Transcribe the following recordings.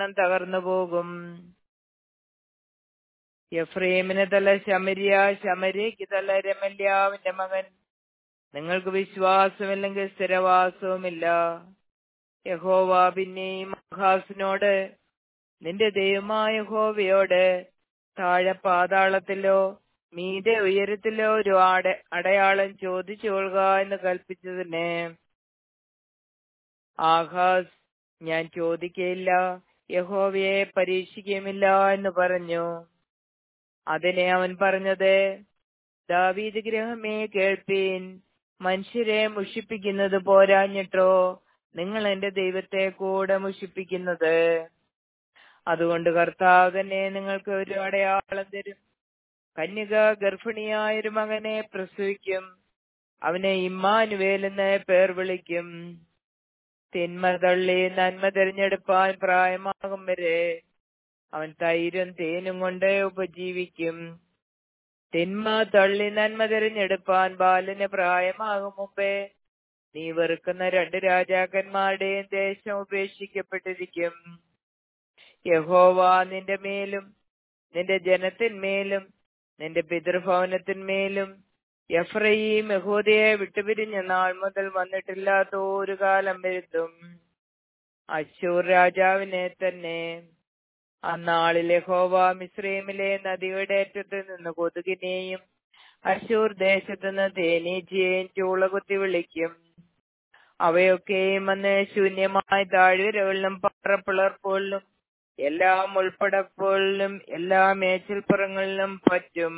പട്ടണം തകർന്നു പോകും എഫ്രൈമിന് തല ശമരിയ ശമരിക്ക് തല രമല്യാവിന്റെ മകൻ നിങ്ങൾക്ക് വിശ്വാസമില്ലെങ്കിൽ സ്ഥിരവാസവുമില്ല യഹോവ പിന്നെയും അഹാസിനോട് നിന്റെ ദൈവമായ യഹോവയോട് താഴെ പാതാളത്തിലോ മീതെ ഉയരത്തിലോ ഒരു അട അടയാളം ചോദിച്ചു കൊള്ളുക എന്ന് കൽപ്പിച്ചതിന് ആഹാസ് ഞാൻ ചോദിക്കയില്ല യഹോവയെ പരീക്ഷിക്കുകയുമില്ല എന്ന് പറഞ്ഞു അതിനെ അവൻ പറഞ്ഞത് ദാവീദ് ഗ്രഹമേ കേൾപ്പീൻ മനുഷ്യരെ മുഷിപ്പിക്കുന്നത് പോരാഞ്ഞിട്ടോ നിങ്ങൾ എന്റെ ദൈവത്തെ കൂടെ മുഷിപ്പിക്കുന്നത് അതുകൊണ്ട് കർത്താവ് തന്നെ നിങ്ങൾക്ക് ഒരു അടയാളം തരും കന്യക ഗർഭിണിയായ ഒരു മകനെ പ്രസവിക്കും അവനെ ഇമ്മാനുവേൽ എന്ന് പേർ വിളിക്കും തിന്മ തള്ളി നന്മ തിരഞ്ഞെടുപ്പാൻ പ്രായമാകും വരെ അവൻ തൈരും തേനും കൊണ്ട് ഉപജീവിക്കും തിന്മ തള്ളി നന്മ തിരഞ്ഞെടുപ്പാൻ ബാലന് പ്രായമാകും മുമ്പേ നീ വെറുക്കുന്ന രണ്ട് രാജാക്കന്മാരുടെയും ദേശം ഉപേക്ഷിക്കപ്പെട്ടിരിക്കും യഹോവ നിന്റെ മേലും നിന്റെ ജനത്തിന്മേലും നിന്റെ പിതൃഭവനത്തിന്മേലും എഫ്രയീം യഹൂദയെ വിട്ടുപിരിഞ്ഞ നാൾ മുതൽ വന്നിട്ടില്ലാത്ത ഒരു കാലം വരുത്തും അശൂർ രാജാവിനെ തന്നെ അന്നാളിൽ യഹോവ മിശ്രീമിലെ നദിയുടെ അറ്റത്ത് നിന്ന് കൊതുകിനെയും അശൂർ ദേശത്ത് നിന്ന് തേനീച്ചയെയും ചൂളകുത്തി വിളിക്കും അവയൊക്കെയും അന്ന് ശൂന്യമായ താഴ്വരകളിലും പാറപ്പിളർപ്പുകളിലും എല്ലാ മുൾപ്പടപ്പുകളിലും എല്ലാ മേച്ചിൽപ്പുറങ്ങളിലും പറ്റും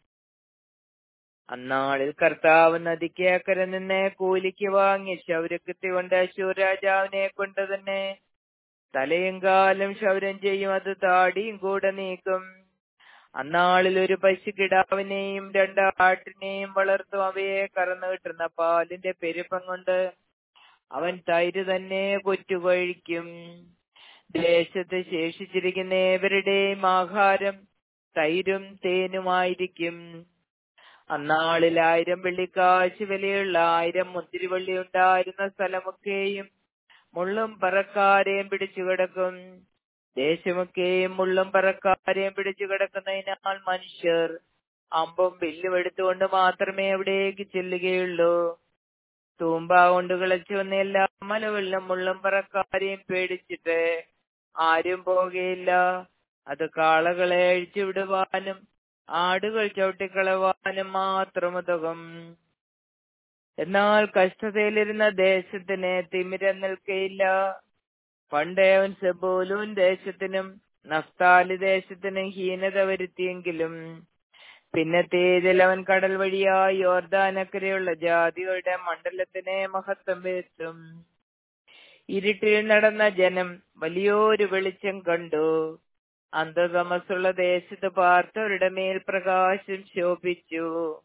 അന്നാളിൽ കർത്താവ് നദിക്ക് അക്കരെ നിന്ന് കൂലിക്ക് വാങ്ങി ശൗര്യക്കത്തി കൊണ്ട് അശൂർ രാജാവിനെ കൊണ്ട് തന്നെ തലയും കാലും ശൗര്യം ചെയ്യും അത് താടിയും കൂടെ നീക്കും അന്നാളിൽ ഒരു പശുകിടാവിനെയും രണ്ട് ആട്ടിനെയും വളർത്തും അവയെ കറന്നു കിട്ടുന്ന പാലിന്റെ പെരുപ്പം കൊണ്ട് അവൻ തൈര് തന്നെ കൊറ്റുകൊഴിക്കും ദേശത്ത് ശേഷിച്ചിരിക്കുന്ന ഏവരുടെയും ആഹാരം തൈരും തേനുമായിരിക്കും അന്നാളിൽ ആയിരം വെള്ളിക്കാശ് വിലയുള്ള ആയിരം മുന്തിരിവള്ളി ഉണ്ടായിരുന്ന സ്ഥലമൊക്കെയും മുള്ളും പറക്കാരെയും പിടിച്ചു കിടക്കും ദേശമൊക്കെയും മുള്ളും പറക്കാരെയും പിടിച്ചു കിടക്കുന്നതിനാൽ മനുഷ്യർ അമ്പും വില്ലും എടുത്തുകൊണ്ട് മാത്രമേ അവിടേക്ക് ചെല്ലുകയുള്ളൂ തൂമ്പ കൊണ്ട് കിളച്ചു വന്ന എല്ലാ മലവെള്ളം മുള്ളും പറക്കാരെയും പേടിച്ചിട്ട് ആരും പോകുകയില്ല അത് കാളകളെ അഴിച്ചുവിടുവാനും ആടുകൾ ചവിട്ടിക്കളവാനും മാത്രം ഉതകും എന്നാൽ കഷ്ടതയിലിരുന്ന ദേശത്തിന് തിമിരം നിൽക്കയില്ല പണ്ട് അവൻ സെബോലൂൻ ദേശത്തിനും നഫ്താലി ദേശത്തിനും ഹീനത വരുത്തിയെങ്കിലും പിന്നത്തേതിൽ അവൻ കടൽ വഴിയായി യോർദാനക്കരെയുള്ള ജാതികളുടെ മണ്ഡലത്തിനെ മഹത്വം വരുത്തും ഇരുട്ടിൽ നടന്ന ജനം വലിയൊരു വെളിച്ചം കണ്ടു അന്ധതമസുള്ള ദേശത്ത് പാർത്തവരുടെ മേൽ പ്രകാശം ശോഭിച്ചു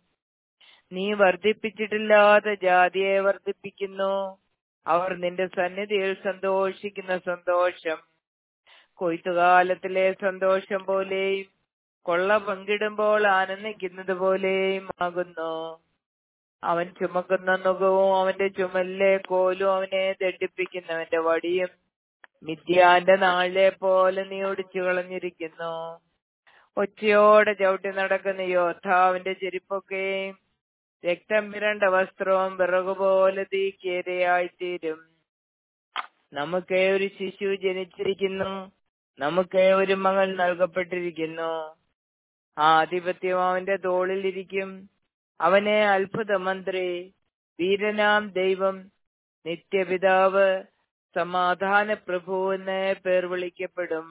നീ വർദ്ധിപ്പിച്ചിട്ടില്ലാത്ത ജാതിയെ വർദ്ധിപ്പിക്കുന്നു അവർ നിന്റെ സന്നിധിയിൽ സന്തോഷിക്കുന്ന സന്തോഷം കൊയ്ത്തുകാലത്തിലെ സന്തോഷം പോലെയും കൊള്ള പങ്കിടുമ്പോൾ ആനന്ദിക്കുന്നത് പോലെയും ആകുന്നു അവൻ ചുമക്കുന്ന നുഖവും അവന്റെ ചുമലിലെ കോലും അവനെ ദണ്ഡിപ്പിക്കുന്നവന്റെ വടിയും മിഥ്യാന്റെ നാളിലെ പോലെ നീ ഒടിച്ചു കളഞ്ഞിരിക്കുന്നു ഒച്ചയോടെ ചവിട്ടി നടക്കുന്ന യോദ്ധാവിന്റെ ചെരുപ്പൊക്കെയും രക്തം പിരണ്ട വസ്ത്രവും വിറകുപോലെ തീക്കേരയായിത്തീരും നമുക്ക് ഒരു ശിശു ജനിച്ചിരിക്കുന്നു നമുക്ക് ഒരു മകൾ നൽകപ്പെട്ടിരിക്കുന്നു ആധിപത്യം അവന്റെ തോളിലിരിക്കും അവനെ അത്ഭുത മന്ത്രി വീരനാം ദൈവം നിത്യപിതാവ് സമാധാന പ്രഭു എന്ന് പേർ വിളിക്കപ്പെടും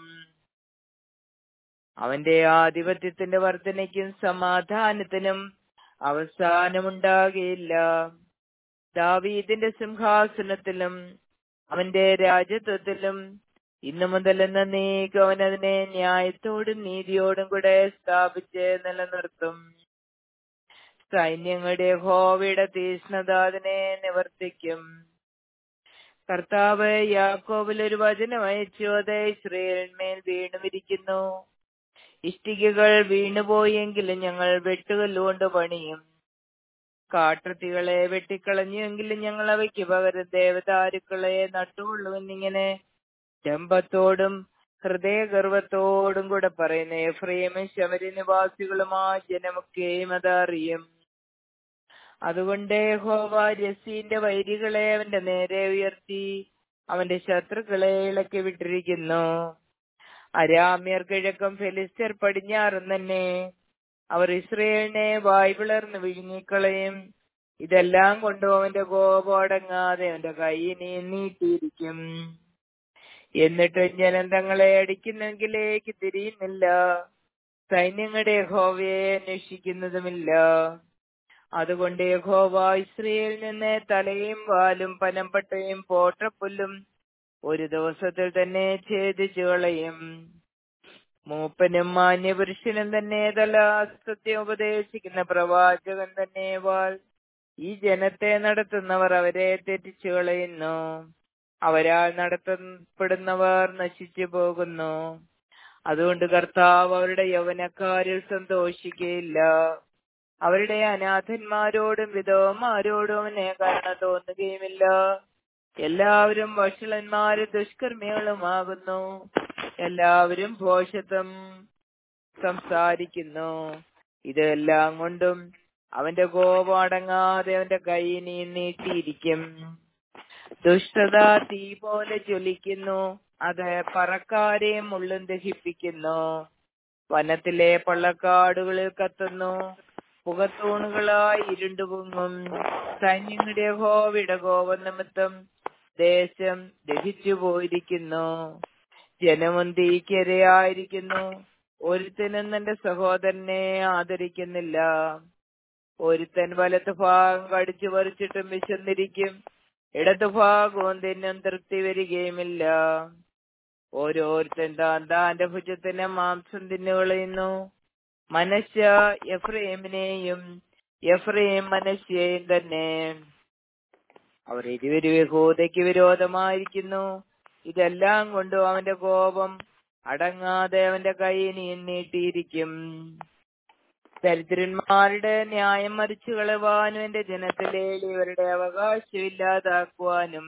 അവന്റെ ആധിപത്യത്തിന്റെ വർധനയ്ക്കും സമാധാനത്തിനും അവസാനമുണ്ടാകുകയില്ല ദാവീദിന്റെ സിംഹാസനത്തിലും അവന്റെ രാജ്യത്വത്തിലും ഇന്നു മുതൽ എന്നേക്കും അവൻ അതിനെ ന്യായത്തോടും നീതിയോടും കൂടെ സ്ഥാപിച്ച് നിലനിർത്തും സൈന്യങ്ങളുടെ ഹോവയുടെ തീഷ്ണത അതിനെ നിവർത്തിക്കും കർത്താവ് യാക്കോബിൽ ഒരു വചനം അയച്ചു അത് ഇസ്രയേലിന്മേൽ വീണുമിരിക്കുന്നു ഇഷ്ടികകൾ വീണുപോയെങ്കിലും ഞങ്ങൾ വെട്ടുകല്ലുകൊണ്ട് പണിയും കാട്ടുതീകളെ വെട്ടിക്കളഞ്ഞുവെങ്കിലും ഞങ്ങൾ അവയ്ക്ക് പകരം ദേവദാരുക്കളെ നട്ടുകൊള്ളുമെന്നിങ്ങനെ ഡംബത്തോടും ഹൃദയഗർവത്തോടും കൂടെ പറയുന്ന എഫ്രൈമും ശമരി നിവാസികളുമായ ജനമൊക്കെയും അതറിയും അതുകൊണ്ട് ഹോവ രസീന്റെ വൈരികളെ അവന്റെ നേരെ ഉയർത്തി അവന്റെ ശത്രുക്കളെ ഇളക്കി വിട്ടിരിക്കുന്നു അരാമ്യർ കിഴക്കും ഫെലിസ്തർ പടിഞ്ഞാറും തന്നെ അവർ ഇസ്രയേലിനെ വായ് പിളർന്ന് വിഴുങ്ങിക്കളയും ഇതെല്ലാം കൊണ്ടും അവന്റെ കോപം അടങ്ങാതെ അവന്റെ കൈ നീ നീട്ടിയിരിക്കും എന്നിട്ടും ജനം തങ്ങളെ അടിക്കുന്നെങ്കിലേക്ക് തിരിയുന്നില്ല സൈന്യങ്ങളുടെ യഹോവയെ അന്വേഷിക്കുന്നതുമില്ല അതുകൊണ്ട് യഹോവ ഇസ്രയേലിൽ നിന്ന് തലയും വാലും പനമ്പട്ടയും പോട്ടപ്പുല്ലും ഒരു ദിവസത്തിൽ തന്നെ ഛേദിച്ചു കളയും മൂപ്പനും മാന്യപുരുഷനും തന്നെ തല സത്യം ഉപദേശിക്കുന്ന പ്രവാചകൻ തന്നെ വാൾ ഈ ജനത്തെ നടത്തുന്നവർ അവരെ തെറ്റിച്ചു കളയുന്നു അവരാൽ നടത്തപ്പെടുന്നവർ നശിച്ചു പോകുന്നു അതുകൊണ്ട് കർത്താവ് അവരുടെ യൗവനക്കാരിൽ സന്തോഷിക്കുകയില്ല അവരുടെ അനാഥന്മാരോടും വിധവന്മാരോടും അവനെ കരുണ തോന്നുകയുമില്ല എല്ലാവരും വഷളന്മാരും ദുഷ്കർമ്മികളുമാകുന്നു എല്ലാവരും ഭോഷത്വം സംസാരിക്കുന്നു ഇതെല്ലാം കൊണ്ടും അവന്റെ കോപം അടങ്ങാതെ അവന്റെ കൈ നീ നീട്ടിയിരിക്കും ദുഷ്ടത തീ പോലെ ജ്വലിക്കുന്നു അത് പറക്കാരെയും മുള്ളും ദഹിപ്പിക്കുന്നു വനത്തിലെ പള്ളക്കാടുകളിൽ കത്തുന്നു പുകത്തൂണുകളായി ഇരുണ്ടു പൊങ്ങും സൈന്യങ്ങളുടെ ഹോവിട കോപം നിമിത്തം ദേശം ദഹിച്ചു പോയിരിക്കുന്നു ജനവും തീക്കിരയായിരിക്കുന്നു ഒരുത്തനും തന്റെ സഹോദരനെ ആദരിക്കുന്നില്ല ഒരുത്തൻ വലത്ത് ഭാഗം കടിച്ചു പറിച്ചിട്ടും വിശന്നിരിക്കും ഇടതു ഭാഗവും തിന്നും തൃപ്തി വരികയുമില്ല ഓരോരുത്തൻ താൻ താന്റെ ഭുജത്തിന് മാംസം തിന്നുകളയുന്നു മനശ്ശ എഫ്രൈമിനെയും എഫ്രൈം മനശ്ശയെയും തന്നെ അവർ ഇരുവരും യഹൂദയ്ക്ക് വിരോധമായിരിക്കുന്നു ഇതെല്ലാം കൊണ്ടും അവന്റെ കോപം അടങ്ങാതെ അവന്റെ കൈ നീ നീട്ടിയിരിക്കും ദരിദ്രന്മാരുടെ ന്യായം മറിച്ചു കളവാനും എന്റെ ജനത്തിലെ ഇവരുടെ അവകാശം ഇല്ലാതാക്കുവാനും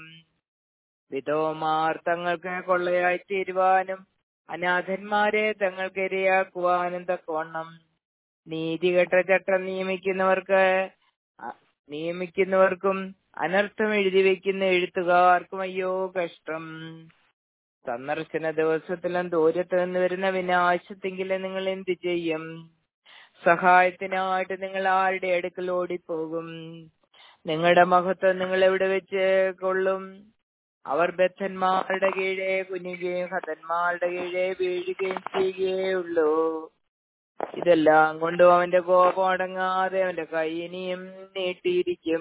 വിധവമാർ തങ്ങൾക്ക് കൊള്ളയായി തീരുവാനും അനാഥന്മാരെ തങ്ങൾക്ക് ഇരയാക്കുവാനും തക്കവണ്ണം നീതികെട്ട ചട്ടം നിയമിക്കുന്നവർക്ക് നിയമിക്കുന്നവർക്കും അനർത്ഥം എഴുതി വെക്കുന്ന എഴുത്തുകാർക്കും അയ്യോ കഷ്ടം സന്ദർശന ദിവസത്തിലും ദൂരത്ത് നിന്ന് വരുന്ന വിനാശത്തെങ്കിലും നിങ്ങൾ എന്ത് ചെയ്യും സഹായത്തിനായിട്ട് നിങ്ങൾ ആരുടെ അടുക്കൽ ഓടിപ്പോകും നിങ്ങളുടെ മഹത്വം നിങ്ങൾ എവിടെ വെച്ച് കൊള്ളും അവർ ബദ്ധന്മാരുടെ കീഴെ കുനിയുകയും ഹതന്മാരുടെ കീഴെ വീഴുകയും ചെയ്യുകയുള്ളൂ ഇതെല്ലാം കൊണ്ടും അവന്റെ കോപം അടങ്ങാതെ അവന്റെ കൈ ഇനിയും നീട്ടിയിരിക്കും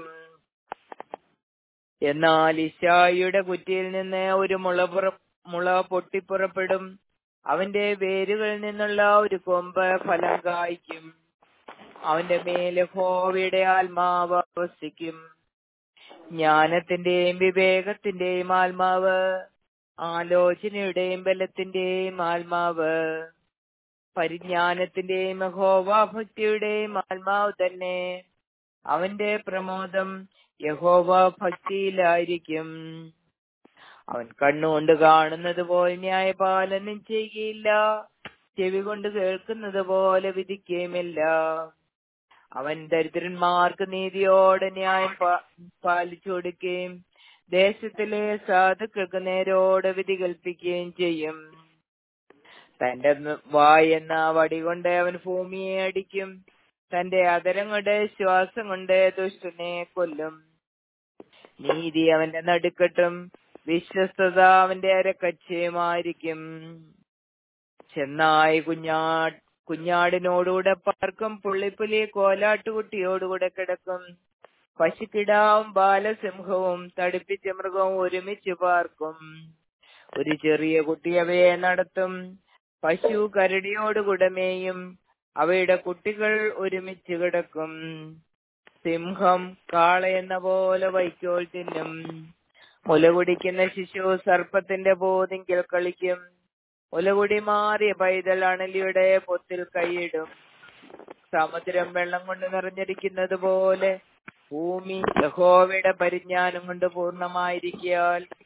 എന്നാൽ ഇശായിയുടെ കുറ്റിയിൽ നിന്ന് ഒരു മുള പുറ മുള പൊട്ടിപ്പുറപ്പെടും അവന്റെ വേരുകളിൽ നിന്നുള്ള ഒരു കൊമ്പ് ഫലം കായ്ക്കും അവന്റെ മേലെ ഹോവയുടെ ആത്മാവ് വസിക്കും ജ്ഞാനത്തിന്റെയും വിവേകത്തിന്റെയും ആത്മാവ് ആലോചനയുടെയും ബലത്തിന്റെയും ആത്മാവ് പരിജ്ഞാനത്തിന്റെയും യഹോവാഭക്തിയുടെയും ആത്മാവ് തന്നെ അവന്റെ പ്രമോദം യഹോവ ഭക്തിയിലായിരിക്കും അവൻ കണ്ണുകൊണ്ട് കാണുന്നത് പോലെ ന്യായപാലനം ചെയ്യുകയില്ല ചെവി കൊണ്ട് കേൾക്കുന്നത് പോലെ വിധിക്കുകയുമില്ല അവൻ ദരിദ്രന്മാർക്ക് നീതിയോടെ ന്യായം പാലിച്ചു കൊടുക്കുകയും ദേശത്തിലെ സാധുക്കൾക്ക് നേരോടെ വിധി കൽപ്പിക്കുകയും ചെയ്യും തന്റെ വായെന്ന വടി കൊണ്ട് അവൻ ഭൂമിയെ അടിക്കും തന്റെ അതരം കൊണ്ട് ശ്വാസം കൊണ്ട് ദുഷ്ടനെ കൊല്ലും നീതി അവന്റെ നടുക്കെട്ടും വിശ്വസ്തത അവന്റെ അരക്കച്ചയുമായിരിക്കും ചെന്നായി കുഞ്ഞാട് കുഞ്ഞാടിനോടുകൂടെ പാർക്കും പുള്ളിപ്പുലി കോലാട്ടുകുട്ടിയോടുകൂടെ കിടക്കും പശുക്കിടാവും ബാലസിംഹവും തടിപ്പിച്ച മൃഗവും ഒരുമിച്ച് പാർക്കും ഒരു ചെറിയ കുട്ടി അവയെ നടത്തും പശു കരടിയോടുകൂടെ മേയും അവയുടെ കുട്ടികൾ ഒരുമിച്ച് കിടക്കും സിംഹം കാളയെന്ന പോലെ വൈക്കോൽ തിന്നും മുലകുടിക്കുന്ന ശിശു സർപ്പത്തിന്റെ ബോധിങ്കിൽ കളിക്കും മുലകുടി മാറിയ പൈതൽ അണലിയുടെ പൊത്തിൽ കൈയിടും സമുദ്രം വെള്ളം കൊണ്ട് നിറഞ്ഞിരിക്കുന്നത് പോലെ ഭൂമി യഹോവയുടെ പരിജ്ഞാനം കൊണ്ട് പൂർണ്ണമായിരിക്കാൽ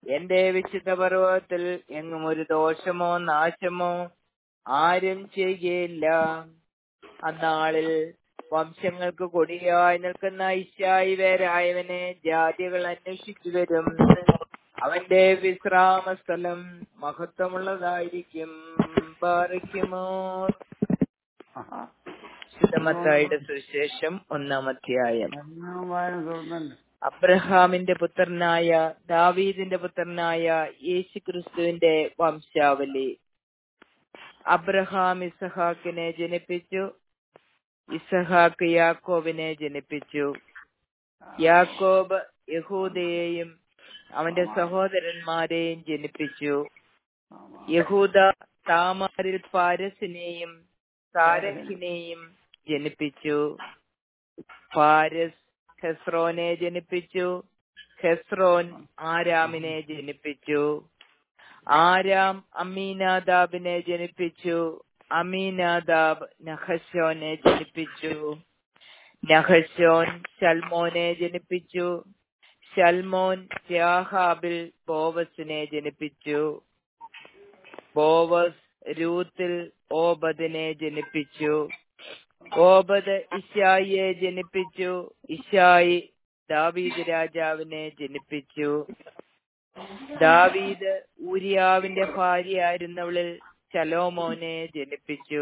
എന്റെ വിശുദ്ധ പർവ്വതത്തിൽ എങ്ങും ഒരു ദോഷമോ നാശമോ ആരും ചെയ്യുകയില്ല അന്നാളിൽ വംശങ്ങൾക്ക് കൊടിയായി നിൽക്കുന്ന ഇശായി വേരായവനെ ജാതികൾ അന്വേഷിച്ചു വരും അവന്റെ വിശ്രാമ സ്ഥലം മഹത്വമുള്ളതായിരിക്കും പാറിക്കുമോ ശുദ്ധമത്തായുടെ സുവിശേഷം ഒന്നാം അധ്യായം അബ്രഹാമിന്റെ പുത്രനായ ദാവീദിന്റെ പുത്രനായ യേശു ക്രിസ്തുവിന്റെ വംശാവലി അബ്രഹാം ഇസഹാക്കിനെ ജനിപ്പിച്ചു ഇസഹാക്ക് യാക്കോബിനെ ജനിപ്പിച്ചു യാക്കോബ് യഹൂദയെയും അവന്റെ സഹോദരന്മാരെയും ജനിപ്പിച്ചു യഹൂദ താമാരിൽ പാരസിനെയും സാരഹിനെയും ജനിപ്പിച്ചു പാരസ് ഹെസ്രോനെ ജനിപ്പിച്ചു ഹെസ്രോൻ ആരാമിനെ ജനിപ്പിച്ചു ആരാം അമീനാദാബിനെ ജനിപ്പിച്ചു അമീനാദാബ് നഹശോനെ ജനിപ്പിച്ചു നഹശോൻ ശൽമോനെ ജനിപ്പിച്ചു ശൽമോൻ യാഹാബിൽ ബോവസിനെ ജനിപ്പിച്ചു ബോവസ് രൂത്തിൽ ഓബദിനെ ജനിപ്പിച്ചു ഓബദ് ഇഷായിയെ ജനിപ്പിച്ചു ഇഷായി ദാവീദ് രാജാവിനെ ജനിപ്പിച്ചു ദാവീദ് ഊരിയാവിന്റെ ഭാര്യയായിരുന്നവളിൽ ശലോമോനെ ജനിപ്പിച്ചു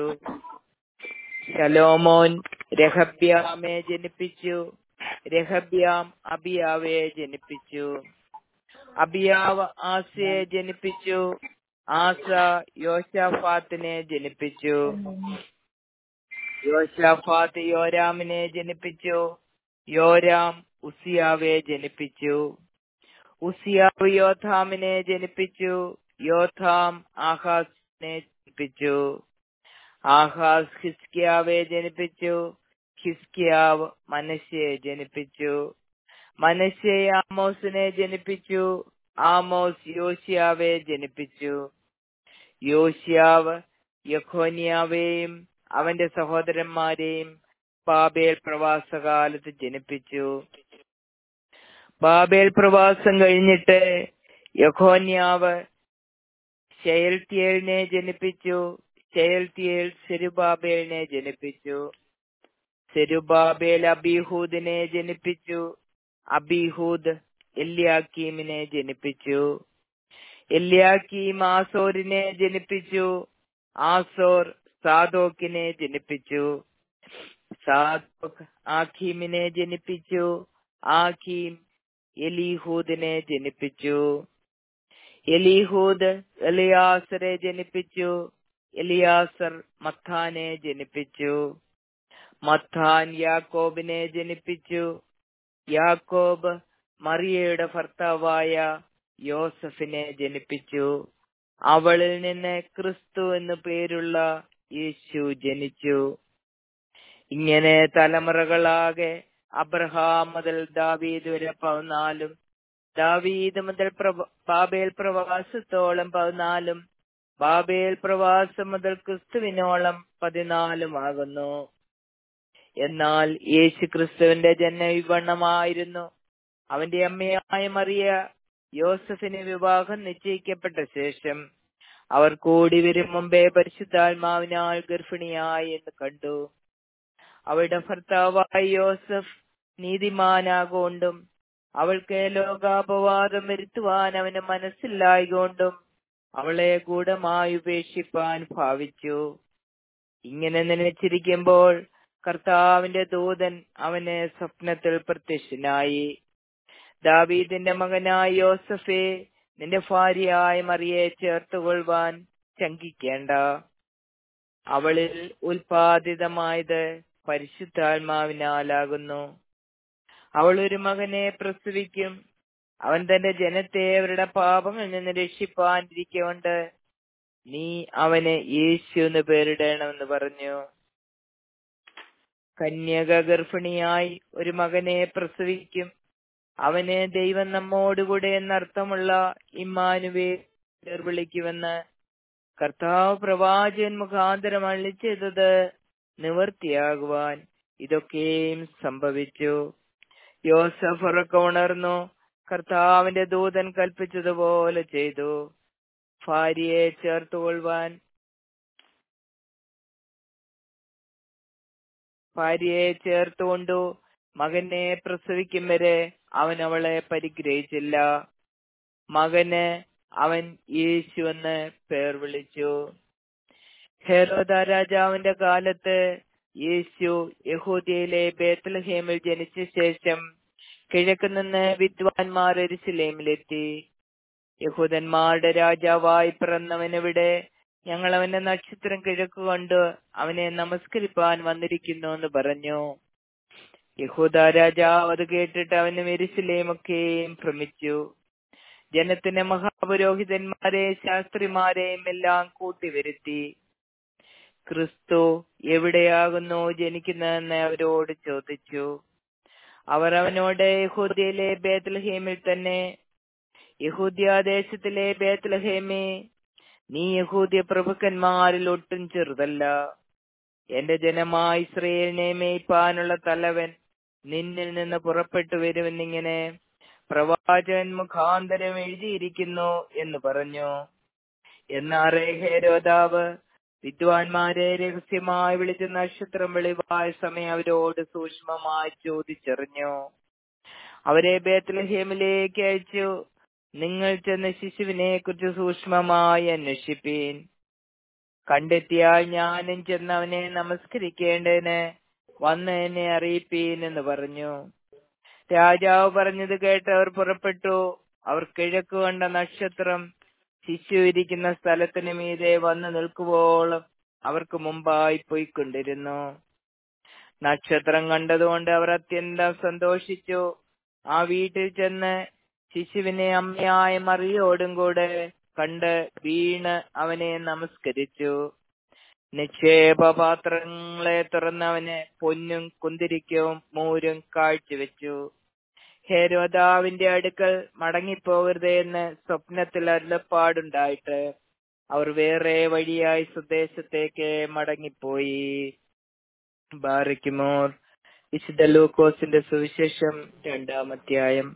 ശലോമോൻ രഹബ്യാമെ ജനിപ്പിച്ചു രഹബ്യാം അബിയാവെ ജനിപ്പിച്ചു അബിയാവ് ആസയെ ജനിപ്പിച്ചു ആസ യോശാഫാത്തിനെ ജനിപ്പിച്ചു യോശാഫാത്ത് യോരാമിനെ ജനിപ്പിച്ചു യോരാം ഉസിയാവെ ജനിപ്പിച്ചു ഉസിയാവ് യോഥാമിനെ ജനിപ്പിച്ചു യോഥാം ആഹാസിനെ ജനിപ്പിച്ചു ആഹാസ് ഹിസ്കിയാവെ ജനിപ്പിച്ചു ഹിസ്കിയാവ് മനശ്ശയെ ജനിപ്പിച്ചു മനശ്ശെ ആമോസിനെ ജനിപ്പിച്ചു ആമോസ് യോശിയാവെ ജനിപ്പിച്ചു യോശിയാവ് യഖോനിയാവേയും അവന്റെ സഹോദരന്മാരെയും ബാബേൽ പ്രവാസകാലത്ത് ജനിപ്പിച്ചു ബാബേൽ പ്രവാസം കഴിഞ്ഞിട്ട് യഖോന്യാവ് ഷെയൽത്തിയേലിനെ ജനിപ്പിച്ചു ഷെയൽത്തിയേൽ സെരുബാബേലിനെ ജനിപ്പിച്ചു സെരുബാബേൽ അബിഹൂദിനെ ജനിപ്പിച്ചു അബിഹൂദ് എല്യാക്കീമിനെ ജനിപ്പിച്ചു എല്യാക്കീം ആസോരിനെ ജനിപ്പിച്ചു ആസോർ സാദോക്കിനെ ജനിപ്പിച്ചു സാദോക്ക് ആഖീമിനെ ജനിപ്പിച്ചു ആഖീം എലീഹൂദിനെ ജനിപ്പിച്ചു എലീഹൂദ് എലിയാസറെ ജനിപ്പിച്ചു എലിയാസർ മത്താനെ ജനിപ്പിച്ചു മത്താൻ യാക്കോബിനെ ജനിപ്പിച്ചു യാക്കോബ് മറിയയുടെ ഭർത്താവായ യോസഫിനെ ജനിപ്പിച്ചു അവളിൽ നിന്ന് ക്രിസ്തു എന്നു പേരുള്ള യേശു ജനിച്ചു ഇങ്ങനെ തലമുറകളാകെ അബ്രഹാം മുതൽ ദാവീദ് വരെ പതിനാലും ദാവീദ് മുതൽ ബാബേൽ പ്രവാസത്തോളം പതിനാലും ബാബേൽ പ്രവാസം മുതൽ ക്രിസ്തുവിനോളം പതിനാലുമാകുന്നു എന്നാൽ യേശു ക്രിസ്തുവിന്റെ ജന്മവിവണ്ണമായിരുന്നു അവന്റെ അമ്മയായ മറിയ യോസഫിന് വിവാഹം നിശ്ചയിക്കപ്പെട്ട ശേഷം അവർ കൂടി വരും മുമ്പേ പരിശുദ്ധാത്മാവിനാൽ ഗർഭിണിയായി എന്ന് കണ്ടു അവളുടെ ഭർത്താവായ യോസഫ് നീതിമാനാകൊണ്ടും അവൾക്ക് ലോകാപവാദം വരുത്തുവാൻ അവന് മനസ്സില്ലായകൊണ്ടും അവളെ ഗൂഢമായി ഉപേക്ഷിപ്പാൻ ഭാവിച്ചു ഇങ്ങനെ നനച്ചിരിക്കുമ്പോൾ കർത്താവിന്റെ ദൂതൻ അവന് സ്വപ്നത്തിൽ പ്രത്യക്ഷനായി ദാവീദിന്റെ മകനായ യോസഫെ നിന്റെ ഭാര്യയായ മറിയെ ചേർത്തുകൊള്ളുവാൻ ശങ്കിക്കേണ്ട അവളിൽ ഉൽപാദിതമായത് പരിശുദ്ധാത്മാവിനാലാകുന്നു അവൾ ഒരു മകനെ പ്രസവിക്കും അവൻ തന്റെ ജനത്തെ അവരുടെ പാപങ്ങളിൽ നിന്ന് രക്ഷിപ്പാനിരിക്കൊണ്ട് നീ അവന് യേശു എന്ന് പേരിടണമെന്ന് പറഞ്ഞു കന്യക ഗർഭിണിയായി ഒരു മകനെ പ്രസവിക്കും അവന് ദൈവം നമ്മോടുകൂടെ എന്നർത്ഥമുള്ള ഇമ്മാനുവേ വിളിക്കുമെന്ന് കർത്താവ് പ്രവാചകൻ മുഖാന്തരം അള്ളി ചെയ്തത് നിവർത്തിയാകുവാൻ ഇതൊക്കെയും സംഭവിച്ചു യോസഫ് ഉറക്കം ഉണർന്നു കർത്താവിന്റെ ദൂതൻ കൽപ്പിച്ചതുപോലെ ചെയ്തു ഭാര്യയെ ചേർത്തുകൊള്ളുവാൻ ഭാര്യയെ ചേർത്തുകൊണ്ടു മകനെ പ്രസവിക്കും വരെ അവൻ അവളെ പരിഗ്രഹിച്ചില്ല മകന് അവൻ യേശു എന്ന് പേർ വിളിച്ചു ഹെരോദ രാജാവിന്റെ കാലത്ത് യേശു യഹൂദിയയിലെ ബേത്ലഹേമിൽ ജനിച്ച ശേഷം കിഴക്ക് നിന്ന് വിദ്വാൻമാർ എരുസലേമിലെത്തി യഹൂദന്മാരുടെ രാജാവായി പിറന്നവനെവിടെ ഞങ്ങൾ അവന്റെ നക്ഷത്രം കിഴക്ക് കണ്ട് അവനെ നമസ്കരിപ്പാൻ വന്നിരിക്കുന്നു എന്ന് പറഞ്ഞു യഹൂദ രാജാവ് അത് കേട്ടിട്ട് അവനും എരുസലേമൊക്കെയും ഭ്രമിച്ചു ജനത്തിന്റെ മഹാപുരോഹിതന്മാരെ ശാസ്ത്രിമാരെയും എല്ലാം കൂട്ടിവരുത്തി ക്രിസ്തു എവിടെയാകുന്നു ജനിക്കുന്നതെന്ന് അവരോട് ചോദിച്ചു അവർ അവനോട് യഹൂദിയയിലെ ബേത്ലഹേമിൽ തന്നെ യഹൂദ്യാദേശത്തിലെ ബേത്ലഹേമേ നീ യഹൂദ്യ പ്രഭുക്കന്മാരിൽ ഒട്ടും ചെറുതല്ല എന്റെ ജനമായി ഇസ്രയേലിനെ മേയ്പ്പാനുള്ള തലവൻ നിന്നിൽ നിന്ന് പുറപ്പെട്ടു വരുമെന്നിങ്ങനെ പ്രവാചകൻ മുഖാന്തരം എഴുതിയിരിക്കുന്നു എന്ന് പറഞ്ഞു എന്നാറേ ഹേരോദാവ് വിദ്വാൻമാരെ രഹസ്യമായി വിളിച്ച് നക്ഷത്രം വെളിവായ സമയം അവരോട് സൂക്ഷ്മമായി ചോദിച്ചറിഞ്ഞു അവരെ ബേത്ലഹേമിലേക്ക് അയച്ചു നിങ്ങൾ ചെന്ന ശിശുവിനെ കുറിച്ച് സൂക്ഷ്മമായി അന്വേഷിപ്പീൻ കണ്ടെത്തിയാൽ ഞാനും ചെന്ന് അവനെ നമസ്കരിക്കേണ്ടതിന് വന്ന് എന്നെ അറിയിപ്പീൻ എന്ന് പറഞ്ഞു രാജാവ് പറഞ്ഞത് കേട്ട് അവർ പുറപ്പെട്ടു അവർ കിഴക്ക് കണ്ട നക്ഷത്രം ശിശു ഇരിക്കുന്ന സ്ഥലത്തിന് മീതെ വന്നു നിൽക്കുവോളം അവർക്ക് മുമ്പായി പോയിക്കൊണ്ടിരുന്നു നക്ഷത്രം കണ്ടതുകൊണ്ട് അവർ അത്യന്തം സന്തോഷിച്ചു ആ വീട്ടിൽ ചെന്ന് ശിശുവിനെ അമ്മയായ മറിയോടും കൂടെ കണ്ട് വീണ് അവനെ നമസ്കരിച്ചു നിക്ഷേപപാത്രങ്ങളെ തുറന്നവന് പൊന്നും കുന്തിരിക്കവും മൂരും കാഴ്ചവെച്ചു ഹേരോദാവിന്റെ അടുക്കൽ മടങ്ങിപ്പോകരുത് എന്ന് സ്വപ്നത്തിൽ അരുളപ്പാടുണ്ടായിട്ട് അവർ വേറെ വഴിയായി സ്വദേശത്തേക്ക് മടങ്ങിപ്പോയി ബാറിക്കുമോർ വിശുദ്ധ ലൂക്കോസിന്റെ സുവിശേഷം രണ്ടാം അധ്യായം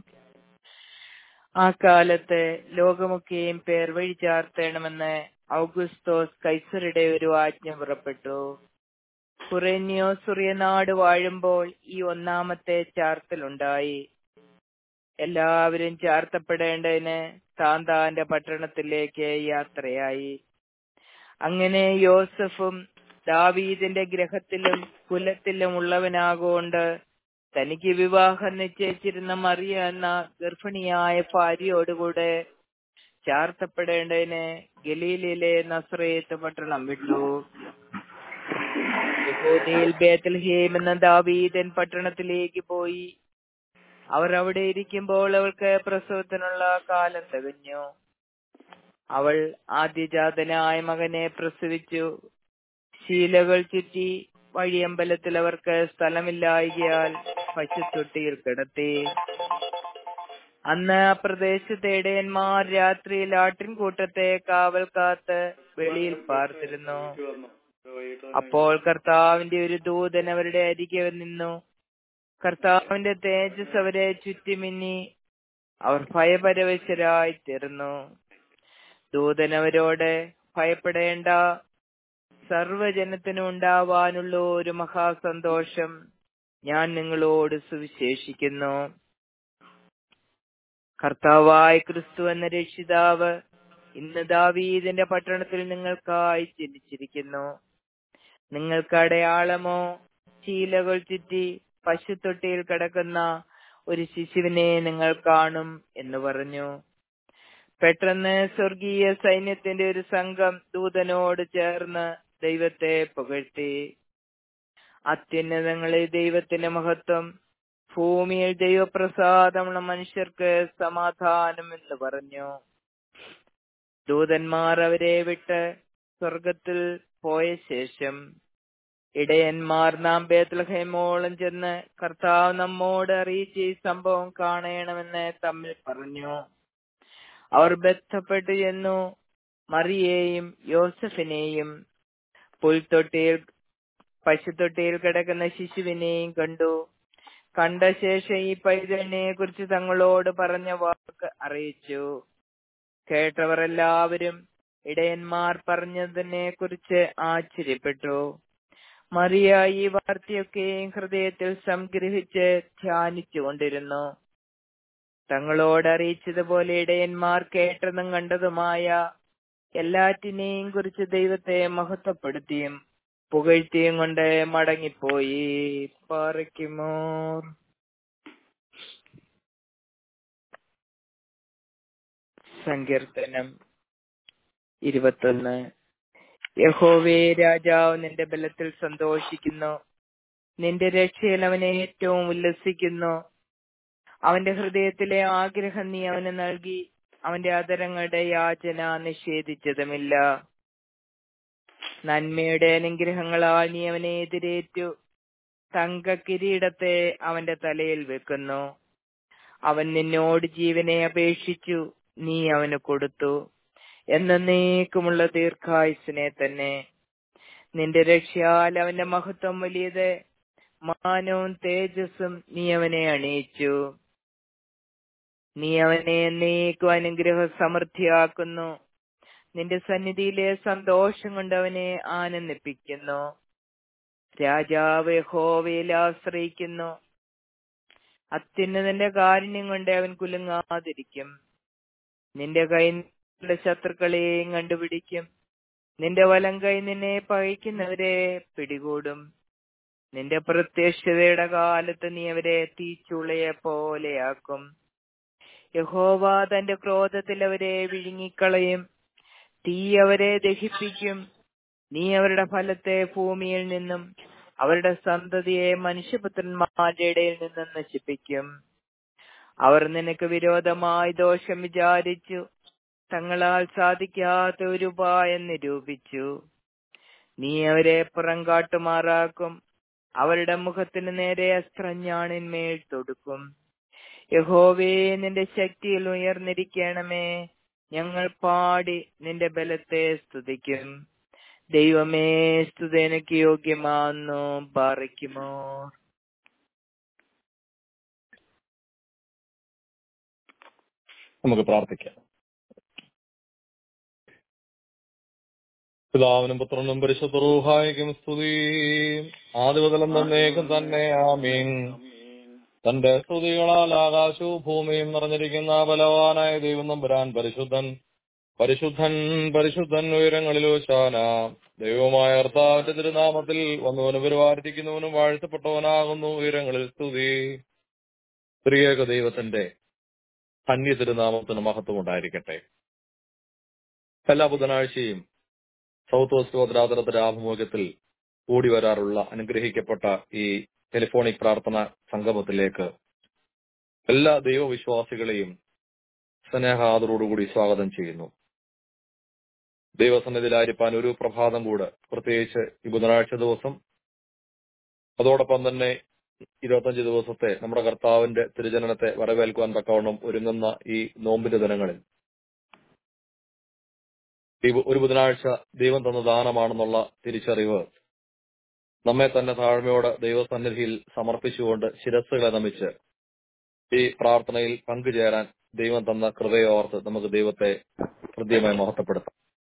ആ കാലത്ത് ലോകമൊക്കെയും പേർ വഴി ചാർത്തേണമെന്ന് ഔഗുസ്തോസ് കൈസറുടെ ഒരു ആജ്ഞ പുറപ്പെട്ടു കുറേന്യോ സുറിയനാട് വാഴുമ്പോൾ ഈ ഒന്നാമത്തെ ചാർത്തലുണ്ടായി എല്ലാവരും ചാർത്തപ്പെടേണ്ടതിന് താന്താന്റെ പട്ടണത്തിലേക്ക് യാത്രയായി അങ്ങനെ യോസഫും ദാവീദിന്റെ ഗ്രഹത്തിലും കുലത്തിലും ഉള്ളവനാകൊണ്ട് തനിക്ക് വിവാഹം നിശ്ചയിച്ചിരുന്ന മറിയ എന്ന ഗർഭിണിയായ ഭാര്യയോടുകൂടെ ചാർത്തപ്പെടേണ്ടതിന് ഗലീലിലെ നസ്രയത്ത് പട്ടണം വിട്ടു യഹൂദയിൽ ബേത്തൽഹേം എന്ന ദാവീദൻ പട്ടണത്തിലേക്ക് പോയി അവർ അവിടെ ഇരിക്കുമ്പോൾ അവൾക്ക് പ്രസവത്തിനുള്ള കാലം തികഞ്ഞു അവൾ ആദ്യജാതനായ മകനെ പ്രസവിച്ചു ശീലകൾ ചുറ്റി വഴിയമ്പലത്തിൽ അവർക്ക് സ്ഥലമില്ലായകയാൽ പശുത്തൊട്ടിയിൽ കിടത്തി അന്ന് ആ പ്രദേശത്തെ ഇടയന്മാർ രാത്രിയിൽ ആട്ടിൻകൂട്ടത്തെ കാവൽ കാത്ത് വെളിയിൽ പാർത്തിരുന്നു അപ്പോൾ കർത്താവിന്റെ ഒരു ദൂതൻ അവരുടെ അരികെ നിന്നു കർത്താവിന്റെ തേജസ് അവരെ ചുറ്റിമിന്നി അവർ ഭയപരവശരായി തീർന്നു ദൂതൻ അവരോട് ഭയപ്പെടേണ്ട സർവജനത്തിനും ഉണ്ടാവാനുള്ള ഒരു മഹാസന്തോഷം ഞാൻ നിങ്ങളോട് സുവിശേഷിക്കുന്നു കർത്താവായ ക്രിസ്തു എന്ന രക്ഷിതാവ് ഇന്ന് ദാവീദിന്റെ പട്ടണത്തിൽ നിങ്ങൾക്കായി ജനിച്ചിരിക്കുന്നു നിങ്ങൾക്ക് അടയാളമോ ശീലകൾ ചുറ്റി പശുത്തൊട്ടിയിൽ കിടക്കുന്ന ഒരു ശിശുവിനെ നിങ്ങൾ കാണും എന്ന് പറഞ്ഞു പെട്ടെന്ന് സ്വർഗീയ സൈന്യത്തിന്റെ ഒരു സംഘം ദൂതനോട് ചേർന്ന് ദൈവത്തെ പുകഴ്ത്തി അത്യുന്നതങ്ങളിൽ ദൈവത്തിന്റെ മഹത്വം ഭൂമിയിൽ ദൈവപ്രസാദമുള്ള മനുഷ്യർക്ക് സമാധാനം എന്ന് പറഞ്ഞു ദൂതന്മാർ അവരെ വിട്ട് സ്വർഗത്തിൽ പോയ ശേഷം ഇടയന്മാർ നാം ബേത്ലഹേമോളം ചെന്ന് കർത്താവ് നമ്മോട് അറിയിച്ച ഈ സംഭവം കാണണമെന്ന് തമ്മിൽ പറഞ്ഞു അവർ ബന്ധപ്പെട്ടു ചെന്നു മറിയേയും യോസഫിനെയും പുൽത്തൊട്ടിയിൽ പശുത്തൊട്ടിയിൽ കിടക്കുന്ന ശിശുവിനെയും കണ്ടു കണ്ട ശേഷം ഈ പൈതലിനെ കുറിച്ച് തങ്ങളോട് പറഞ്ഞ വാക്ക് അറിയിച്ചു കേട്ടവർ എല്ലാവരും ഇടയന്മാർ പറഞ്ഞതിനെ കുറിച്ച് ആശ്ചര്യപ്പെട്ടു മറിയ ഈ വാർത്തയൊക്കെയും ഹൃദയത്തിൽ സംഗ്രഹിച്ച് ധ്യാനിച്ചു കൊണ്ടിരുന്നു തങ്ങളോട് അറിയിച്ചതുപോലെ ഇടയന്മാർ കേട്ടതും കണ്ടതുമായ എല്ലാറ്റിനെയും കുറിച്ച് ദൈവത്തെ മഹത്വപ്പെടുത്തിയും പുകഴ്ത്തിയും കൊണ്ട് മടങ്ങിപ്പോയി പാറയ്ക്കുമോ സങ്കീർത്തനം ഇരുപത്തൊന്ന് യഹോവേ രാജാവ് നിന്റെ ബലത്തിൽ സന്തോഷിക്കുന്നു നിന്റെ രക്ഷയിൽ അവനെ ഏറ്റവും ഉല്ലസിക്കുന്നു അവന്റെ ഹൃദയത്തിലെ ആഗ്രഹം നീ അവന് നൽകി അവന്റെ അതരങ്ങളുടെ യാചന നിഷേധിച്ചതുമില്ല നന്മയുടെ അനുഗ്രഹങ്ങളാൽ നീ അവനെ എതിരേറ്റു തങ്ക കിരീടത്തെ അവന്റെ തലയിൽ വെക്കുന്നു അവൻ നിന്നോട് ജീവനെ അപേക്ഷിച്ചു നീ അവന് കൊടുത്തു എന്നേക്കുമുള്ള ദീർഘായുസിനെ തന്നെ നിന്റെ രക്ഷയാൽ അവന്റെ മഹത്വം വലിയത് മാനവും തേജസ്സും നീ അവനെ അണിയിച്ചു നീ അവനെ എന്നേക്കും അനുഗ്രഹ സമൃദ്ധിയാക്കുന്നു നിന്റെ സന്നിധിയിലെ സന്തോഷം കൊണ്ട് അവനെ ആനന്ദിപ്പിക്കുന്നു രാജാവ് ഹോവയിൽ ആശ്രയിക്കുന്നു അത്യുന്നതന്റെ കാരുണ്യം കൊണ്ട് അവൻ കുലുങ്ങാതിരിക്കും നിന്റെ കൈ നിന്റെ ശത്രുക്കളെയും കണ്ടുപിടിക്കും നിന്റെ വലം കൈ നിന്നെ പകയ്ക്കുന്നവരെ പിടികൂടും നിന്റെ പ്രത്യക്ഷതയുടെ കാലത്ത് നീ അവരെ തീച്ചുളയെ പോലെയാക്കും യഹോവ തന്റെ ക്രോധത്തിൽ അവരെ വിഴുങ്ങിക്കളയും തീ അവരെ ദഹിപ്പിക്കും നീ അവരുടെ ഫലത്തെ ഭൂമിയിൽ നിന്നും അവരുടെ സന്തതിയെ മനുഷ്യപുത്രന്മാരുടെ ഇടയിൽ നിന്നും നശിപ്പിക്കും അവർ നിനക്ക് വിരോധമായി ദോഷം വിചാരിച്ചു തങ്ങളാൽ സാധിക്കാത്ത ഒരു ഉപായം നിരൂപിച്ചു നീ അവരെ പുറംകാട്ടുമാറാക്കും അവരുടെ മുഖത്തിന് നേരെ അസ്ത്രഞ്ഞാണിന്മേൽ തൊടുക്കും യഹോവേ നിന്റെ ശക്തിയിൽ ഉയർന്നിരിക്കണമേ ഞങ്ങൾ പാടി നിന്റെ ബലത്തെ സ്തുതിക്കും ദൈവമേ സ്തുതനക്ക് യോഗ്യമാണെന്നു പാറിക്കുമോ നമുക്ക് പ്രാർത്ഥിക്കാം പിതാവിനും പുത്രനും പരിശുദ്ധ റൂഹായിക്കും സ്തുതി ആദിപതലം തന്നേക്കും തന്നെ ആമീൻ തന്റെ സ്തുതികളാൽ ആകാശവും ഭൂമിയും നിറഞ്ഞിരിക്കുന്ന ബലവാനായ ദൈവം നമ്പുരാൻ പരിശുദ്ധൻ പരിശുദ്ധൻ പരിശുദ്ധൻ ഉയരങ്ങളിൽ ശാന ദൈവമായ കർത്താവിന്റെ തിരുനാമത്തിൽ വന്നവനും പരിപാലിക്കുന്നവനും വാഴ്ത്തപ്പെട്ടവനാകുന്നു ഉയരങ്ങളിൽ സ്തുതി സ്ത്രീയേക ദൈവത്തിന്റെ ധന്യ തിരുനാമത്തിന് മഹത്വം ഉണ്ടായിരിക്കട്ടെ എല്ലാ ബുധനാഴ്ചയും സൗത്ത് വെസ്റ്റ് ഗോത്രാതരത്തിന്റെ ആഭിമുഖ്യത്തിൽ കൂടി വരാറുള്ള അനുഗ്രഹിക്കപ്പെട്ട ഈ ടെലിഫോണിക് പ്രാർത്ഥന സംഗമത്തിലേക്ക് എല്ലാ ദൈവവിശ്വാസികളെയും സ്നേഹാദരോടുകൂടി സ്വാഗതം ചെയ്യുന്നു ദൈവസന്നിധിയിലായിരിക്കാൻ ഒരു പ്രഭാതം കൂടെ പ്രത്യേകിച്ച് ഈ ബുധനാഴ്ച ദിവസം അതോടൊപ്പം തന്നെ ഇരുപത്തഞ്ച് ദിവസത്തെ നമ്മുടെ കർത്താവിന്റെ തിരുജനനത്തെ വരവേൽക്കുവാൻ തക്കവണ്ണം ഒരുങ്ങുന്ന ഈ നോമ്പിന്റെ ദിനങ്ങളിൽ ഈ ഒരു ബുധനാഴ്ച ദൈവം തന്ന ദാനമാണെന്നുള്ള തിരിച്ചറിവ് നമ്മെ തന്നെ താഴ്മയോടെ ദൈവസന്നിധിയിൽ സമർപ്പിച്ചുകൊണ്ട് ശിരസ്സുകളെ നമിച്ച് ഈ പ്രാർത്ഥനയിൽ പങ്കുചേരാൻ ദൈവം തന്ന കൃപയോർത്ത് നമുക്ക് ദൈവത്തെ ഹൃദ്യമായി മഹത്വപ്പെടുത്താം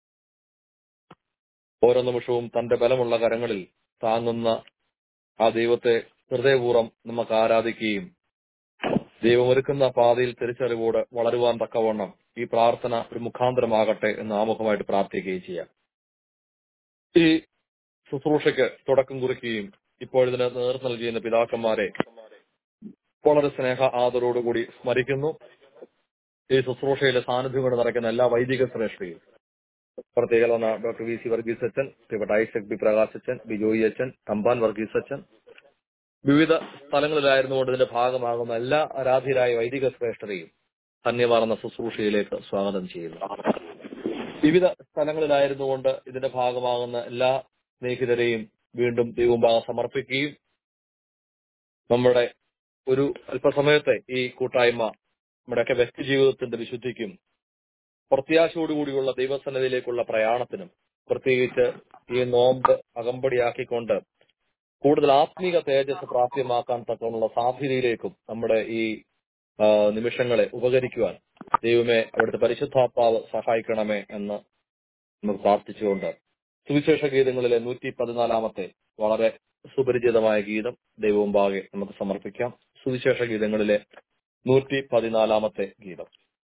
ഓരോ നിമിഷവും തന്റെ ബലമുള്ള കരങ്ങളിൽ താങ്ങുന്ന ആ ദൈവത്തെ ഹൃദയപൂർവ്വം നമുക്ക് ആരാധിക്കുകയും ദൈവമൊരുക്കുന്ന പാതയിൽ തിരിച്ചറിവോട് വളരുവാൻ തക്കവണ്ണം ഈ പ്രാർത്ഥന ഒരു മുഖാന്തരമാകട്ടെ എന്ന് ആമുഖമായിട്ട് പ്രാർത്ഥിക്കുകയും ചെയ്യാം ഈ ശുശ്രൂഷയ്ക്ക് തുടക്കം കുറിക്കുകയും ഇപ്പോഴിതിന് നേതൃത്വം നൽകിയ പിതാക്കന്മാരെ വളരെ സ്നേഹ ആദരോടുകൂടി സ്മരിക്കുന്നു ഈ ശുശ്രൂഷയിലെ സാന്നിധ്യം കൊണ്ട് നടക്കുന്ന എല്ലാ വൈദിക ശ്രേഷ്ഠയും പ്രത്യേകത ഡോക്ടർ വി സി വർഗീസ് അച്ഛൻ ശ്രീപട്ട ഐസക് ബി പ്രകാശ് അച്ഛൻ ബിജോയി അച്ഛൻ തമ്പാൻ വർഗീസ് അച്ഛൻ വിവിധ സ്ഥലങ്ങളിലായിരുന്നുകൊണ്ട് ഇതിന്റെ ഭാഗമാകുന്ന എല്ലാ ആരാധ്യരായ വൈദിക ശ്രേഷ്ഠതയും ധന്യമാർന്ന ശുശ്രൂഷയിലേക്ക് സ്വാഗതം ചെയ്യുന്നു വിവിധ സ്ഥലങ്ങളിലായിരുന്നുകൊണ്ട് ഇതിന്റെ ഭാഗമാകുന്ന എല്ലാ സ്നേഹിതരെയും വീണ്ടും ദൈവമുമ്പാകെ സമർപ്പിക്കുകയും നമ്മുടെ ഒരു അല്പസമയത്തെ ഈ കൂട്ടായ്മ നമ്മുടെയൊക്കെ വ്യക്തി ജീവിതത്തിന്റെ വിശുദ്ധിക്കും പ്രത്യാശയോടുകൂടിയുള്ള ദൈവസന്നതിയിലേക്കുള്ള പ്രയാണത്തിനും പ്രത്യേകിച്ച് ഈ നോമ്പ് അകമ്പടിയാക്കിക്കൊണ്ട് കൂടുതൽ ആത്മീക തേജസ് പ്രാപ്യമാക്കാൻ തക്കമുള്ള സാധ്യതയിലേക്കും നമ്മുടെ ഈ ആ, നിമിഷങ്ങളെ ഉപകരിക്കുവാൻ ദൈവമേ അവിടുത്തെ പരിശുദ്ധാത്മാവ് സഹായിക്കണമേ എന്ന് നമുക്ക് പ്രാർത്ഥിച്ചുകൊണ്ട് സുവിശേഷ ഗീതങ്ങളിലെ നൂറ്റി പതിനാലാമത്തെ വളരെ സുപരിചിതമായ ഗീതം ദൈവമുമ്പാകെ നമുക്ക് സമർപ്പിക്കാം സുവിശേഷ ഗീതങ്ങളിലെ നൂറ്റി പതിനാലാമത്തെ ഗീതം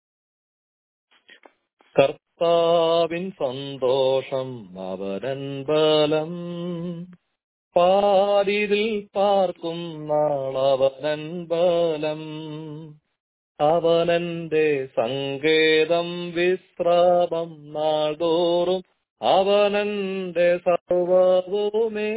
കർത്താവിൻ സന്തോഷം അവരൻ ബലം പാരിതിൽ പാർക്കും നാളവനൻ ബലം അവനന്റെ സങ്കേതം വിശ്രാമം നാൾതോറും അവനന്റെ സർവവുമേ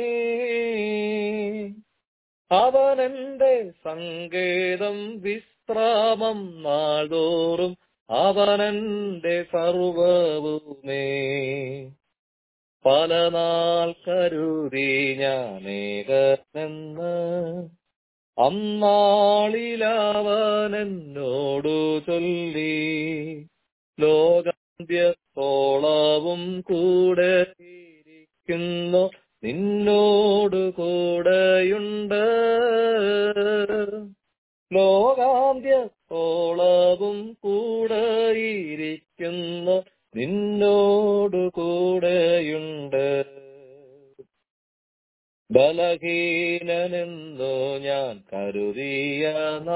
അവനന്റെ സങ്കേതം വിശ്രാമം നാൾതോറും അവനന്റെ സർവവുമേ പല നാൾ കരുതി ഞാനേകനെന്ന് അന്നാളിലവനെന്നോടു ചൊല്ലി ലോകാന്ത്യത്തോളവും കൂടെ ഇരിക്കുന്നു നിന്നോട് കൂടെയുണ്ട് ലോകാന്ത്യത്തോളവും കൂടെ ഇരിക്കുന്നു നിന്നോട് കൂടെയുണ്ട് ബലഹീനനെന്നു ഞാൻ കരുതിയ നാ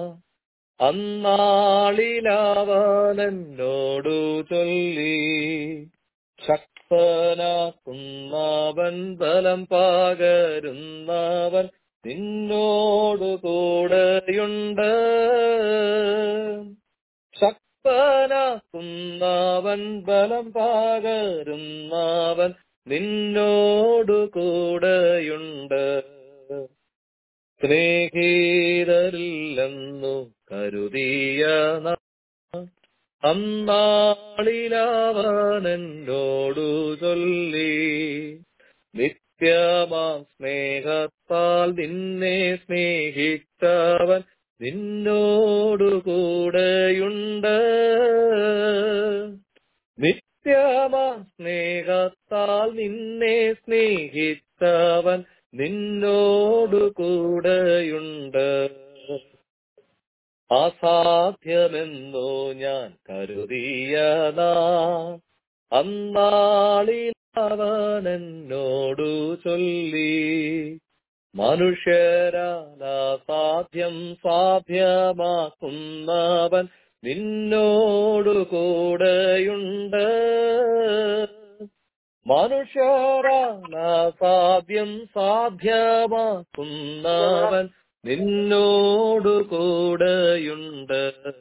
അന്നാളിലവനെന്നോടു ചൊല്ലി ശക്തനാക്കുന്നവൻ ബലം പകരുന്നവൻ നിന്നോട് കൂടെയുണ്ട് ശക്തനാക്കുന്നവൻ ബലം പകരുന്നവൻ നിന്നോട് കൂടെയുണ്ട് സ്നേഹിതരില്ലെന്നു കരുതിയ നാം അന്നാളിലവനെന്നോടു ചൊല്ലി നിത്യമാം സ്നേഹത്താൽ നിന്നെ സ്നേഹിച്ചവൻ നിന്നോടു കൂടെയുണ്ട് നിത്യമാ സ്നേഹത്താൽ നിന്നെ സ്നേഹിച്ചവൻ നിന്നോടു കൂടെയുണ്ട് അസാധ്യമെന്നു ഞാൻ കരുതിയതാ അന്നാളിലവനെന്നോടു ചൊല്ലി മനുഷ്യരാൽ അസാധ്യം സാധ്യമാക്കുന്നവൻ നിന്നോടു കൂടെയുണ്ട് മനുഷ്യരാൽ അസാധ്യം സാധ്യമാക്കുന്നവൻ നിന്നോടു കൂടെയുണ്ട്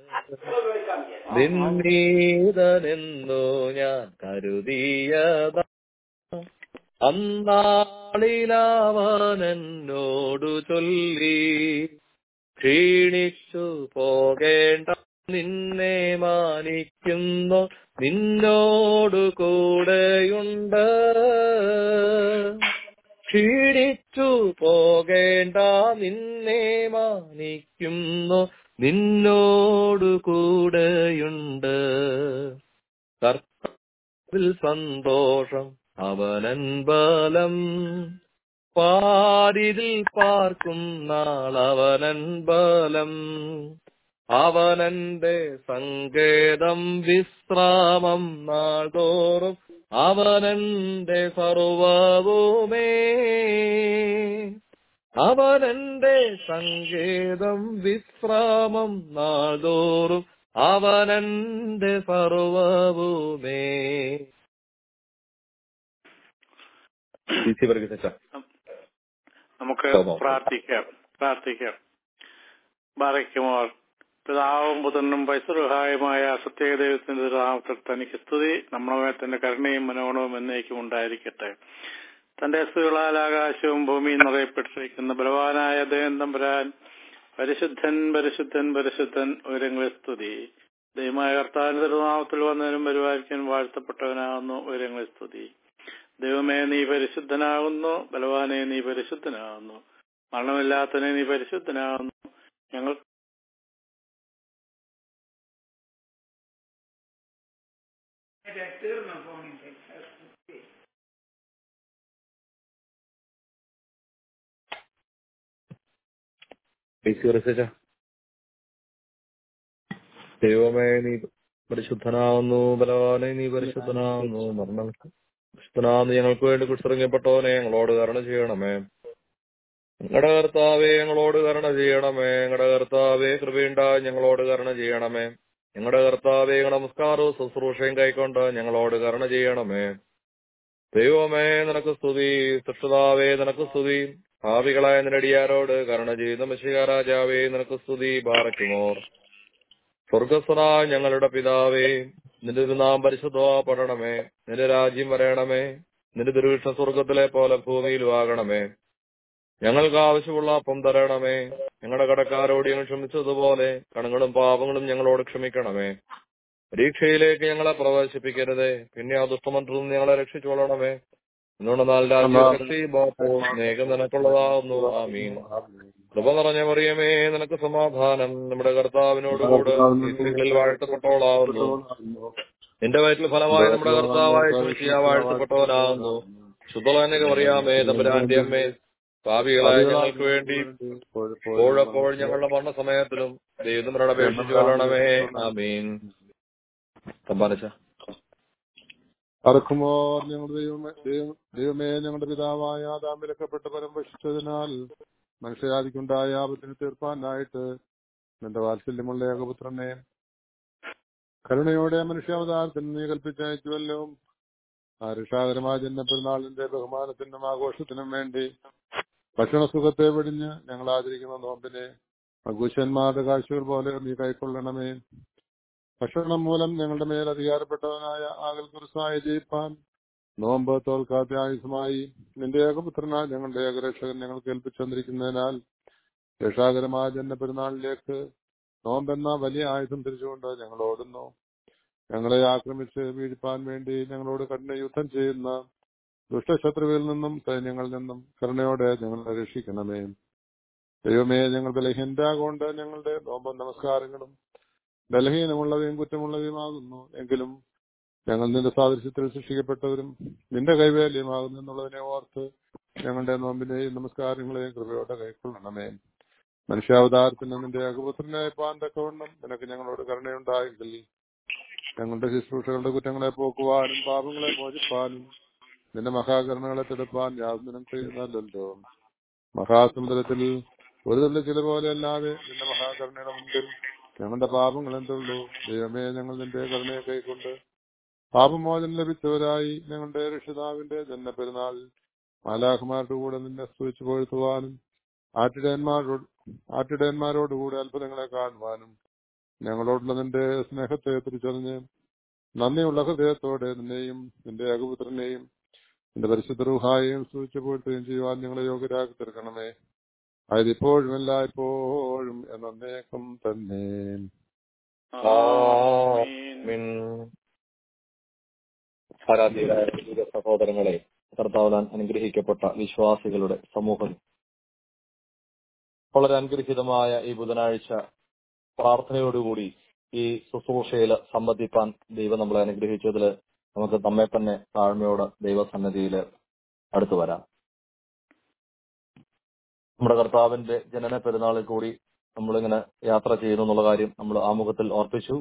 നിന്നീതനെന്നു ഞാൻ കരുതിയതാ അന്നാളിലവനെന്നോടു ചൊല്ലി ക്ഷീണിച്ചു പോകേണ്ട നിന്നെ മാനിക്കുന്നു നിന്നോടു കൂടെയുണ്ട് ക്ഷീണിച്ചു പോകേണ്ട നിന്നെ മാനിക്കുന്നു നിന്നോടു കൂടെയുണ്ട് കർത്താവിൽ സന്തോഷം അവനൻ ബലം പാരിതിൽ പാർക്കും നാളവനൻ ബലം അവനന്റെ സങ്കേതം വിശ്രാമം നാൾതോറും അവനന്റെ സർവവുമേ അവനന്റെ സങ്കേതം വിശ്രാമം നാൾതോറും അവനന്റെ സർവവുമേ നമുക്ക് സ്തോത്രം. പ്രാർത്ഥിക്കാം പ്രാർത്ഥിക്കാം ബാറയ്ക്കുമോർ പിതാവും പുത്രനും പൈസറുഹായുമായ സത്യദൈവത്തിന്റെ നാമത്തിൽ തനിക്ക് സ്തുതി നമ്മളെ തന്റെ കരുണയും മനോഗണവും എന്നേക്കും ഉണ്ടായിരിക്കട്ടെ തന്റെ സ്തുതികളാൽ ആകാശവും ഭൂമിയും നിറയപ്പെട്ടിരിക്കുന്ന ബലവാനായ ദൈവം തമ്പുരാൻ പരിശുദ്ധൻ പരിശുദ്ധൻ പരിശുദ്ധൻ ഉയരങ്ങളെ സ്തുതി ദൈവമായ കർത്താവിന്റെ തിരുനാമത്തിൽ വന്നവനും പരിപാലിക്കാൻ വാഴ്ത്തപ്പെട്ടവനാകുന്നു ഉയരങ്ങളെ സ്തുതി ദൈവമേ നീ പരിശുദ്ധനാകുന്നു ബലവാനെ നീ പരിശുദ്ധനാകുന്നു മരണമില്ലാത്തനെ നീ പരിശുദ്ധനാകുന്നു ഞങ്ങൾ തീർന്നു ഫോണിന്റെ ഈശ്വരസിച്ച ദൈവമേ നീ പരിശുദ്ധനാവുന്നു ബലവാനെ നീ പരിശുദ്ധനാവുന്നു മരണം പരിശുദ്ധനാവുന്നു ഞങ്ങൾക്ക് വേണ്ടി കുറിച്ചിറങ്ങപ്പെട്ടവനെ ഞങ്ങളോട് കരുണ ചെയ്യണമേ ഞങ്ങളുടെ കർത്താവെ ഞങ്ങളോട് കരുണ ചെയ്യണമേ ഞങ്ങളുടെ കർത്താവെ കൃപയുണ്ടായി ഞങ്ങളോട് കരുണ ചെയ്യണമേ ഞങ്ങളുടെ കർത്താവെ നമസ്കാരവും ശുശ്രൂഷയും കൈക്കൊണ്ട് ഞങ്ങളോട് കരുണ ചെയ്യണമേ ദൈവമേ നിനക്ക് സ്തുതി സൃഷ്ടാവേ നിനക്ക് സ്തുതി ഭാവികളായ നിരടിയാരോട് കരുണ ചെയ്യുന്ന മഷിക രാജാവേ നിനക്ക് സ്തുതി ബാറയ്ക്കുമോർ സ്വർഗസ്വനായ ഞങ്ങളുടെ പിതാവേ നിന്റെ നാം പരിശുദ്ധപ്പെടണമേ നിന്റെ രാജ്യം വരയണമേ നിന്റെ ദുർവിഷ്ണ സ്വർഗത്തിലെ പോലെ ഭൂമിയിലും ആകണമേ ഞങ്ങൾക്ക് ആവശ്യമുള്ള അപ്പം തരണമേ ഞങ്ങളുടെ കടക്കാരോട് ഞങ്ങൾ ക്ഷമിച്ചതുപോലെ കണങ്ങളും പാപങ്ങളും ഞങ്ങളോട് ക്ഷമിക്കണമേ പരീക്ഷയിലേക്ക് ഞങ്ങളെ പ്രവേശിപ്പിക്കരുതേ പിന്നെ ആ ദുഷ്ടമന്ത്രത്തിൽ നിന്ന് ഞങ്ങളെ രക്ഷിച്ചുകൊള്ളണമേ എന്തുകൊണ്ടെന്നാൽ രാജ്യശക്തി ബാപ്പോ സ്നേഹം നിനക്കുള്ളതാകുന്നു ആമീൻ കൃപ നിറഞ്ഞ മറിയമേ നിനക്ക് സമാധാനം നമ്മുടെ കർത്താവിനോടുകൂടെ ഈ സ്ത്രീകളിൽ വാഴ്ത്തപ്പെട്ടവളാവുന്നു നിന്റെ വയറ്റിൽ ഫലമായി നമ്മുടെ കർത്താവായ ശുചിയ വാഴ്ത്തപ്പെട്ടവനാകുന്നു ശുദ്ധളനൊക്കെ അറിയാമേ തമ്പുരാന്റെ അമ്മേ ഭാവികളായ ഞങ്ങൾക്ക് വേണ്ടി എപ്പോഴെപ്പോൾ ഞങ്ങളുടെ മരണസമയത്തിലും ദൈവത്തിനോട് അപേക്ഷിച്ചു കൊള്ളണമേ ആമീൻ തമ്പാനച്ച അറക്കുമോ ഞങ്ങളുടെ ദൈവമേ ദൈവം- ദൈവമേ ഞങ്ങളുടെ പിതാവായ ആദാം വിലക്കപ്പെട്ട് പരംപക്ഷിച്ചതിനാൽ മനുഷ്യജാതിക്കുണ്ടായ ആപത്തിന് തീർപ്പാനായിട്ട് നിന്റെ വാത്സല്യമുള്ള ഏകപുത്രനെ കരുണയോടെ മനുഷ്യാവതാരത്തിന് നീ കൽപ്പിച്ചയച്ചുവല്ലോ ആ രക്ഷാകരമായ ജന്മപ്പെരുന്നാളിന്റെ ബഹുമാനത്തിനും ആഘോഷത്തിനും വേണ്ടി ഭക്ഷണസുഖത്തെ വെടിഞ്ഞ് ഞങ്ങൾ ആചരിക്കുന്ന നോമ്പിനെ മകുശന്മാരുടെ കാഴ്ചകൾ പോലെ നീ കൈക്കൊള്ളണമേ ഭക്ഷണം മൂലം ഞങ്ങളുടെ മേൽ അധികാരപ്പെട്ടവനായ ആകൽ കുറിസായ ജയിപ്പാൻ നോമ്പ് തോൽക്കാത്ത ആയുധമായി നിന്റെ ഏകപുത്രനാൽ ഞങ്ങളുടെ ഏകരക്ഷകൻ ഞങ്ങൾക്ക് ഏൽപ്പിച്ചു തന്നിരിക്കുന്നതിനാൽ രക്ഷാകരമായ ജന്മപെരുന്നാളിലേക്ക് നോമ്പെന്ന വലിയ ആയുധം തിരിച്ചുകൊണ്ട് ഞങ്ങൾ ഓടുന്നു ഞങ്ങളെ ആക്രമിച്ച് വീഴ്പ്പാൻ വേണ്ടി ഞങ്ങളോട് കഠിന യുദ്ധം ചെയ്യുന്ന ദുഷ്ടശത്രുവിൽ നിന്നും സൈന്യങ്ങളിൽ നിന്നും കരുണയോടെ ഞങ്ങളെ രക്ഷിക്കണമേ ദൈവമേ ഞങ്ങൾ ബലഹീനരാകൊണ്ട് ഞങ്ങളുടെ നോമ്പും നമസ്കാരങ്ങളും ബലഹീനമുള്ളവയും കുറ്റമുള്ളവയുമാകുന്നു എങ്കിലും ഞങ്ങൾ നിന്റെ സാദൃശ്യത്തിൽ സൃഷ്ടിക്കപ്പെട്ടവരും നിന്റെ കൈവേല്യമാകുന്നു എന്നുള്ളതിനെ ഓർത്ത് ഞങ്ങളുടെ നോമ്പിനെയും നമസ്കാരങ്ങളെയും കൃപയോടെ കൈക്കൊള്ളണമേ മനുഷ്യാവതാരത്തിന് നിന്റെ ഏകപുത്രനെ പാന്തക്കവണ്ണം നിനക്ക് ഞങ്ങളോട് കരുണയുണ്ടായെങ്കിൽ ഞങ്ങളുടെ ശുശ്രൂഷകളുടെ കുറ്റങ്ങളെ പോക്കുവാനും പാപങ്ങളെ മോചിപ്പാനും നിന്റെ മഹാകരുണകളെ തെടുപ്പാൻ യാതൊന്നിനും കഴിയുന്നല്ലോ മഹാസമുദ്രത്തിൽ ഒരു തുള്ളി ചില പോലെ അല്ലാതെ നിന്റെ മഹാകരുണയുടെ മുൻപിൽ ഞങ്ങളുടെ പാപങ്ങൾ എന്തുള്ളൂ ദൈവമേ ഞങ്ങൾ നിന്റെ കരുണയെ കൈക്കൊണ്ട് പാപമോചനം ലഭിച്ചവരായി ഞങ്ങളുടെ രക്ഷിതാവിന്റെ ജന്മപെരുന്നാൾ മാലാഖമാരുടെ കൂടെ നിന്നെ സ്തുതിച്ചു പൊഴുത്തുവാനും ആട്ടിടയന്മാരോട് ആട്ടിടയന്മാരോടുകൂടെ അത്ഭുതങ്ങളെ കാണുവാനും ഞങ്ങളോടുള്ള നിന്റെ സ്നേഹത്തെ തിരിച്ചറിഞ്ഞ് നന്ദിയുള്ള ഹൃദയത്തോടെ നിന്നെയും നിന്റെ ഏകപുത്രനെയും നിന്റെ പരിശുദ്ധ റൂഹായെയും സ്തുതിച്ചു പോഴ്ത്തുകയും ചെയ്യുവാൻ ഞങ്ങളെ യോഗ്യരാക്കി തീർക്കണമേ അത് ഇപ്പോഴും എല്ലായ്പ്പോഴും എന്നേക്കും തന്നെ ആമീൻ. ആരാധ്യരായ ദൈവ സഹോദരങ്ങളെ കർത്താവലാൻ അനുഗ്രഹിക്കപ്പെട്ട വിശ്വാസികളുടെ സമൂഹം വളരെ അനുഗ്രഹീതമായ ഈ ബുധനാഴ്ച പ്രാർത്ഥനയോടുകൂടി ഈ ശുശ്രൂഷയിൽ സംബന്ധിപ്പാൻ ദൈവം നമ്മളെ അനുഗ്രഹിച്ചതിൽ നമുക്ക് നമ്മെ തന്നെ താഴ്മയോട് ദൈവസന്നിധിയിൽ അടുത്തു വരാം നമ്മുടെ കർത്താവിന്റെ ജനന പെരുന്നാളിൽ കൂടി നമ്മളിങ്ങനെ യാത്ര ചെയ്യുന്നു എന്നുള്ള കാര്യം നമ്മൾ ആമുഖത്തിൽ ഓർപ്പിച്ചു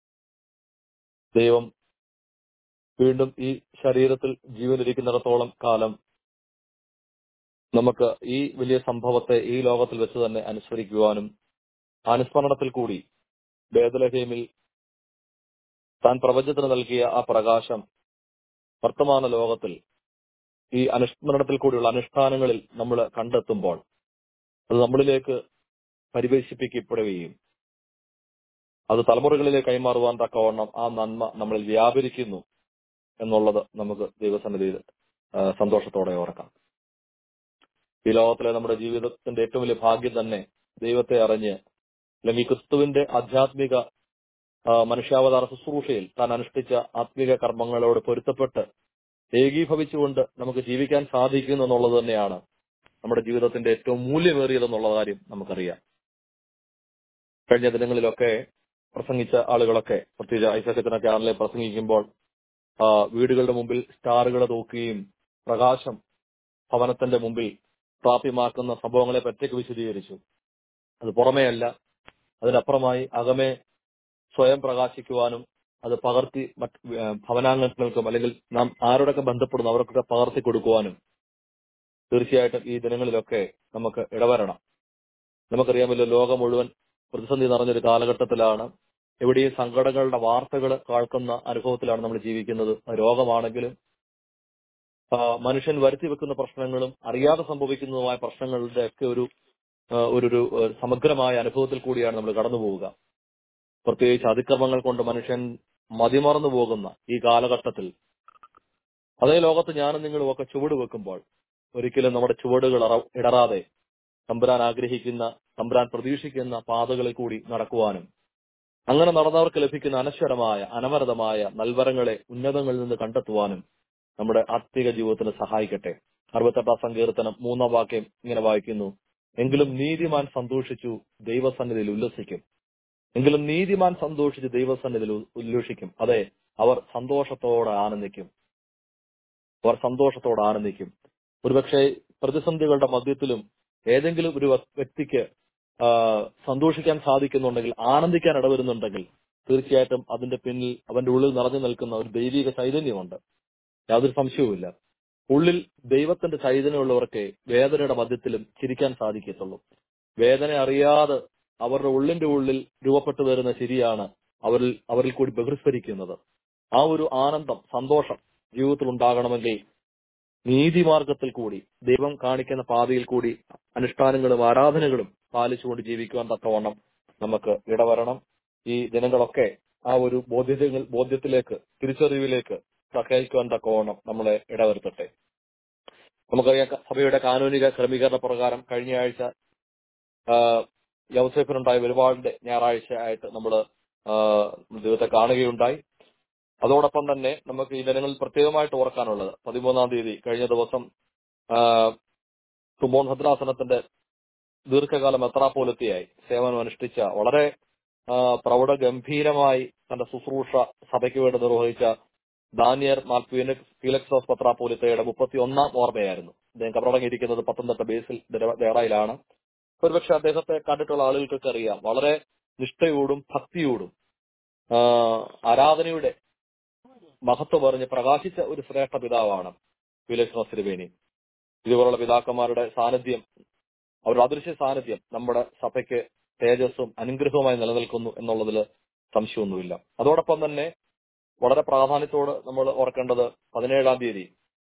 ദൈവം വീണ്ടും ഈ ശരീരത്തിൽ ജീവനിരിക്കുന്നിടത്തോളം കാലം നമുക്ക് ഈ വലിയ സംഭവത്തെ ഈ ലോകത്തിൽ വെച്ച് തന്നെ അനുസ്മരിക്കുവാനും അനുസ്മരണത്തിൽ കൂടി ബേദലഹേമിൽ താൻ പ്രപഞ്ചത്തിന് നൽകിയ ആ പ്രകാശം വർത്തമാന ലോകത്തിൽ ഈ അനുസ്മരണത്തിൽ കൂടിയുള്ള അനുഷ്ഠാനങ്ങളിൽ നമ്മൾ കണ്ടെത്തുമ്പോൾ അത് നമ്മളിലേക്ക് പരിവേശിപ്പിക്കപ്പെടുകയും അത് തലമുറകളിലേക്ക് കൈമാറുവാൻ തക്കവണ്ണം ആ നന്മ നമ്മളിൽ വ്യാപരിക്കുന്നു എന്നുള്ളത് നമുക്ക് ദൈവസന്നിധിയിൽ ആ, സന്തോഷത്തോടെ ഓർക്കാം ഈ ലോകത്തിലെ നമ്മുടെ ജീവിതത്തിന്റെ ഏറ്റവും വലിയ ഭാഗ്യം തന്നെ ദൈവത്തെ അറിഞ്ഞ് അല്ലെങ്കിൽ ക്രിസ്തുവിന്റെ ആധ്യാത്മിക ആ, മനുഷ്യാവതാര ശുശ്രൂഷയിൽ താൻ അനുഷ്ഠിച്ച ആത്മീക കർമ്മങ്ങളോട് പൊരുത്തപ്പെട്ട് ഏകീഭവിച്ചുകൊണ്ട് നമുക്ക് ജീവിക്കാൻ സാധിക്കുന്നു എന്നുള്ളത് തന്നെയാണ് നമ്മുടെ ജീവിതത്തിന്റെ ഏറ്റവും മൂല്യമേറിയതെന്നുള്ള കാര്യം നമുക്കറിയാം കഴിഞ്ഞ ദിനങ്ങളിലൊക്കെ പ്രസംഗിച്ച ആളുകളൊക്കെ പ്രത്യേകിച്ച് ഐസക്കത്തിന ചാനലിൽ പ്രസംഗിക്കുമ്പോൾ ആ, വീടുകളുടെ മുമ്പിൽ സ്റ്റാറുകൾ തൂക്കുകയും പ്രകാശം ഭവനത്തിന്റെ മുമ്പിൽ പ്രാപ്യമാക്കുന്ന സംഭവങ്ങളെ പറ്റിയൊക്കെ വിശദീകരിച്ചു അത് പുറമേ അല്ല അതിനപ്പുറമായി അകമേ സ്വയം പ്രകാശിക്കുവാനും അത് പകർത്തി മറ്റ് ഏഹ് ഭവനാംഗങ്ങൾക്കും അല്ലെങ്കിൽ നാം ആരോടൊക്കെ ബന്ധപ്പെടുന്നു അവർക്കൊക്കെ പകർത്തി കൊടുക്കുവാനും തീർച്ചയായിട്ടും ഈ ദിനങ്ങളിലൊക്കെ നമുക്ക് ഇടവരണം നമുക്കറിയാമല്ലോ ലോകം മുഴുവൻ പ്രതിസന്ധി നിറഞ്ഞൊരു കാലഘട്ടത്തിലാണ് എവിടെയും സങ്കടങ്ങളുടെ വാർത്തകൾ കേൾക്കുന്ന അനുഭവത്തിലാണ് നമ്മൾ ജീവിക്കുന്നത് അത് രോഗമാണെങ്കിലും ആ, മനുഷ്യൻ വരുത്തി വെക്കുന്ന പ്രശ്നങ്ങളും അറിയാതെ സംഭവിക്കുന്നതുമായ പ്രശ്നങ്ങളുടെ ഒക്കെ ഒരു ആ, ഒരു ഒരു ഒരു സമഗ്രമായ അനുഭവത്തിൽ കൂടിയാണ് നമ്മൾ കടന്നു പോവുക പ്രത്യേകിച്ച് അതിക്രമങ്ങൾ കൊണ്ട് മനുഷ്യൻ മതിമറന്നു പോകുന്ന ഈ കാലഘട്ടത്തിൽ അതേ ലോകത്ത് ഞാനും നിങ്ങളും ഒക്കെ ചുവട് വെക്കുമ്പോൾ ഒരിക്കലും നമ്മുടെ ചുവടുകൾ അറ- ഇടറാതെ തമ്പുരാൻ ആഗ്രഹിക്കുന്ന തമ്പുരാൻ പ്രതീക്ഷിക്കുന്ന പാതകളിൽ കൂടി നടക്കുവാനും അങ്ങനെ നടന്നവർക്ക് ലഭിക്കുന്ന അനശ്വരമായ അനവരതമായ നൽവരങ്ങളെ ഉന്നതങ്ങളിൽ നിന്ന് കണ്ടെത്തുവാനും നമ്മുടെ ആത്മീക ജീവിതത്തിന് സഹായിക്കട്ടെ അറുപത്തെട്ടാം സങ്കീർത്തനം മൂന്നാം വാക്യം ഇങ്ങനെ വായിക്കുന്നു എങ്കിലും നീതിമാൻ സന്തോഷിച്ചു ദൈവസന്നിധിയിൽ ഉല്ലസിക്കും എങ്കിലും നീതിമാൻ സന്തോഷിച്ച് ദൈവസന്നിധിയിൽ ഉ- ഉല്ലസിക്കും അതെ അവർ സന്തോഷത്തോടെ ആനന്ദിക്കും അവർ സന്തോഷത്തോടെ ആനന്ദിക്കും ഒരുപക്ഷെ പ്രതിസന്ധികളുടെ മധ്യത്തിലും ഏതെങ്കിലും ഒരു വ്യ- വ്യക്തിക്ക് ആ, സന്തോഷിക്കാൻ സാധിക്കുന്നുണ്ടെങ്കിൽ ആനന്ദിക്കാൻ ഇടവരുന്നുണ്ടെങ്കിൽ തീർച്ചയായിട്ടും അതിന്റെ പിന്നിൽ അവന്റെ ഉള്ളിൽ നിറഞ്ഞു നിൽക്കുന്ന ഒരു ദൈവിക ചൈതന്യമുണ്ട് യാതൊരു സംശയവുമില്ല ഉള്ളിൽ ദൈവത്തിന്റെ ചൈതന്യമുള്ളവർക്ക് വേദനയുടെ മധ്യത്തിലും ചിരിക്കാൻ സാധിക്കത്തുള്ളൂ വേദന അറിയാതെ അവരുടെ ഉള്ളിന്റെ ഉള്ളിൽ രൂപപ്പെട്ടു വരുന്ന ചിരിയാണ് അവരിൽ അവരിൽ കൂടി ബഹിസ്ഫരിക്കുന്നത് ആ ഒരു ആനന്ദം സന്തോഷം ജീവിതത്തിൽ ഉണ്ടാകണമെങ്കിൽ നീതിമാർഗത്തിൽ കൂടി ദൈവം കാണിക്കുന്ന പാതയിൽ കൂടി അനുഷ്ഠാനങ്ങളും ആരാധനകളും പാലിച്ചുകൊണ്ട് ജീവിക്കുവാൻ തക്കവണ്ണം നമുക്ക് ഇടവരണം ഈ ജനങ്ങളൊക്കെ ആ ഒരു ബോധ്യതകൾ ബോധ്യത്തിലേക്ക് തിരിച്ചറിവിലേക്ക് സഹായിക്കുവാൻ തക്കവണ്ണം നമ്മളെ ഇടവരുത്തട്ടെ നമുക്കറിയാം ക- സഭയുടെ കാനൂനിക ക്രമീകരണ പ്രകാരം കഴിഞ്ഞ ആഴ്ച യവസേഫിനുണ്ടായ ഒരുപാടിന്റെ ഞായറാഴ്ച ആയിട്ട് നമ്മൾ ദൈവത്തെ കാണുകയുണ്ടായി അതോടൊപ്പം തന്നെ നമുക്ക് ഈ ദിനങ്ങളിൽ പ്രത്യേകമായിട്ട് ഓർക്കാനുള്ളത് പതിമൂന്നാം തീയതി കഴിഞ്ഞ ദിവസം ആ, തുമ്പോൺ ഭദ്രാസനത്തിന്റെ ദീർഘകാല മെത്രാപ്പോലത്തിയായി സേവനം അനുഷ്ഠിച്ച വളരെ ആ, പ്രൗഢഗംഭീരമായി തന്റെ ശുശ്രൂഷ സഭയ്ക്ക് വേണ്ടി നിർവഹിച്ച ദാനിയർ മാർ ഫീനിക്സ് ഫീലക്സ് ഓഫ് പത്രാപ്പോലിത്തയുടെ മുപ്പത്തി ഒന്നാം ഓർമ്മയായിരുന്നു അദ്ദേഹം കബറടങ്ങിയിരിക്കുന്നത് പത്തനംതിട്ട ബേസിൽ ദേറായിലാണ് ഒരുപക്ഷെ അദ്ദേഹത്തെ കണ്ടിട്ടുള്ള ആളുകൾക്കൊക്കെ അറിയാം വളരെ നിഷ്ഠയോടും ഭക്തിയോടും ആ, ആരാധനയുടെ മഹത്വം പറഞ്ഞ് പ്രകാശിച്ച ഒരു ശ്രേഷ്ഠ പിതാവാണ് ഫീലക്സ് തിരുവേണി ഇതുപോലുള്ള പിതാക്കന്മാരുടെ സാന്നിധ്യം അവരുടെ അദൃശ്യ സാന്നിധ്യം നമ്മുടെ സഭയ്ക്ക് തേജസ്സും അനുഗ്രഹവുമായി നിലനിൽക്കുന്നു എന്നുള്ളതിൽ സംശയമൊന്നുമില്ല അതോടൊപ്പം തന്നെ വളരെ പ്രാധാന്യത്തോട് നമ്മൾ ഓർക്കേണ്ടത് പതിനേഴാം തീയതി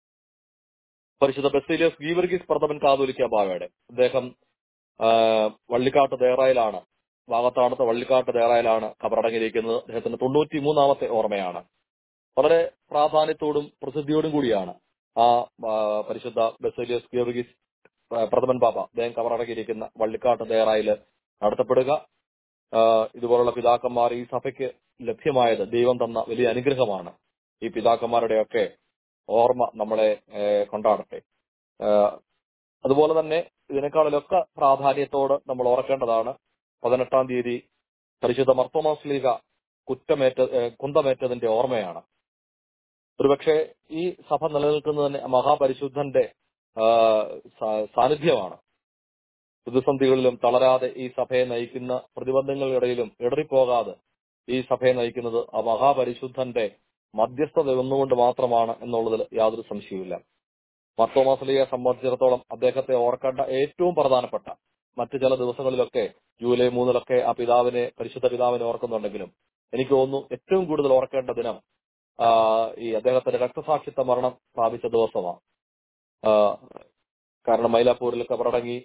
പരിശുദ്ധ ബെസീലിയസ് ഗീവർഗീസ് പ്രഥമൻ കാതോലിക്ക ബാവയുടെ അദ്ദേഹം ആ, വള്ളിക്കാട്ട് ദേറായിലാണ് വാഗത്താണത്ത് വള്ളിക്കാട്ട് ദേറായിലാണ് കബറടങ്ങിയിരിക്കുന്നത് അദ്ദേഹത്തിന്റെ തൊണ്ണൂറ്റി മൂന്നാമത്തെ ഓർമ്മയാണ് വളരെ പ്രാധാന്യത്തോടും പ്രസിദ്ധിയോടും കൂടിയാണ് ആ ആ, പരിശുദ്ധ ബെസേലിയസ് ഗീവർഗീസ് ആ, പ്രഥമൻ ബാബ അദ്ദേഹം കബറടങ്ങിയിരിക്കുന്ന വള്ളിക്കാട്ട് ദേറായിൽ നടത്തപ്പെടുക ആ, ഇതുപോലുള്ള പിതാക്കന്മാർ ഈ സഭയ്ക്ക് ലഭ്യമായത് ദൈവം തന്ന വലിയ അനുഗ്രഹമാണ് ഈ പിതാക്കന്മാരുടെയൊക്കെ ഓർമ്മ നമ്മളെ ഏ, കൊണ്ടാടട്ടെ ആ, അതുപോലെ തന്നെ ഇതിനേക്കാളിലൊക്കെ പ്രാധാന്യത്തോട് നമ്മൾ ഓർക്കേണ്ടതാണ് പതിനെട്ടാം തീയതി പരിശുദ്ധ മർത്തോമാസ്ലീഗ കുറ്റമേറ്റ ഏ, കുന്തമേറ്റതിന്റെ ഓർമ്മയാണ് ഒരുപക്ഷെ ഈ സഭ നിലനിൽക്കുന്നത് തന്നെ മഹാപരിശുദ്ധന്റെ ആ, സാ- സാന്നിധ്യമാണ് പ്രതിസന്ധികളിലും തളരാതെ ഈ സഭയെ നയിക്കുന്ന പ്രതിബന്ധങ്ങളിടയിലും ഇടറിപ്പോകാതെ ഈ സഭയെ നയിക്കുന്നത് ആ മഹാപരിശുദ്ധന്റെ മധ്യസ്ഥത ഒന്നുകൊണ്ട് മാത്രമാണ് എന്നുള്ളതിൽ യാതൊരു സംശയവുമില്ല മർത്തോമാസലിയെ സംബന്ധിച്ചിടത്തോളം അദ്ദേഹത്തെ ഓർക്കേണ്ട ഏറ്റവും പ്രധാനപ്പെട്ട മറ്റു ചില ദിവസങ്ങളിലൊക്കെ ജൂലൈ മൂന്നിലൊക്കെ ആ പിതാവിനെ പരിശുദ്ധ പിതാവിനെ ഓർക്കുന്നുണ്ടെങ്കിലും എനിക്ക് തോന്നുന്നു ഏറ്റവും കൂടുതൽ ഓർക്കേണ്ട ദിനം ആ, ഈ അദ്ദേഹത്തിന്റെ രക്തസാക്ഷിത്വ മരണം പ്രാപിച്ച ദിവസമാണ് ആ, കാരണം മൈലാപ്പൂരിൽ കബറടങ്ങി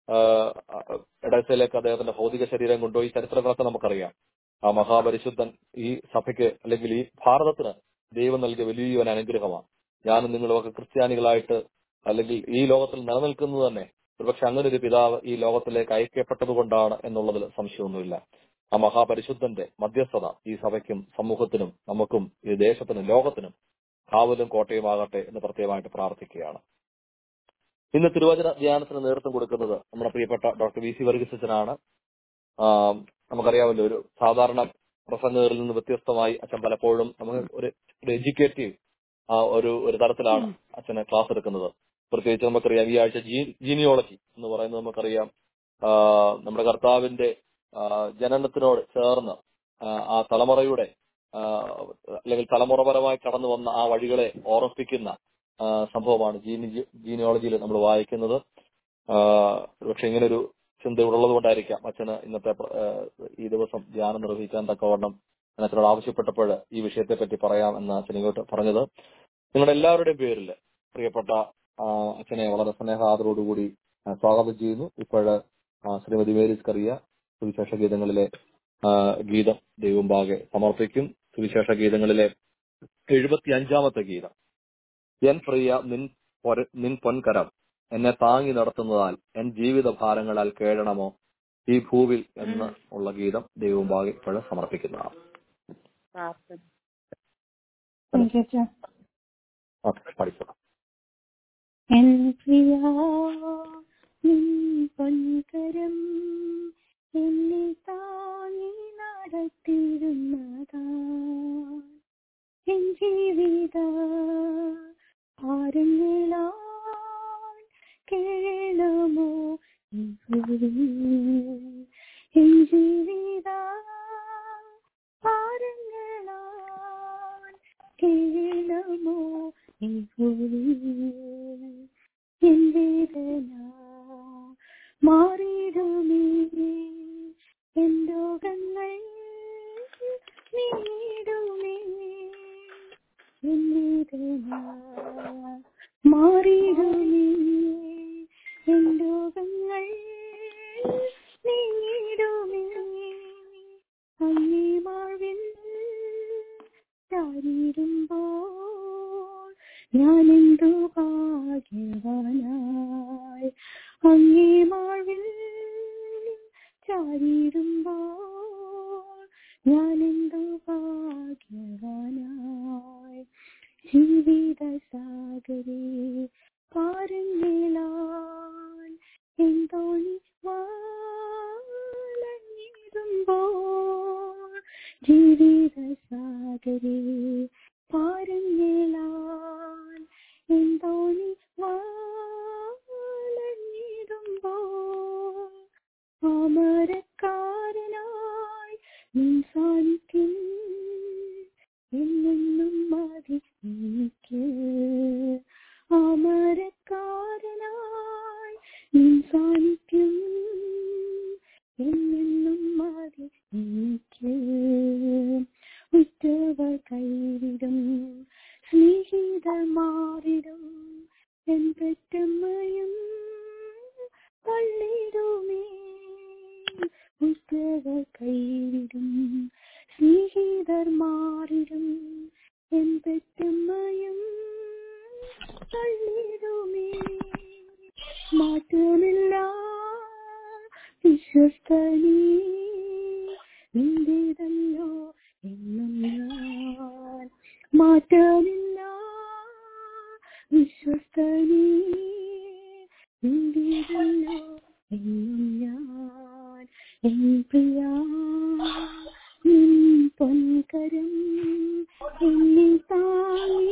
എടസയിലേക്ക് അദ്ദേഹത്തിന്റെ ഭൗതിക ശരീരം കൊണ്ടുപോയി ചരിത്രങ്ങളൊക്കെ നമുക്കറിയാം ആ മഹാപരിശുദ്ധൻ ഈ സഭയ്ക്ക് അല്ലെങ്കിൽ ഈ ഭാരതത്തിന് ദൈവം നൽകിയ വലിയൊരു അനുഗ്രഹമാണ് ഞാനും നിങ്ങളുമൊക്കെ ക്രിസ്ത്യാനികളായിട്ട് അല്ലെങ്കിൽ ഈ ലോകത്തിൽ നിലനിൽക്കുന്നത് തന്നെ ഒരുപക്ഷെ അങ്ങനെ ഒരു പിതാവ് ഈ ലോകത്തിലേക്ക് അയക്കപ്പെട്ടത് കൊണ്ടാണ് എന്നുള്ളതിൽ സംശയമൊന്നുമില്ല ആ മഹാപരിശുദ്ധന്റെ മധ്യസ്ഥത ഈ സഭയ്ക്കും സമൂഹത്തിനും നമുക്കും ഈ ദേശത്തിനും ലോകത്തിനും കാവലും കോട്ടയുമാകട്ടെ എന്ന് പ്രത്യേകമായിട്ട് പ്രാർത്ഥിക്കുകയാണ് ഇന്ന് തിരുവചന ധ്യാനത്തിന് നേതൃത്വം കൊടുക്കുന്നത് നമ്മുടെ പ്രിയപ്പെട്ട ഡോക്ടർ വി സി വർഗീസച്ചനാണ് ആം, നമുക്കറിയാമല്ലോ ഒരു സാധാരണ പ്രസംഗകരിൽ നിന്ന് വ്യത്യസ്തമായി അച്ഛൻ പലപ്പോഴും നമുക്ക് ഒരു ഒരു എഡ്യൂക്കേറ്റീവ് ഒരു ഒരു തരത്തിലാണ് അച്ഛന് ക്ലാസ് എടുക്കുന്നത് പ്രത്യേകിച്ച് നമുക്കറിയാം ഈ ആഴ്ച ജീനിയോളജി എന്ന് പറയുന്നത് നമുക്കറിയാം ആ, നമ്മുടെ കർത്താവിന്റെ ആ, ജനനത്തിനോട് ചേർന്ന് ആ, ആ തലമുറയുടെ ആ, അല്ലെങ്കിൽ തലമുറപരമായി കടന്നു വന്ന ആ വഴികളെ ഓർമ്മിപ്പിക്കുന്ന ആ, സംഭവമാണ് ജീനി ജീനിയോളജിയിൽ നമ്മൾ വായിക്കുന്നത് ആ, പക്ഷെ ഇങ്ങനൊരു ചിന്ത ഉള്ളത് കൊണ്ടായിരിക്കാം അച്ഛന് ഇന്നത്തെ പ്ര- ആ, ഈ ദിവസം ധ്യാനം നിർവഹിക്കാൻ തക്കവണ്ണം ഞാൻ അച്ഛനോട് ആവശ്യപ്പെട്ടപ്പോൾ ഈ വിഷയത്തെ പറ്റി പറയാം എന്ന് അച്ഛൻ ഇങ്ങോട്ട് പറഞ്ഞത് നിങ്ങളുടെ എല്ലാവരുടെയും പേരിൽ പ്രിയപ്പെട്ട ആ, അച്ഛനെ വളരെ സ്നേഹാദരോടുകൂടി ആ, സ്വാഗതം ചെയ്യുന്നു ഇപ്പോഴ് ശ്രീമതി മേരീസ് കറിയ സുവിശേഷ ഗീതങ്ങളിലെ ആ, ഗീതം ദൈവംബാകെ സമർപ്പിക്കും സുവിശേഷ ഗീതങ്ങളിലെ എഴുപത്തി അഞ്ചാമത്തെ ഗീതം എൻ പ്രിയ നിൻ പൊര- നിൻ പൊൻകരം എന്നെ താങ്ങി നടത്തുന്നതാൽ എൻ ജീവിത ഭാരങ്ങളാൽ കേഴണമോ ഈ ഭൂവിൽ എന്ന് ഉള്ള ഗീതം ദൈവംബാകെ ഇപ്പോഴ് സമർപ്പിക്കുന്നതാണ് പ്രാർത്ഥന Thank you, John. ഓക്കെ പഠിച്ചോളാം എൻ പ്രിയാ നിൻ പൊൻകരം എന്നെ താങ്ങി നടത്തിയിരുന്നതാ എൻ ജീവിത ഭാരങ്ങളാൽ കേളമോ ഈ ഭൂവിൽ എൻ ജീവിത ഭാരങ്ങളാൽ കേളമോ ഈ ഭൂവിൽ എൻ വേദന മാറിയിടുമേ എൻ രോഗങ്ങൾ നീടുമേ എൻ വേദന മാറിയിടുമേ എൻ രോഗങ്ങൾ നീടുമേ അങ്ങേ മാവിൽ ചാരിടുമ്പോൾ ഞാൻ എന്തു ഭാഗ്യവാനായി അങ്ങേ മാവിൽ ചാരിടുമ്പോൾ ഞാൻ എന്തു ഭാഗ്യവാനായി ജീവിത സാഗരേ പാരങ്ങളാൽ എന്തോണി വാലങ്ങിടുമ്പോൾ ജീവിത സാഗരേ പാരങ്ങളാൽ എന്തോണി വാലങ്ങിടുമ്പോൾ അമരക്കാരനായി നിൻ സാന്നിധ്യം എന്നെന്നും മതി എനിക്ക് അമരക്കാരനായി നിൻ സാന്നിധ്യം എന്നെന്നും മതി എനിക്ക് ഉറ്റവർ കൈവിടും സ്നേഹിതർ മാറിടും എൻ പെറ്റമ്മയും തള്ളിടുമേ ഉറ്റവർ കൈവിടും സ്നേഹിതർ മാറിടും എൻ പെറ്റമ്മയും തള്ളിടുമേ മാറ്റമില്ല വിശ്വസ്തനീ നിന്റേതല്ലോ എന്നും ഞാൻ മാറ്റമില്ല വിശ്വസ്തനീ നിന്റേതല്ലോ എന്നും ഞാൻ എൻ പ്രിയ നിൻ പൊൻകരം എന്നെ താങ്ങി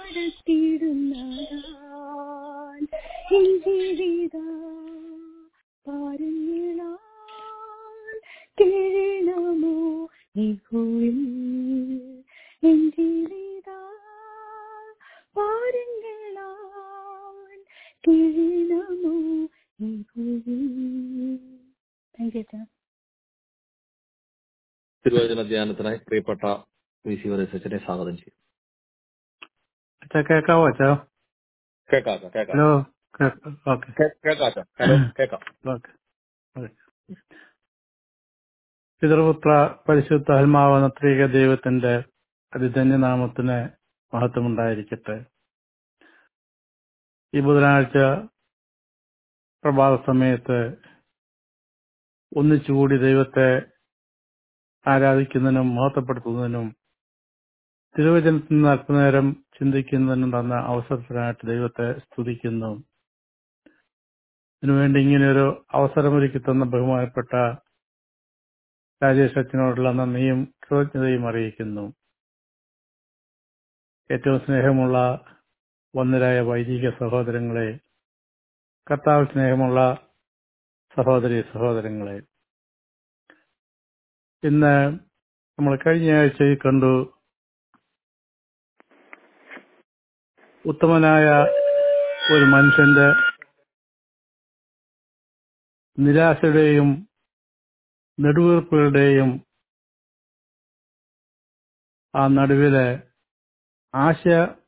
നടത്തിയിടുന്നതാൻ എൻ ജീവിത പാരങ്ങളാൽ കേളമോ ഈ ഭൂവിൽ എൻ ജീവിത പാരങ്ങളാൽ കേളമോ ഈ ഭൂവിൽ താങ്ക് യു സാർ തിരുവചന ധ്യാനത്തിനായി പ്രിയപ്പെട്ട വി സി വരസച്ചനെ സ്വാഗതം ചെയ്യും അച്ഛാ കേക്കാവോ അച്ഛാ കേക്കാം അച്ഛാ, കേക്കാം ഹലോ ഓക്കെ കേ- കേക്കാം അച്ഛാ. ഹലോ കേക്കാം ഓക്കെ പിതൃപുത്ര പരിശുദ്ധ ആത്മാവെന്ന ത്രിക ദൈവത്തിന്റെ അതിധന്യനാമത്തിന് മഹത്വമുണ്ടായിരിക്കട്ടെ ഈ ബുധനാഴ്ച പ്രഭാത സമയത്ത് ഒന്നിച്ചുകൂടി ദൈവത്തെ ആരാധിക്കുന്നതിനും മഹത്വപ്പെടുത്തുന്നതിനും തിരുവചനത്തിൽ നിന്ന് അല്പനേരം ചിന്തിക്കുന്നതിനും തന്ന അവസരത്തിനായിട്ട് ദൈവത്തെ സ്തുതിക്കുന്നു ഇതിനുവേണ്ടി ഇങ്ങനെയൊരു അവസരമൊരുക്കി തന്ന ബഹുമാനപ്പെട്ട രാജേഷ് അച്ഛനോടുള്ള നന്ദിയും കൃതജ്ഞതയും അറിയിക്കുന്നു ഏറ്റവും സ്നേഹമുള്ള വന്നരായ വൈദിക സഹോദരങ്ങളെ കർത്താവ് സ്നേഹമുള്ള സഹോദരി സഹോദരങ്ങളെ ഇന്ന് നമ്മൾ കഴിഞ്ഞ ആഴ്ചയിൽ കണ്ടു ഉത്തമനായ ഒരു മനുഷ്യന്റെ നിരാശയുടെയും നെടുവീർപ്പുകളുടെയും ആ നടുവില് ആശ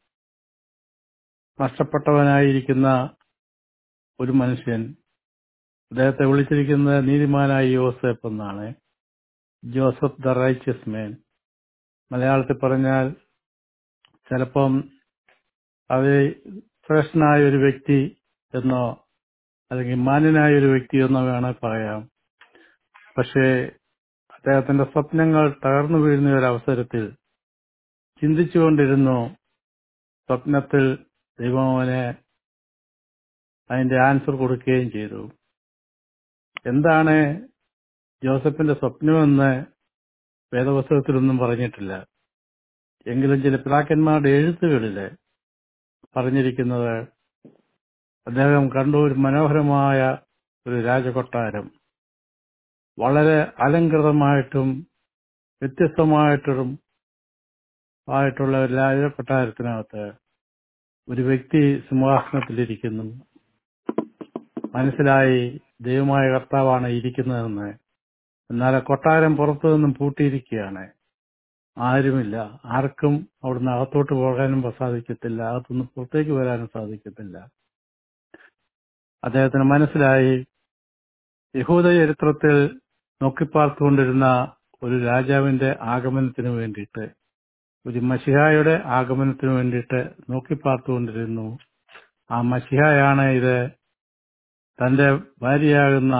നഷ്ടപ്പെട്ടവനായിരിക്കുന്ന ഒരു മനുഷ്യൻ അദ്ദേഹത്തെ വിളിച്ചിരിക്കുന്നത് നീതിമാനായ യോസഫ് എന്നാണ് ജോസഫ് ദ റൈച്ചസ് മാൻ മലയാളത്തിൽ പറഞ്ഞാൽ ചിലപ്പം അത് ശ്രേഷ്ഠനായ ഒരു വ്യക്തി എന്നോ അല്ലെങ്കിൽ മാന്യനായ ഒരു വ്യക്തി എന്നോ വേണേൽ പറയാം പക്ഷേ അദ്ദേഹത്തിന്റെ സ്വപ്നങ്ങൾ തകർന്നു വീഴുന്ന ഒരു അവസരത്തിൽ ചിന്തിച്ചുകൊണ്ടിരുന്നു സ്വപ്നത്തിൽ ദൈവം അവന് അതിന്റെ ആൻസർ കൊടുക്കുകയും ചെയ്തു എന്താണ് ജോസഫിന്റെ സ്വപ്നമെന്ന് വേദപുസ്തകത്തിലൊന്നും പറഞ്ഞിട്ടില്ല എങ്കിലും ചില പിതാക്കന്മാരുടെ എഴുത്തുകളില് പറഞ്ഞിരിക്കുന്നത് അദ്ദേഹം കണ്ടു ഒരു മനോഹരമായ ഒരു രാജകൊട്ടാരം വളരെ അലങ്കൃതമായിട്ടും വ്യത്യസ്തമായിട്ടും ആയിട്ടുള്ള ഒരു രാജകൊട്ടാരത്തിനകത്ത് ഒരു വ്യക്തി സിംഹാസനത്തിലിരിക്കുന്നു മനസ്സിലായി ദൈവമായ കർത്താവാണ് ഇരിക്കുന്നതെന്ന് എന്നാൽ ആ കൊട്ടാരം പുറത്തു നിന്നും പൂട്ടിയിരിക്കുകയാണ് ആരുമില്ല ആർക്കും അവിടുന്ന് അകത്തോട്ട് പോകാനും സാധിക്കത്തില്ല അകത്തുനിന്ന് പുറത്തേക്ക് വരാനും സാധിക്കത്തില്ല അദ്ദേഹത്തിന് മനസ്സിലായി യഹൂദ ചരിത്രത്തിൽ നോക്കിപ്പാർത്തുകൊണ്ടിരുന്ന ഒരു രാജാവിന്റെ ആഗമനത്തിന് വേണ്ടിയിട്ട് ഒരു മഷിഹായുടെ ആഗമനത്തിന് വേണ്ടിയിട്ട് നോക്കിപ്പാർത്തുകൊണ്ടിരുന്നു ആ മഷിഹായാണ് ഇത് തന്റെ ഭാര്യയാകുന്ന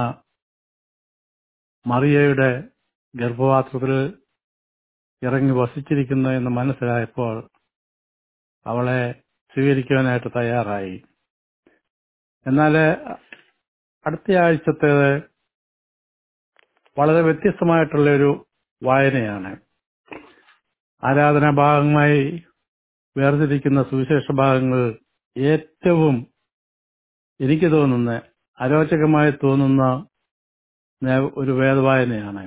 മറിയയുടെ ഗർഭപാത്രത്തിൽ ഇറങ്ങി വസിച്ചിരിക്കുന്നു എന്ന് മനസ്സിലായപ്പോൾ അവളെ സ്വീകരിക്കുവാനായിട്ട് തയ്യാറായി എന്നാൽ അടുത്ത ആഴ്ചത്തേത് വളരെ വ്യത്യസ്തമായിട്ടുള്ള ഒരു വായനയാണ് ആരാധനാ ഭാഗമായി വേർതിരിക്കുന്ന സുവിശേഷ ഭാഗങ്ങൾ ഏറ്റവും എനിക്ക് തോന്നുന്ന അരോചകമായി തോന്നുന്ന ഒരു വേദവായനയാണ്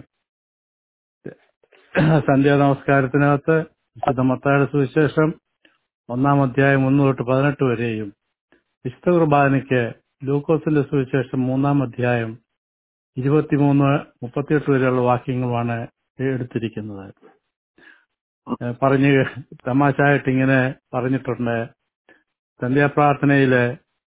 സന്ധ്യാ നമസ്കാരത്തിനകത്ത് വിശുദ്ധ മത്തായുടെ സുവിശേഷം ഒന്നാം അധ്യായം ഒന്ന് തൊട്ട് പതിനെട്ട് വരെയും വിശുദ്ധ കുർബാനയ്ക്ക് ലൂക്കോസിന്റെ സുവിശേഷം മൂന്നാം അധ്യായം ഇരുപത്തിമൂന്ന് മുപ്പത്തിയെട്ട് വരെയുള്ള വാക്യങ്ങളുമാണ് എടുത്തിരിക്കുന്നത് പറഞ്ഞ് തമാശായിട്ട് ഇങ്ങനെ പറഞ്ഞിട്ടുണ്ട് സന്ധ്യാപ്രാർത്ഥനയില്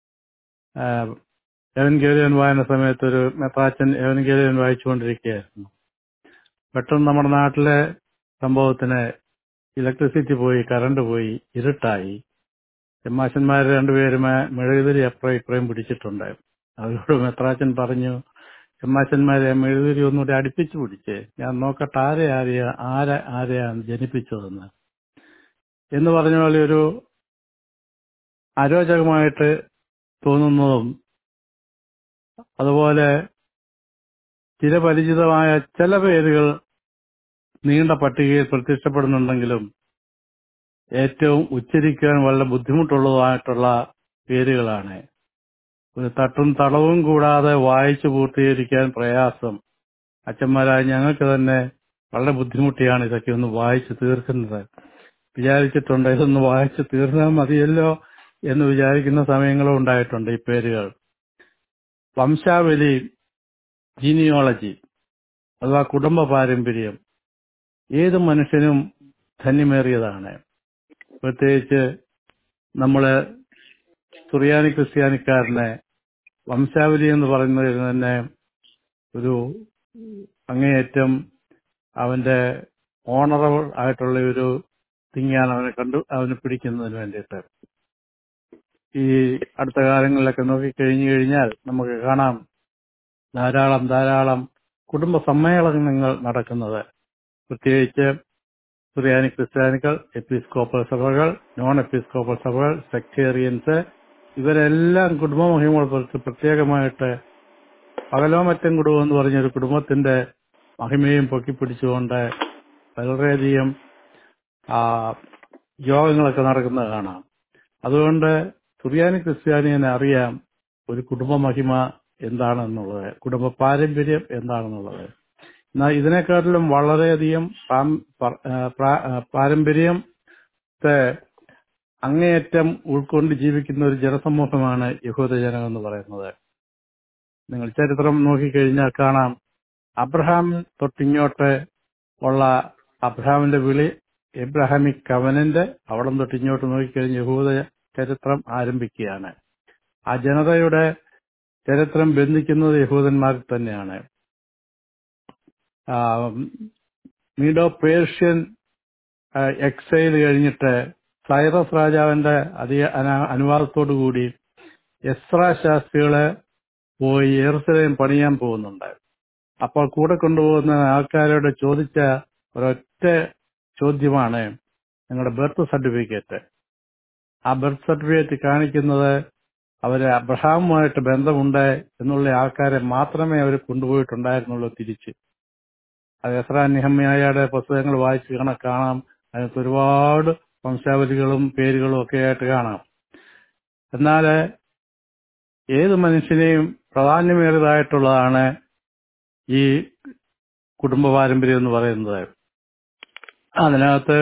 എവൻഗേലിയൻ വായന സമയത്ത് ഒരു മെത്രാച്ചൻ എവൻഗേലിയൻ വായിച്ചുകൊണ്ടിരിക്കുകയായിരുന്നു പെട്ടെന്ന് നമ്മുടെ നാട്ടിലെ സംഭവത്തിന് ഇലക്ട്രിസിറ്റി പോയി കറണ്ട് പോയി ഇരുട്ടായി ചെമ്മാശന്മാർ രണ്ടുപേരും മെഴുകുതിരി അപ്പുറം ഇപ്പുറയും പിടിച്ചിട്ടുണ്ട് അവരോട് മെത്രാച്ചൻ പറഞ്ഞു ചെമ്മാശന്മാരെ മെഴുകുതിരി ഒന്നുകൂടി അടുപ്പിച്ചു പിടിച്ചേ ഞാൻ നോക്കട്ടെ ആരെ ആരെയാ ആരെ ആരെയാണ് ജനിപ്പിച്ചതെന്ന് എന്ന് പറഞ്ഞ പോലെ ഒരു അരോചകമായിട്ട് തോന്നുന്നതും അതുപോലെ ചിരപരിചിതമായ ചില പേരുകൾ നീണ്ട പട്ടികയിൽ പ്രത്യക്ഷപ്പെടുന്നുണ്ടെങ്കിലും ഏറ്റവും ഉച്ചരിക്കാൻ വളരെ ബുദ്ധിമുട്ടുള്ളതായിട്ടുള്ള പേരുകളാണ് ഒരു തട്ടും തളവും കൂടാതെ വായിച്ചു പൂർത്തീകരിക്കാൻ പ്രയാസം അച്ഛന്മാരായ ഞങ്ങൾക്ക് തന്നെ വളരെ ബുദ്ധിമുട്ടിയാണ് ഇതൊക്കെ ഒന്ന് വായിച്ചു തീർക്കുന്നത് വിചാരിച്ചിട്ടുണ്ട് ഇതൊന്ന് വായിച്ചു തീർന്നാൽ മതിയല്ലോ എന്ന് വിചാരിക്കുന്ന സമയങ്ങളും ഉണ്ടായിട്ടുണ്ട് ഈ പേരുകൾ വംശാവലി ജീനിയോളജി അഥവാ കുടുംബ പാരമ്പര്യം ഏത് മനുഷ്യനും ധന്യമേറിയതാണ് പ്രത്യേകിച്ച് നമ്മള് സുറിയാനി ക്രിസ്ത്യാനിക്കാരനെ വംശാവലി എന്ന് പറയുന്നതിൽ തന്നെ ഒരു അങ്ങേയറ്റം അവന്റെ ഓണറബിൾ ആയിട്ടുള്ള ഒരു തിങ്ങാണ് അവനെ കണ്ടു അവനെ പിടിക്കുന്നതിന് വേണ്ടിയിട്ട് ഈ അടുത്ത കാലങ്ങളിലൊക്കെ നോക്കിക്കഴിഞ്ഞു കഴിഞ്ഞാൽ നമുക്ക് കാണാം ധാരാളം ധാരാളം കുടുംബ സമ്മേളനങ്ങൾ നടക്കുന്നത് പ്രത്യേകിച്ച് സുറിയാനി ക്രിസ്ത്യാനികൾ എപ്പിസ്കോപ്പൽ സഭകൾ നോൺ എപ്പിസ്കോപ്പൽ സഭകൾ സെക്ടേറിയൻസ് ഇവരെല്ലാം കുടുംബ മഹിമകൾ കുറിച്ച് പ്രത്യേകമായിട്ട് പകലോമറ്റം കുടുംബം എന്ന് പറഞ്ഞൊരു കുടുംബത്തിന്റെ മഹിമയും പൊക്കിപ്പിടിച്ചുകൊണ്ട് വളരെയധികം യോഗങ്ങളൊക്കെ നടക്കുന്നത് കാണാം അതുകൊണ്ട് സുറിയാനി ക്രിസ്ത്യാനിയെ അറിയാം ഒരു കുടുംബ മഹിമ എന്താണെന്നുള്ളത് കുടുംബ പാരമ്പര്യം എന്താണെന്നുള്ളത് എന്നാൽ ഇതിനെക്കാട്ടിലും വളരെയധികം പാം- പ- ആ, പ്രാ- ആ, പാരമ്പര്യത്തെ അങ്ങേയറ്റം ഉൾക്കൊണ്ട് ജീവിക്കുന്ന ഒരു ജനസമൂഹമാണ് യഹൂദജനം എന്ന് പറയുന്നത് നിങ്ങൾ ചരിത്രം നോക്കിക്കഴിഞ്ഞാൽ കാണാം അബ്രഹാം തൊട്ടിങ്ങോട്ട് ഉള്ള അബ്രഹാമിന്റെ വിളി എബ്രഹാമിക് കവനന്റ് അവിടം തൊട്ടിങ്ങോട്ട് നോക്കിക്കഴിഞ്ഞ് യഹൂദ ചരിത്രം ആരംഭിക്കുകയാണ് ആ ജനതയുടെ ചരിത്രം ബന്ധിക്കുന്നത് യഹൂദന്മാർ തന്നെയാണ് ആ, മീഡോ പേർഷ്യൻ ആ, എക്സൈൽ കഴിഞ്ഞിട്ട് സൈറസ് രാജാവിന്റെ അധിക അന- അനുവാദത്തോടു കൂടി എസ്ര ശാസ്ത്രികളെ പോയി യെറുസലേം പണിയാൻ പോകുന്നുണ്ട് അപ്പോൾ കൂടെ കൊണ്ടുപോകുന്ന ആൾക്കാരോട് ചോദിച്ച ഒരൊറ്റ ചോദ്യമാണ് നിങ്ങളുടെ ബർത്ത് സർട്ടിഫിക്കറ്റ് ആ ബർത്ത് സർട്ടിഫിക്കറ്റ് കാണിക്കുന്നത് അവര് അബ്രഹാമുമായിട്ട് ബന്ധമുണ്ട് എന്നുള്ള ആൾക്കാരെ മാത്രമേ അവർ കൊണ്ടുപോയിട്ടുണ്ടായിരുന്നുള്ളൂ തിരിച്ച് അത് എസ്ര നിഹമ്മയായുടെ പുസ്തകങ്ങൾ വായിച്ച് കാണാൻ കാണാം അതിനകത്ത് ഒരുപാട് വംശാവലികളും പേരുകളും ഒക്കെ ആയിട്ട് കാണാം എന്നാൽ ഏത് മനുഷ്യനെയും പ്രാധാന്യമേറിയതായിട്ടുള്ളതാണ് ഈ കുടുംബ പാരമ്പര്യം എന്ന് പറയുന്നത് അതിനകത്ത്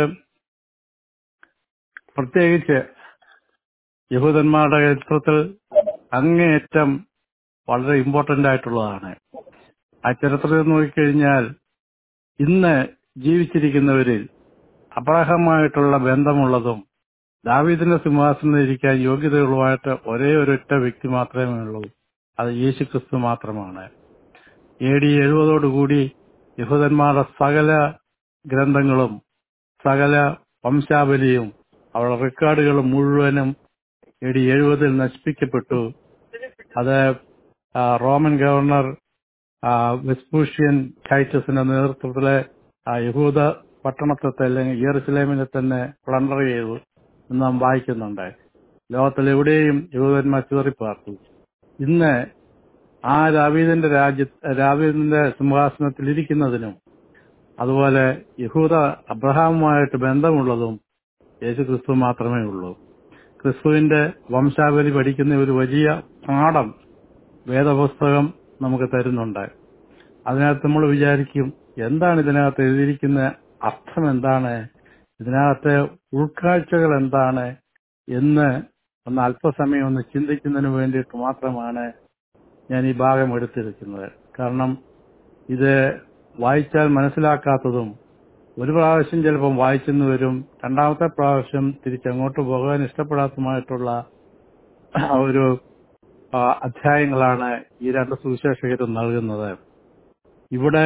പ്രത്യേകിച്ച് യഹൂദന്മാരുടെ ചരിത്രത്തിൽ അങ്ങേയറ്റം വളരെ ഇമ്പോർട്ടന്റ് ആയിട്ടുള്ളതാണ് ആ ചരിത്രത്തിൽ നോക്കിക്കഴിഞ്ഞാൽ ഇന്ന് ജീവിച്ചിരിക്കുന്നവരിൽ അബ്രാഹമായിട്ടുള്ള ബന്ധമുള്ളതും ദാവീദിന്റെ സിംഹാസനത്തിൽ ഇരിക്കാൻ യോഗ്യതയുള്ളതുമായിട്ട് ഒരേ ഒരൊറ്റ വ്യക്തി മാത്രമേ ഉള്ളൂ അത് യേശു ക്രിസ്തു മാത്രമാണ് എ ഡി എഴുപതോടുകൂടി യഹൂദന്മാരുടെ സകല ഗ്രന്ഥങ്ങളും സകല വംശാവലിയും അവരുടെ റെക്കോർഡുകൾ മുഴുവനും എ ഡി എഴുപതിൽ നശിപ്പിക്കപ്പെട്ടു അത് ആ, റോമൻ ഗവർണർ ആ, വെസ്പൂഷ്യൻ ടൈറ്റസിന്റെ നേതൃത്വത്തിലെ ആ യഹൂദ പട്ടണത്തെ അല്ലെങ്കിൽ യെറുസലേമിനെ തന്നെ പ്ലണ്ടർ ചെയ്തു എന്ന് നാം വായിക്കുന്നുണ്ട് ലോകത്തിൽ എവിടെയും യഹൂദന്മാർ ചിതറിപ്പാർത്തു ഇന്ന് ആ ദാവീദിന്റെ രാജ്യ ദാവീദിന്റെ സിംഹാസനത്തിൽ ഇരിക്കുന്നതിനും അതുപോലെ യഹൂദ അബ്രഹാമുമായിട്ട് ബന്ധമുള്ളതും യേശു ക്രിസ്തു മാത്രമേ ഉള്ളൂ ക്രിസ്തുവിന്റെ വംശാവലി പഠിക്കുന്ന ഒരു വലിയ പാഠം വേദപുസ്തകം നമുക്ക് തരുന്നുണ്ട് അതിനകത്ത് നമ്മൾ വിചാരിക്കും എന്താണ് ഇതിനകത്ത് എഴുതിയിരിക്കുന്ന അർത്ഥം എന്താണ് ഇതിനകത്തെ ഉൾക്കാഴ്ചകൾ എന്താണ് എന്ന് ഒന്ന് അല്പസമയം ഒന്ന് ചിന്തിക്കുന്നതിന് വേണ്ടിയിട്ട് മാത്രമാണ് ഞാൻ ഈ ഭാഗം എടുത്തിരിക്കുന്നത് കാരണം ഇത് വായിച്ചാൽ മനസ്സിലാക്കാത്തതും ഒരു പ്രാവശ്യം ചിലപ്പം വായിച്ചെന്ന് വരും രണ്ടാമത്തെ പ്രാവശ്യം തിരിച്ചങ്ങോട്ട് പോകാൻ ഇഷ്ടപ്പെടാത്തതുമായിട്ടുള്ള ഒരു ആ, അധ്യായങ്ങളാണ് ഈ രണ്ട് സുവിശേഷകരും നൽകുന്നത് ഇവിടെ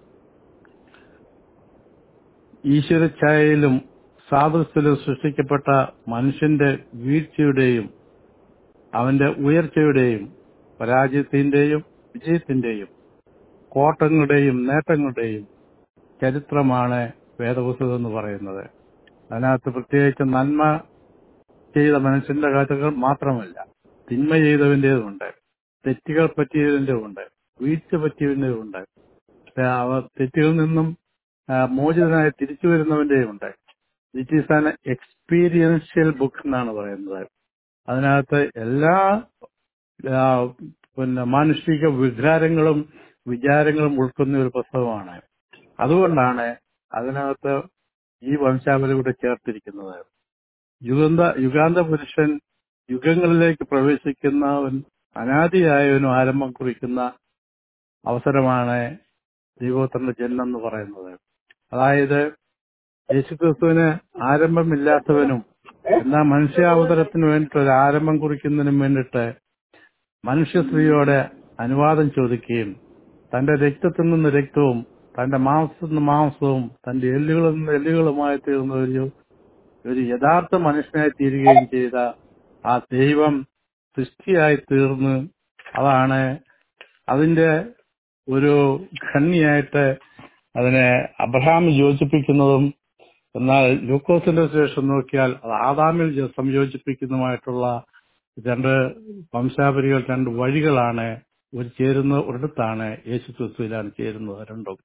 ഈശ്വരഛായയിലും സാദൃശ്യത്തിലും സൃഷ്ടിക്കപ്പെട്ട മനുഷ്യന്റെ വീഴ്ചയുടെയും അവന്റെ ഉയർച്ചയുടെയും പരാജയത്തിന്റെയും വിജയത്തിന്റെയും കോട്ടങ്ങളുടെയും നേട്ടങ്ങളുടെയും ചരിത്രമാണ് വേദപുസ്തകം എന്ന് പറയുന്നത് അതിനകത്ത് പ്രത്യേകിച്ച് നന്മ ചെയ്ത മനുഷ്യന്റെ കഥകൾ മാത്രമല്ല തിന്മ ചെയ്തവന്റേതുണ്ട് തെറ്റുകൾ പറ്റിയതിന്റെതുണ്ട് വീഴ്ച പറ്റിയതിന്റെതുണ്ട് അവ തെറ്റുകളിൽ നിന്നും ആ, മോചിതനായി തിരിച്ചു വരുന്നവന്റെയുണ്ട് it is an experiential book എന്നാണ് പറയുന്നത് അതിനകത്ത് എല്ലാ ആ, പിന്നെ മാനുഷിക വികാരങ്ങളും വിചാരങ്ങളും ഉൾക്കൊന്ന ഒരു പുസ്തകമാണ് അതുകൊണ്ടാണ് അതിനകത്ത് ഈ വംശാവലി കൂടെ ചേർത്തിരിക്കുന്നത് യുഗന്ത യുഗാന്ത പുരുഷൻ യുഗങ്ങളിലേക്ക് പ്രവേശിക്കുന്നവൻ അനാദിയായവനും ആരംഭം കുറിക്കുന്ന അവസരമാണ് ദൈവോത്തരന്റെ ജന്മം എന്ന് പറയുന്നത് അതായത് യേശുക്രിസ്തുവിന് ആരംഭമില്ലാത്തവനും എന്നാൽ മനുഷ്യാവതരത്തിന് വേണ്ടിയിട്ട് ഒരു ആരംഭം കുറിക്കുന്നതിനും വേണ്ടിയിട്ട് മനുഷ്യ സ്ത്രീയോട് അനുവാദം ചോദിക്കുകയും തന്റെ രക്തത്തിൽ നിന്ന് രക്തവും തന്റെ മാംസത്തിൽ നിന്ന് മാംസവും തന്റെ എല്ലുകളിൽ നിന്ന് എല്ലുകളുമായി തീർന്ന ഒരു ഒരു യഥാർത്ഥ മനുഷ്യനായി തീരുകയും ചെയ്ത ആ ദൈവം സൃഷ്ടിയായി തീർന്ന് അതാണ് അതിന്റെ ഒരു ഖണ്ണിയായിട്ട് അതിനെ അബ്രഹാം യോജിപ്പിക്കുന്നതും എന്നാൽ ലൂക്കോസിന്റെ ശേഷം നോക്കിയാൽ അത് ആദാമിൽ ജ- സംയോജിപ്പിക്കുന്നതുമായിട്ടുള്ള രണ്ട് വംശാവലികൾ രണ്ട് വഴികളാണ് ഒരു ചേരുന്ന ഒരിടത്താണ് യേശു ക്രിസ്തുവിലാണ് ചേരുന്നത് രണ്ടും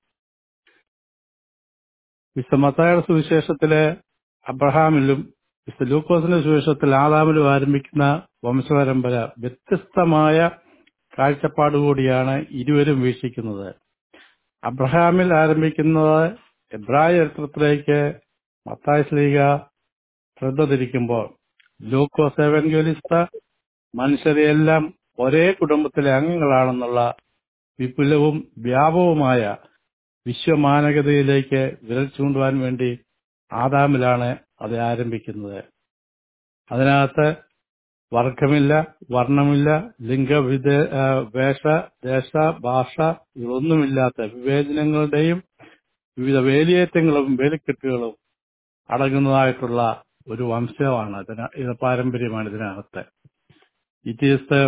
വിശുദ്ധ മത്തായുടെ സുവിശേഷത്തിലെ അബ്രഹാമിലും വിശുദ്ധ ലൂക്കോസിന്റെ സുവിശേഷത്തിൽ ആദാമിലും ആരംഭിക്കുന്ന വംശപരമ്പര വ്യത്യസ്തമായ കാഴ്ചപ്പാടുകൂടിയാണ് ഇരുവരും വീക്ഷിക്കുന്നത് അബ്രഹാമിൽ ആരംഭിക്കുന്നത് എബ്രായ ചരിത്രത്തിലേക്ക് മത്തായ ശ്ലീക ശ്രദ്ധ തിരിക്കുമ്പോൾ ലൂക്കോസ് എവൻഗ്യോലിസ്ത മനുഷ്യരെയെല്ലാം ഒരേ കുടുംബത്തിലെ അംഗങ്ങളാണെന്നുള്ള വിപുലവും വ്യാപകവുമായ വിശ്വമാനകതയിലേക്ക് വിരൽ ചൂണ്ടുവാൻ വേണ്ടി ആദാമിലാണ് അത് ആരംഭിക്കുന്നത് അതിനകത്ത് വർഗമില്ല വർണ്ണമില്ല ലിംഗവിധ ആ, വേഷ ദേശ ഭാഷ ഇതൊന്നുമില്ലാത്ത വിവേചനങ്ങളുടെയും വിവിധ വേലിയേറ്റങ്ങളും വേലിക്കെട്ടുകളും അടങ്ങുന്നതായിട്ടുള്ള ഒരു വംശമാണ് ഇതിന ഇത് പാരമ്പര്യമാണ് ഇതിനകത്ത് it is the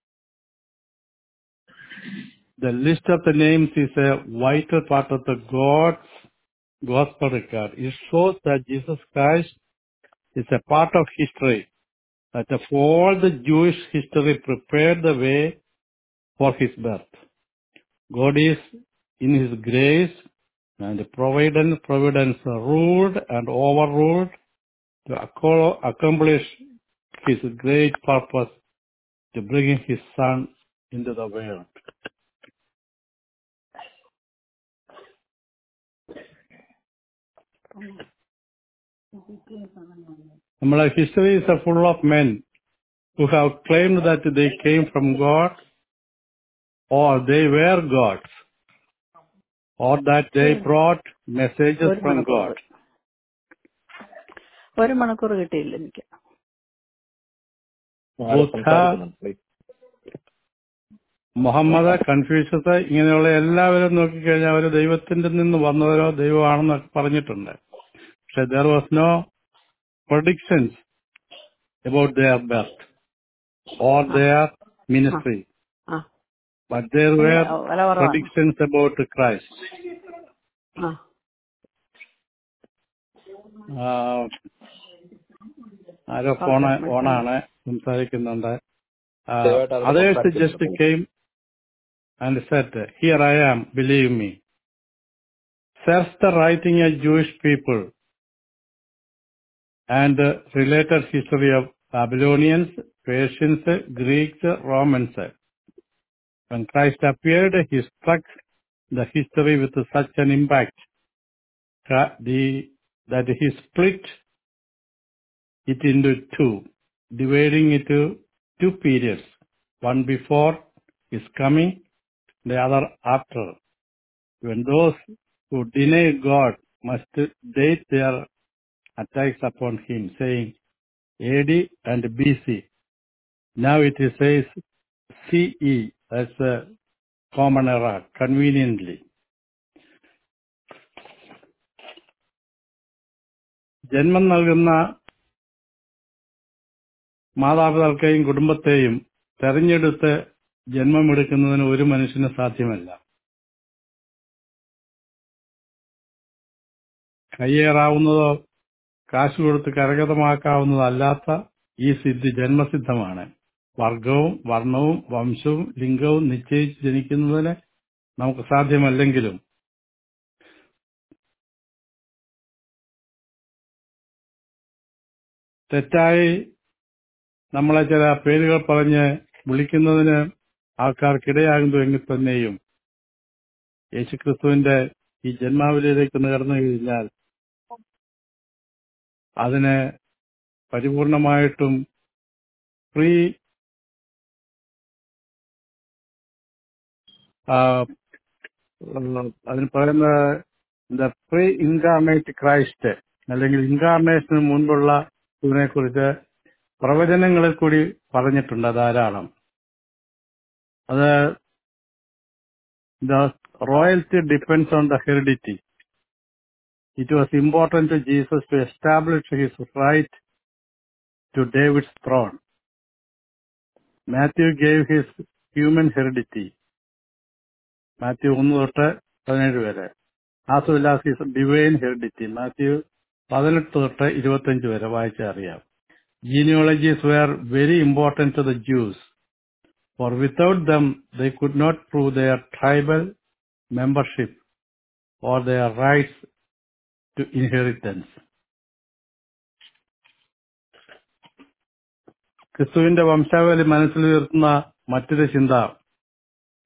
the list of the names is a vital part of the God's gospel record. It shows that Jesus Christ is a part of history, that of all the Jewish history prepared the way for his birth. God is in his grace and providence, providence ruled and overruled to acco- accomplish his great purpose to bring his son into the world. നമ്മളെ history is full of men who have claimed that they came from God or they were gods or that they brought messages ഒരു from മണിക്കൂർ God. ഒരു മണിക്കൂർ കിട്ടിയില്ല എനിക്ക് ആരോ സംസാരിക്കുന്നുണ്ട് please. Muhammad Confucius ഇങ്ങനെയുള്ള എല്ലാവരും നോക്കിക്കഴിഞ്ഞാൽ അവർ ദൈവത്തിന്റെ നിന്ന് വന്നവരോ ദൈവമാണെന്ന് പറഞ്ഞിട്ടുണ്ട് പക്ഷെ there was no predictions about their birth or their ministry uh but there were വില കുറവാണ് പ്രൊഡിക്ഷൻസ് അബൌട്ട് ക്രൈസ്റ്റ് ആ ആരോ ഓക്കെ ഫോണ് മനസ്സിലായി ഓണാണ് സംസാരിക്കുന്നുണ്ട് ദയവായിട്ട് അതിന് അതേഴ്സ് സംസാരിക്കുന്നത് just came and said here I am believe me search the writing a Jewish people and related history of Babylonians Persians Greeks Romans When Christ appeared, he struck the history with such an impact that the- that he split it into two, dividing it to two periods, one before his coming, the other after. When those who deny God must date their attacks upon him, saying AD and BC. Now it is says CE, that's a common era, conveniently. ജന്മം നൽകുന്ന മാതാപിതാക്കളെയും കുടുംബത്തെയും തെരഞ്ഞെടുത്ത് ജന്മമെടുക്കുന്നതിന് ഒരു മനുഷ്യന് സാധ്യമല്ല കയ്യേറാവുന്നതോ കാശ് കൊടുത്ത് കരഗതമാക്കാവുന്നതോ അല്ലാത്ത ഈ സിദ്ധി ജന്മസിദ്ധമാണ് വർഗവും വർണ്ണവും വംശവും ലിംഗവും നിശ്ചയിച്ച് ജനിക്കുന്നതിന് നമുക്ക് സാധ്യമല്ലെങ്കിലും തെറ്റായി നമ്മളെ ചില പേരുകൾ പറഞ്ഞ് വിളിക്കുന്നതിന് ആൾക്കാർക്കിടയാകുന്നു എങ്കിൽ തന്നെയും യേശുക്രിസ്തുവിന്റെ ഈ ജന്മാവലിയിലേക്ക് ഒന്ന് കടന്നു കഴിഞ്ഞാൽ അതിന് പരിപൂർണമായിട്ടും ഫ്രീ അതിന് പറയുന്ന എന്താ പ്രീ ഇൻകാർണേറ്റ് ക്രൈസ്റ്റ് അല്ലെങ്കിൽ ഇൻകാർണേഷന് മുൻപുള്ള ഇതിനെ കുറിച്ച് പ്രവചനങ്ങളിൽ കൂടി പറഞ്ഞിട്ടുണ്ട് ധാരാളം അത് the royalty depends on the heredity it was important to Jesus to establish his right to David's throne Matthew gave his human heredity Matthew ഒന്ന് തൊട്ട് പതിനേഴ് വരെ as well as his divine heredity Matthew പതിനെട്ട് തൊട്ട് ഇരുപത്തഞ്ച് വരെ വായിച്ചാൽ അറിയാം genealogies were very important to the Jews, for without them they could not prove their tribal membership or their rights to inheritance. ക്രിസ്തുവിന്റെ വംശാവലി മനസ്സിൽ ഉയർത്തുന്ന മറ്റൊരു ചിന്ത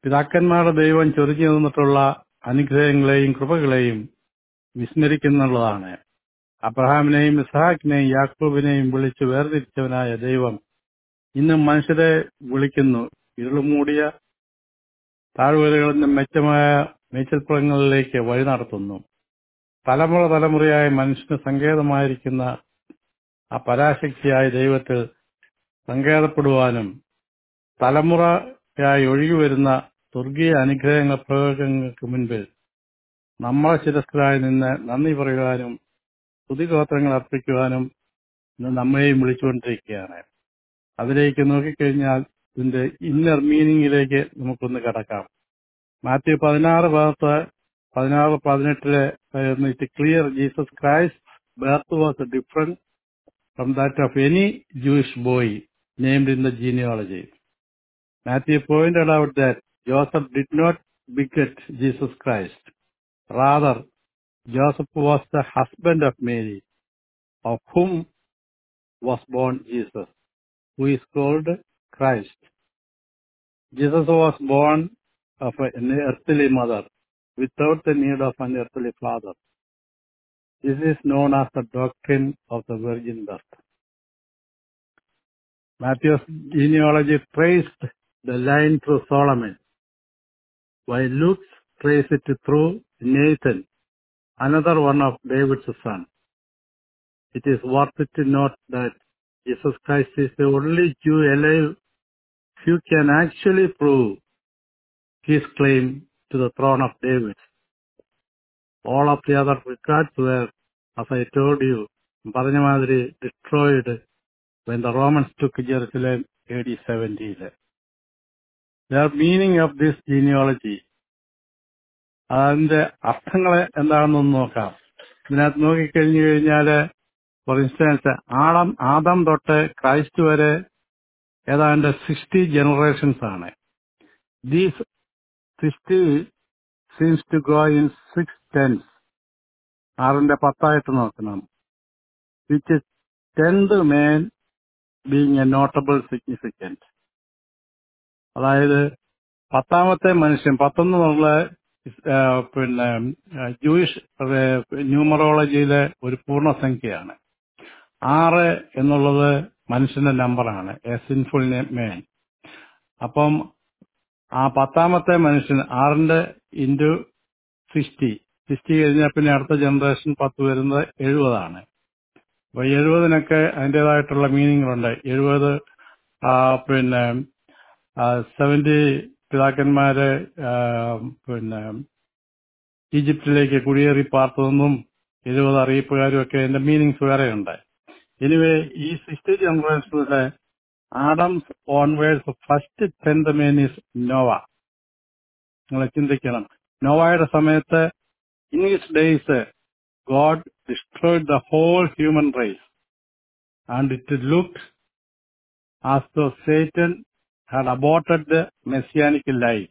പിതാക്കന്മാരുടെ ദൈവം ചൊരിഞ്ഞു നിന്നിട്ടുള്ള അനുഗ്രഹങ്ങളെയും കൃപകളെയും വിസ്മരിക്കുന്നുള്ളതാണ് അബ്രഹാമിനെയും ഇസ്ഹാക്കിനെയും യാക്കൂബിനെയും വിളിച്ച് വേർതിരിച്ചവനായ ദൈവം ഇന്നും മനുഷ്യരെ വിളിക്കുന്നു ഇരുളുമൂടിയ താഴ്വരകളിൽ നിന്നും മെച്ചമായ മേച്ചൽപ്പുറങ്ങളിലേക്ക് വഴി നടത്തുന്നു തലമുറ തലമുറയായി മനുഷ്യന് സങ്കേതമായിരിക്കുന്ന ആ പരാശക്തിയായ ദൈവത്തിൽ സങ്കേതപ്പെടുവാനും തലമുറയായി ഒഴുകിവരുന്ന സ്വർഗീയ അനുഗ്രഹങ്ങൾ പ്രയോഗങ്ങൾക്ക് മുൻപിൽ നമ്മളെ ശിരസ്കരായി നിന്ന് നന്ദി പറയുവാനും സ്തുതിഗോത്രങ്ങൾ അർപ്പിക്കുവാനും ഇന്ന് നമ്മെയും വിളിച്ചുകൊണ്ടിരിക്കുകയാണ് അതിലേക്ക് നോക്കിക്കഴിഞ്ഞാൽ ഇതിന്റെ ഇന്നർ മീനിങ്ങിലേക്ക് നമുക്കൊന്ന് കടക്കാം മാത്യു പതിനാറ് ഭാഗത്ത് പതിനാറ് പതിനെട്ടില് it clear Jesus Christ birth was different from that of any Jewish boy named in the genealogy Matthew pointed out that Joseph did not beget Jesus Christ rather Joseph was the husband of Mary of whom was born Jesus, who is called Christ. Jesus was born of an earthly mother without the need of an earthly father. This is known as the doctrine of the virgin birth. Matthew's genealogy traced the line through Solomon, while Luke traced it through Nathan, another one of David's son. It is worth it to note that Jesus Christ is the only Jew alive who can actually prove his claim to the throne of David. All of the other records were, as I told you, പറഞ്ഞ മാതിരി destroyed when the Romans took Jerusalem AD 70. The meaning of this genealogy അതിന്റെ അർത്ഥങ്ങൾ എന്താണെന്നൊന്ന് നോക്കാം ഇതിനകത്ത് നോക്കിക്കഴിഞ്ഞു കഴിഞ്ഞാല് for instance ആടം Adam തൊട്ട് Christ വരെ ഏതാണ്ട് സിക്സ്റ്റി ജനറേഷൻസ് ആണ് these sixty seems to go in six tens ആറിന്റെ പത്തായിട്ട് നോക്കണം which tenth man being a notable significant അതായത് പത്താമത്തെ മനുഷ്യൻ പത്തൊന്നുള്ള പിന്നെ ജൂയിഷ് ന്യൂമറോളജിയിലെ ഒരു പൂർണ്ണസംഖ്യയാണ് ആറ് എന്നുള്ളത് മനുഷ്യന്റെ നമ്പറാണ് എ സിൻഫുൾ മേൻ അപ്പം ആ പത്താമത്തെ മനുഷ്യൻ ആറിന്റെ ഇൻറ്റു സിക്സ്റ്റി സിക്സ്റ്റി കഴിഞ്ഞാൽ പിന്നെ അടുത്ത ജനറേഷൻ പത്ത് വരുന്നത് എഴുപതാണ് അപ്പൊ എഴുപതിനൊക്കെ അതിൻ്റെതായിട്ടുള്ള മീനിങ്ങുണ്ട് എഴുപത് പിന്നെ സെവന്റി പിതാക്കന്മാര് പിന്നെ ഈജിപ്തിലേക്ക് കുടിയേറി പാർത്തതെന്നും എഴുപത് അറിയിപ്പുകാരും ഒക്കെ അതിന്റെ മീനിങ്സ് വേറെയുണ്ട് എനിവേ ഈ സിക്സ്റ്റി ജനറേഷനിലെ Adam's onwards first tenth man is Noah നിങ്ങൾ ചിന്തിക്കണം നോവയുടെ സമയത്ത് in his days God destroyed the whole human race and it looked as though Satan had aborted the messianic life.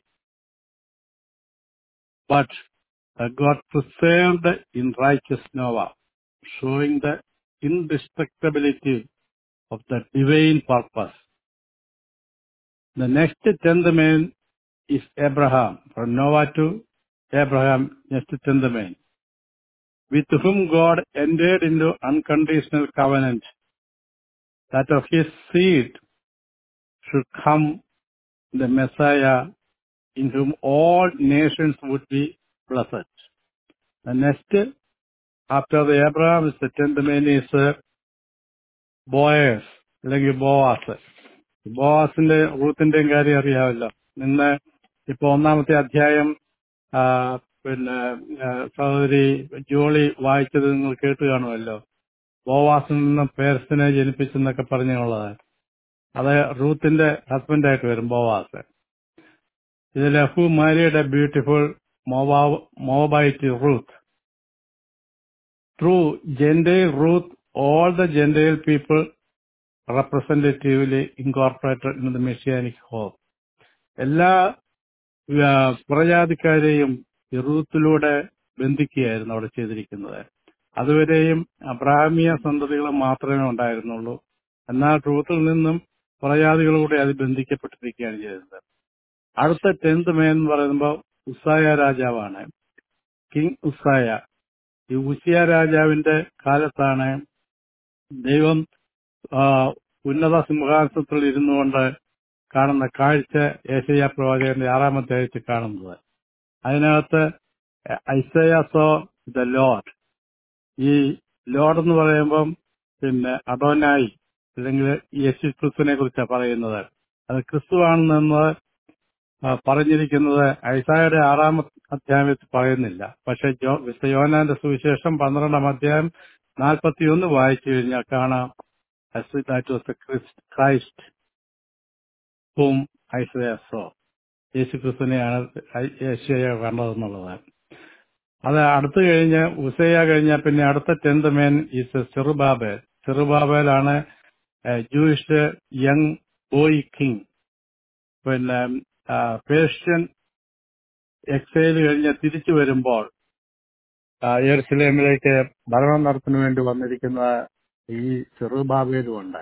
But uh, God preserved in righteous Noah, showing the indestructibility of the divine purpose. The next tenth man is Abraham, from Noah to Abraham, next tenth man, with whom God entered into unconditional covenant that of his seed should come the Messiah in whom all nations would be blessed. The next, after the Abraham, is the tenth man is uh, Boaz, അല്ലെങ്കിൽ ബോവാസ് ബോവാസിന്റെ റൂത്തിന്റെയും കാര്യം അറിയാമല്ലോ ഇന്ന് ഇപ്പൊ ഒന്നാമത്തെ അധ്യായം ആ, പിന്നെ ആ, സഹോദരി ജോളി വായിച്ചത് നിങ്ങൾ കേട്ട് കാണുമല്ലോ ബോവാസിൽ നിന്ന് പേർസിനെ ജനിപ്പിച്ചെന്നൊക്കെ പറഞ്ഞുള്ളത് അത് റൂത്തിന്റെ ഹസ്ബൻഡായിട്ട് വരും ബോവാസ് ഇതിൽ ഹു മാരിയുടെ beautiful Moabite Ruth through gentile Ruth all the gentile people representatively incorporated in the messianic home എല്ലാ ആ, പുറജാതിക്കാരെയും ഈ റൂത്തിലൂടെ ബന്ധിക്കുകയായിരുന്നു അവിടെ ചെയ്തിരിക്കുന്നത് അതുവരെയും അബ്രാഹ്മിയ സന്തതികൾ മാത്രമേ ഉണ്ടായിരുന്നുള്ളൂ എന്നാൽ റൂത്തിൽ നിന്നും പുറജാതികളൂടെ അത് ബന്ധിക്കപ്പെട്ടിരിക്കുകയാണ് ചെയ്തത് അടുത്ത ടെൻത്ത് മേ എന്ന് പറയുമ്പോൾ ഉസായ രാജാവാണ് കിങ് ഉസായ ഈ ഉസിയ രാജാവിന്റെ കാലത്താണ് ദൈവം ആ, ഉന്നത സിംഹാസനത്തിൽ ഇരുന്നുകൊണ്ട് കാണുന്ന കാഴ്ച ഏഷ്യ പ്രവാചകന്റെ ആറാമത്തെ ആഴ്ച കാണുന്നത് അതിനകത്ത് ഐസയ സോ ദ ലോഡ് ഈ ലോഡ് എന്ന് പറയുമ്പം പിന്നെ അഡോനായി അല്ലെങ്കിൽ യേശു ക്രിസ്തുവിനെ കുറിച്ചാണ് പറയുന്നത് അത് ക്രിസ്തുവാണെന്ന് ആ, പറഞ്ഞിരിക്കുന്നത് ഐസായുടെ ആറാം അധ്യായത്തിൽ പറയുന്നില്ല പക്ഷെ ജോ വിശുദ്ധ യോഹന്നാന്റെ സുവിശേഷം പന്ത്രണ്ടാം അധ്യായം നാൽപ്പത്തിയൊന്ന് വായിച്ചു കഴിഞ്ഞാൽ കാണാം that was Christ whom Isaiah so യേശു ക്രിസ്തുവിനെയാണ് യേശയ കണ്ടതെന്നുള്ളത് അത് അടുത്ത് കഴിഞ്ഞ് ഉസയ കഴിഞ്ഞാൽ പിന്നെ അടുത്ത ടെൻത് മേൻ ഈസ് ചെറുബാബേൽ ചെറുബാബേലാണ് ജൂയിഷ് യങ് ബോയ് കിങ് പിന്നെ ആ, പേർഷ്യൻ എക്സൈൽ കഴിഞ്ഞ് തിരിച്ചു വരുമ്പോൾ ആ, യെരുസലേമിലേക്ക് ഭരണം നടത്തുന്നതിന് വേണ്ടി വന്നിരിക്കുന്ന ഈ ചെറുബാബേലും ഉണ്ട്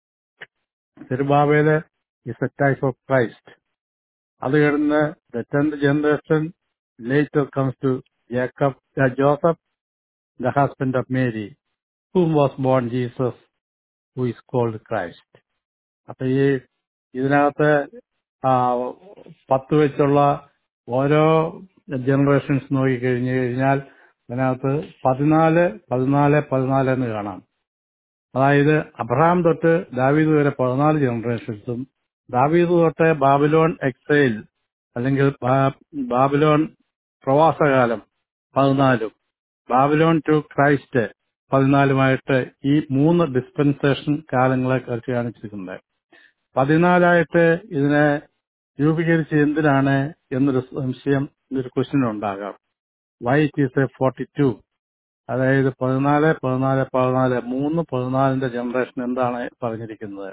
ചെറുബാബേല് is a type of Christ അത് കഴിഞ്ഞ് the tenth generation later comes to Jacob Joseph the husband of Mary whom was born Jesus who is called Christ അപ്പൊ ഈ ഇതിനകത്ത് ആ, പത്ത് വെച്ചുള്ള ഓരോ ജനറേഷൻസ് നോക്കിക്കഴിഞ്ഞു കഴിഞ്ഞാൽ അതിനകത്ത് പതിനാല് പതിനാല് പതിനാല് എന്ന് കാണാം അതായത് അബ്രഹാം തൊട്ട് ദാവീദ് വരെ പതിനാല് ജനറേഷൻസും ദാവീദ് തൊട്ട് ബാബിലോൺ എക്സൈൽ അല്ലെങ്കിൽ ബാ- ബാബിലോൺ പ്രവാസകാലം പതിനാലും ബാബിലോൺ ടു ക്രൈസ്റ്റ് പതിനാലുമായിട്ട് ഈ മൂന്ന് ഡിസ്പെൻസേഷൻ കാലങ്ങളെ കുറിച്ച് കാണിച്ചിരിക്കുന്നത് പതിനാലായിട്ട് ഇതിനെ രൂപീകരിച്ച് എന്തിനാണ് എന്നൊരു സംശയം എന്നൊരു ക്വസ്റ്റ്യൻ ഉണ്ടാകാം why it is a forty two അതായത് പതിനാല് പതിനാല് പതിനാല് മൂന്ന് പതിനാലിന്റെ ജനറേഷൻ എന്താണ് പറഞ്ഞിരിക്കുന്നത്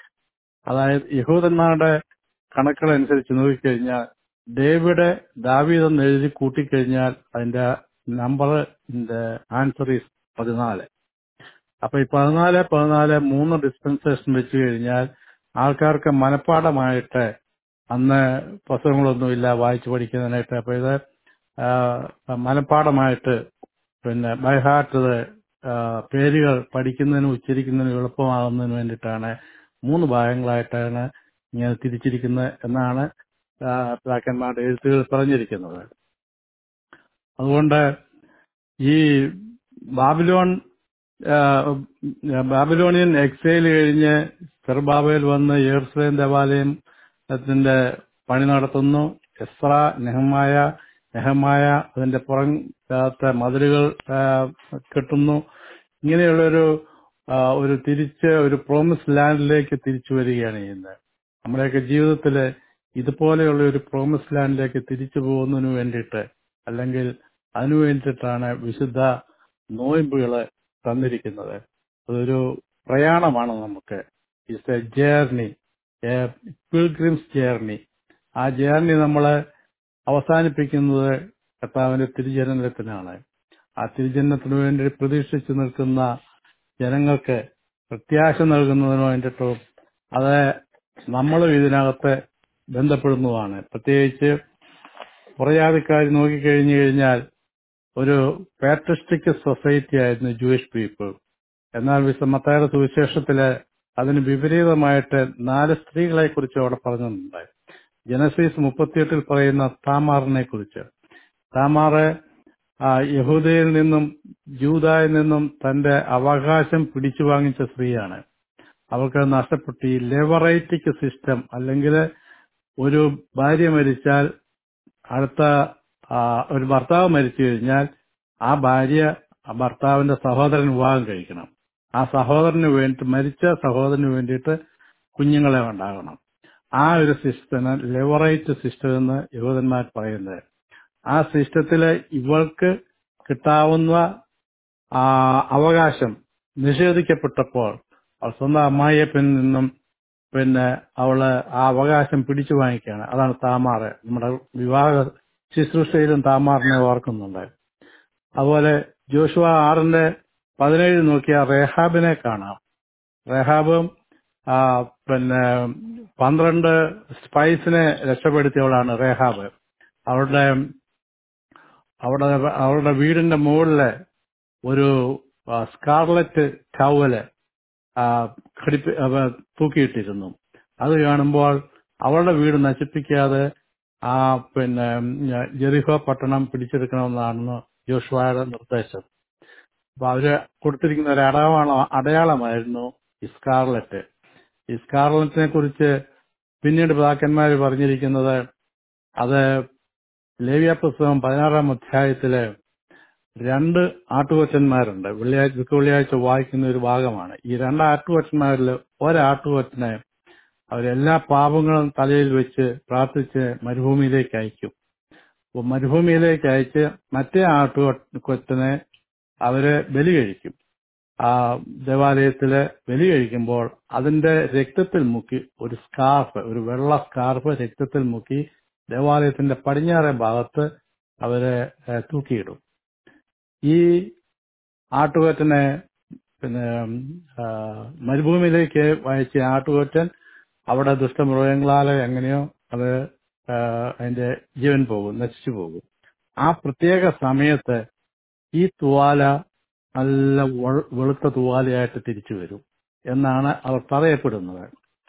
അതായത് യഹൂദന്മാരുടെ കണക്കുകൾ അനുസരിച്ച് നോക്കിക്കഴിഞ്ഞാൽ ഡേവിഡ് ദാവീദ് എന്ന് എഴുതി കൂട്ടിക്കഴിഞ്ഞാൽ അതിന്റെ നമ്പർ ആൻസർ ഈസ് പതിനാല് അപ്പൊ ഈ പതിനാല് പതിനാല് മൂന്ന് ഡിസ്പെൻസേഷൻ വെച്ച് കഴിഞ്ഞാൽ ആൾക്കാർക്ക് മനഃപ്പാടമായിട്ട് അന്ന് പുസ്തകങ്ങളൊന്നുമില്ല വായിച്ചു പഠിക്കുന്നതിനായിട്ട് അപ്പൊ ഇത് ആ, മനഃപ്പാടമായിട്ട് പിന്നെ ബൈ ഹാർട്ട് ഇത് ആ, പേരുകൾ പഠിക്കുന്നതിനും ഉച്ചരിക്കുന്നതിനും എളുപ്പമാകുന്നതിന് വേണ്ടിയിട്ടാണ് മൂന്ന് ഭാഗങ്ങളായിട്ടാണ് ഇങ്ങനെ തിരിച്ചിരിക്കുന്നത് എന്നാണ് ആ, പിതാക്കന്മാരുടെ എഴുത്തുകൾ പറഞ്ഞിരിക്കുന്നത് അതുകൊണ്ട് ഈ ബാബിലോൺ ആ, ബാബിലോണിയൻ എക്സൈൽ കഴിഞ്ഞ് ചെറുബാബയിൽ വന്ന് യെറുസലേം ദേവാലയം ത്തിന്റെ പണി നടത്തുന്നു എസ്ര നെഹമായ നെഹമായ അതിന്റെ പുറം ഭാഗത്തെ മതിലുകൾ ആ, കെട്ടുന്നു ഇങ്ങനെയുള്ളൊരു ആ, ഒരു തിരിച്ച് ഒരു പ്രോമിസ് ലാൻഡിലേക്ക് തിരിച്ചു വരികയാണ് ചെയ്യുന്നത് നമ്മുടെയൊക്കെ ജീവിതത്തില് ഇതുപോലെയുള്ള ഒരു പ്രോമിസ് ലാൻഡിലേക്ക് തിരിച്ചു പോകുന്നതിന് വേണ്ടിയിട്ട് അല്ലെങ്കിൽ അതിനു വേണ്ടിയിട്ടാണ് വിശുദ്ധ നോയമ്പുകള് തന്നിരിക്കുന്നത് അതൊരു പ്രയാണമാണ് നമുക്ക് it's a journey a pilgrims journey ആ ജേർണി നമ്മള് അവസാനിപ്പിക്കുന്നത് കർത്താവിന്റെ തിരുജനനത്തിനാണ് ആ തിരുജനനത്തിന് വേണ്ടി പ്രതീക്ഷിച്ചു നിൽക്കുന്ന ജനങ്ങൾക്ക് പ്രത്യാശ നൽകുന്നതിന് വേണ്ടിയിട്ടും അത് നമ്മളും ഇതിനകത്ത് ബന്ധപ്പെടുന്നതാണ് പ്രത്യേകിച്ച് പുറജാതിക്കാർ നോക്കിക്കഴിഞ്ഞു കഴിഞ്ഞാൽ ഒരു പാട്രിസ്റ്റിക് സൊസൈറ്റി ആയിരുന്നു ജൂയിഷ് പീപ്പിൾ എന്നാൽ വിസമത്തായ സുവിശേഷത്തില് അതിന് വിപരീതമായിട്ട് നാല് സ്ത്രീകളെ കുറിച്ച് അവിടെ പറഞ്ഞിട്ടുണ്ട് ജനസീസ് മുപ്പത്തിയെട്ടിൽ പറയുന്ന താമാറിനെ കുറിച്ച് താമാറ് ആ, യഹൂദയിൽ നിന്നും ജൂതായിൽ നിന്നും തന്റെ അവകാശം പിടിച്ചു വാങ്ങിച്ച സ്ത്രീയാണ് അവർക്ക് അത് നഷ്ടപ്പെട്ടു ഈ ലെവറൈറ്റിക് സിസ്റ്റം അല്ലെങ്കിൽ ഒരു ഭാര്യ മരിച്ചാൽ അടുത്ത ആ, ഒരു ഭർത്താവ് മരിച്ചു കഴിഞ്ഞാൽ ആ ഭാര്യ ആ ഭർത്താവിന്റെ സഹോദരൻ വിവാഹം കഴിക്കണം ആ സഹോദരന് വേണ്ടി മരിച്ച സഹോദരന് വേണ്ടിയിട്ട് കുഞ്ഞുങ്ങളെ ഉണ്ടാകണം ആ ഒരു സിസ്റ്റത്തിന് ലെവറൈറ്റ് സിസ്റ്റം എന്ന് യഹൂദന്മാർ പറയുന്നത് ആ സിസ്റ്റത്തില് ഇവൾക്ക് കിട്ടാവുന്ന ആ അവകാശം നിഷേധിക്കപ്പെട്ടപ്പോൾ അവൾ സ്വന്തം അമ്മായിയപ്പനിൽ നിന്നും പിന്നെ അവള് ആ അവകാശം പിടിച്ചു വാങ്ങിക്കുകയാണ് അതാണ് താമാറ് നമ്മുടെ വിവാഹ ശുശ്രൂഷയിലും താമാറിനെ ഓർക്കുന്നുണ്ട് അതുപോലെ ജോഷുവ ആറിന്റെ പതിനേഴ് നോക്കിയാൽ റേഹാബിനെ കാണാം റേഹാബും ആ, പിന്നെ പന്ത്രണ്ട് സ്പൈസിനെ രക്ഷപ്പെടുത്തിയവളാണ് റേഹാബ് അവരുടെ അവിടെ അവരുടെ വീടിന്റെ മുകളില് ഒരു ആ, സ്കാർലറ്റ് ടവല് ആ, ഘടിപ്പി അവ തൂക്കിയിട്ടിരുന്നു അത് കാണുമ്പോൾ അവളുടെ വീട് നശിപ്പിക്കാതെ ആ പിന്നെ ഉം, ജെറിഹോ പട്ടണം പിടിച്ചെടുക്കണമെന്നാണ് ജോഷുവയുടെ നിർദ്ദേശം അപ്പൊ അവര് കൊടുത്തിരിക്കുന്ന ഒരു അടയാളമാണ് അടയാളമായിരുന്നു ഈ സ്കാർലറ്റ് ഈ സ്കാർലറ്റിനെ കുറിച്ച് പിന്നീട് പിതാക്കന്മാർ പറഞ്ഞിരിക്കുന്നത് അത് ലേവ്യ പുസ്തകം പതിനാറാം അധ്യായത്തില് രണ്ട് ആട്ടുകൊറ്റന്മാരുണ്ട് വെള്ളിയാഴ്ച ദുഃഖ വെള്ളിയാഴ്ച വായിക്കുന്ന ഒരു ഭാഗമാണ് ഈ രണ്ട് ആട്ടുകൊറ്റന്മാരിൽ ഒരാട്ടുകൊറ്റനെ അവരെല്ലാ പാപങ്ങളും തലയിൽ വെച്ച് പ്രാർത്ഥിച്ച് മരുഭൂമിയിലേക്ക് അയക്കും അപ്പൊ മരുഭൂമിയിലേക്ക് അയച്ച് മറ്റേ ആട്ടുകൊറ്റനെ അവര് ബലി കഴിക്കും ആ ദേവാലയത്തില് ബലി കഴിക്കുമ്പോൾ അതിന്റെ രക്തത്തിൽ മുക്കി ഒരു സ്കാർഫ് ഒരു വെള്ള സ്കാർഫ് രക്തത്തിൽ മുക്കി ദേവാലയത്തിന്റെ പടിഞ്ഞാറേ ഭാഗത്ത് അവരെ ഏഹ്, തൂക്കിയിടും ഈ ആട്ടുകൊറ്റനെ പിന്നെ ഉം, ആ, മരുഭൂമിയിലേക്ക് അയച്ച ആട്ടുകൊറ്റൻ അവിടെ ദുഷ്ടമൃഗങ്ങളാലെ എങ്ങനെയോ അത് ആ, അതിന്റെ ജീവൻ പോകും നശിച്ചു പോകും ആ പ്രത്യേക സമയത്ത് ഈ തുവാല നല്ല വെ- വെളുത്ത തുവാലയായിട്ട് തിരിച്ചു വരും എന്നാണ് അവർ പറയപ്പെടുന്നത്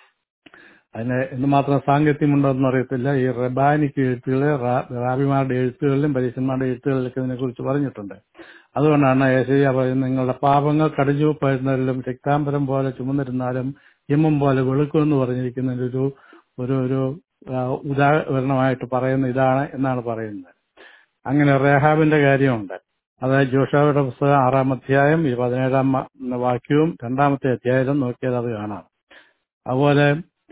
അതിന് എന്തുമാത്രം സാങ്കത്യമുണ്ടോന്ന് അറിയത്തില്ല ഈ റബാനിക്ക് എഴുത്തുകള് റാ- റാബിമാരുടെ എഴുത്തുകളിലും പരീക്ഷന്മാരുടെ എഴുത്തുകളിലൊക്കെ ഇതിനെക്കുറിച്ച് പറഞ്ഞിട്ടുണ്ട് അതുകൊണ്ടാണ് യേശയ്യ പറയുന്നത് നിങ്ങളുടെ പാപങ്ങൾ കടിഞ്ഞുവപ്പായിരുന്നാലും രക്താംബരം പോലെ ചുമന്നിരുന്നാലും ഹിമം പോലെ വെളുക്കുമെന്ന് പറഞ്ഞിരിക്കുന്നതിന്റെ ഒരു ഒരു ഒരു ആ, ഉദാഹരണമായിട്ട് പറയുന്ന ഇതാണ് എന്നാണ് പറയുന്നത് അങ്ങനെ റേഹാബിന്റെ കാര്യമുണ്ട് അതായത് ജോഷായുടെ പുസ്തകം ആറാം അധ്യായം ഈ പതിനേഴാം മ- വാക്യവും രണ്ടാമത്തെ അധ്യായം നോക്കിയാൽ അത് കാണാം അതുപോലെ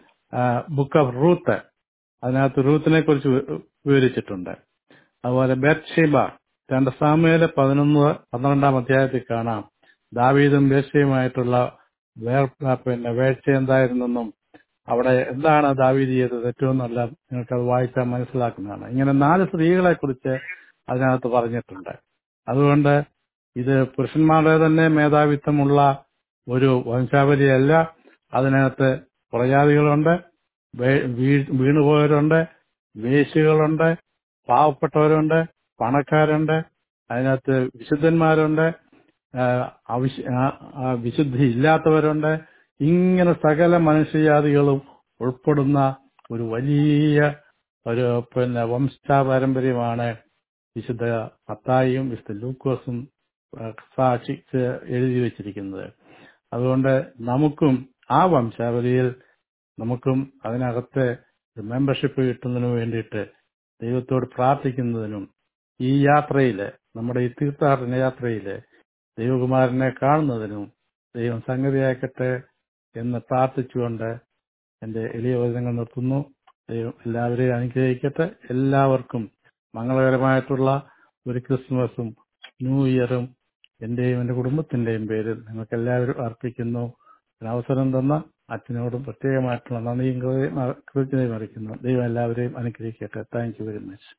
ബുക്ക് ഓഫ് റൂത്ത് അതിനകത്ത് റൂത്തിനെ കുറിച്ച് വി- വിവരിച്ചിട്ടുണ്ട് അതുപോലെ ബെർഷീബ രണ്ട് സാമയിലെ പതിനൊന്ന് പന്ത്രണ്ടാം അധ്യായത്തിൽ കാണാം ദാവീദും ബേർഷയുമായിട്ടുള്ള വേർ പിന്നെ വേഴ്ച എന്തായിരുന്നെന്നും അവിടെ എന്താണ് ദാവീദ് ചെയ്തത് തെറ്റുമെന്നല്ല നിങ്ങൾക്ക് അത് വായിച്ചാൽ മനസ്സിലാക്കുന്നതാണ് ഇങ്ങനെ നാല് സ്ത്രീകളെ കുറിച്ച് അതിനകത്ത് പറഞ്ഞിട്ടുണ്ട് അതുകൊണ്ട് ഇത് പുരുഷന്മാരുടെ തന്നെ മേധാവിത്വമുള്ള ഒരു വംശാവലിയല്ല അതിനകത്ത് പ്രജാതികളുണ്ട് വേ- വീ- വീണുപോയവരുണ്ട് വേശികളുണ്ട് പാവപ്പെട്ടവരുണ്ട് പണക്കാരുണ്ട് അതിനകത്ത് വിശുദ്ധന്മാരുണ്ട് ആ, അവിശ- ആ, ആ, വിശുദ്ധി ഇല്ലാത്തവരുണ്ട് ഇങ്ങനെ സകല മനുഷ്യജാതികളും ഉൾപ്പെടുന്ന ഒരു വലിയ ഒരു പിന്നെ വംശപാരമ്പര്യമാണ് വിശുദ്ധ അത്തായിയും വിശുദ്ധ ലൂക്കോസും ആ, സാക്ഷിച്ച് എഴുതി വെച്ചിരിക്കുന്നത് അതുകൊണ്ട് നമുക്കും ആ വംശാവലിയിൽ നമുക്കും അതിനകത്ത് മെമ്പർഷിപ്പ് കിട്ടുന്നതിന് വേണ്ടിയിട്ട് ദൈവത്തോട് പ്രാർത്ഥിക്കുന്നതിനും ഈ യാത്രയില് നമ്മുടെ ഈ തീർത്ഥാടന യാത്രയില് ദൈവകുമാരനെ കാണുന്നതിനും ദൈവം സംഗതിയാക്കട്ടെ എന്ന് പ്രാർത്ഥിച്ചുകൊണ്ട് എന്റെ എളിയ വചനങ്ങൾ നിർത്തുന്നു ദൈവം എല്ലാവരെയും അനുഗ്രഹിക്കട്ടെ എല്ലാവർക്കും മംഗളകരമായിട്ടുള്ള ഒരു ക്രിസ്മസും ന്യൂ ഇയറും എന്റെയും എന്റെ കുടുംബത്തിന്റെയും പേരിൽ നിങ്ങൾക്ക് എല്ലാവരും അർപ്പിക്കുന്നു ഒരു അവസരം തന്ന അച്ഛനോടും പ്രത്യേകമായിട്ടുള്ള നന്ദിയും കൃതജ്ഞ- കൃതജ്ഞതയും അറിയിക്കുന്നു ദൈവം എല്ലാവരെയും അനുഗ്രഹിക്കട്ടെ താങ്ക് യു വെരി മച്ച്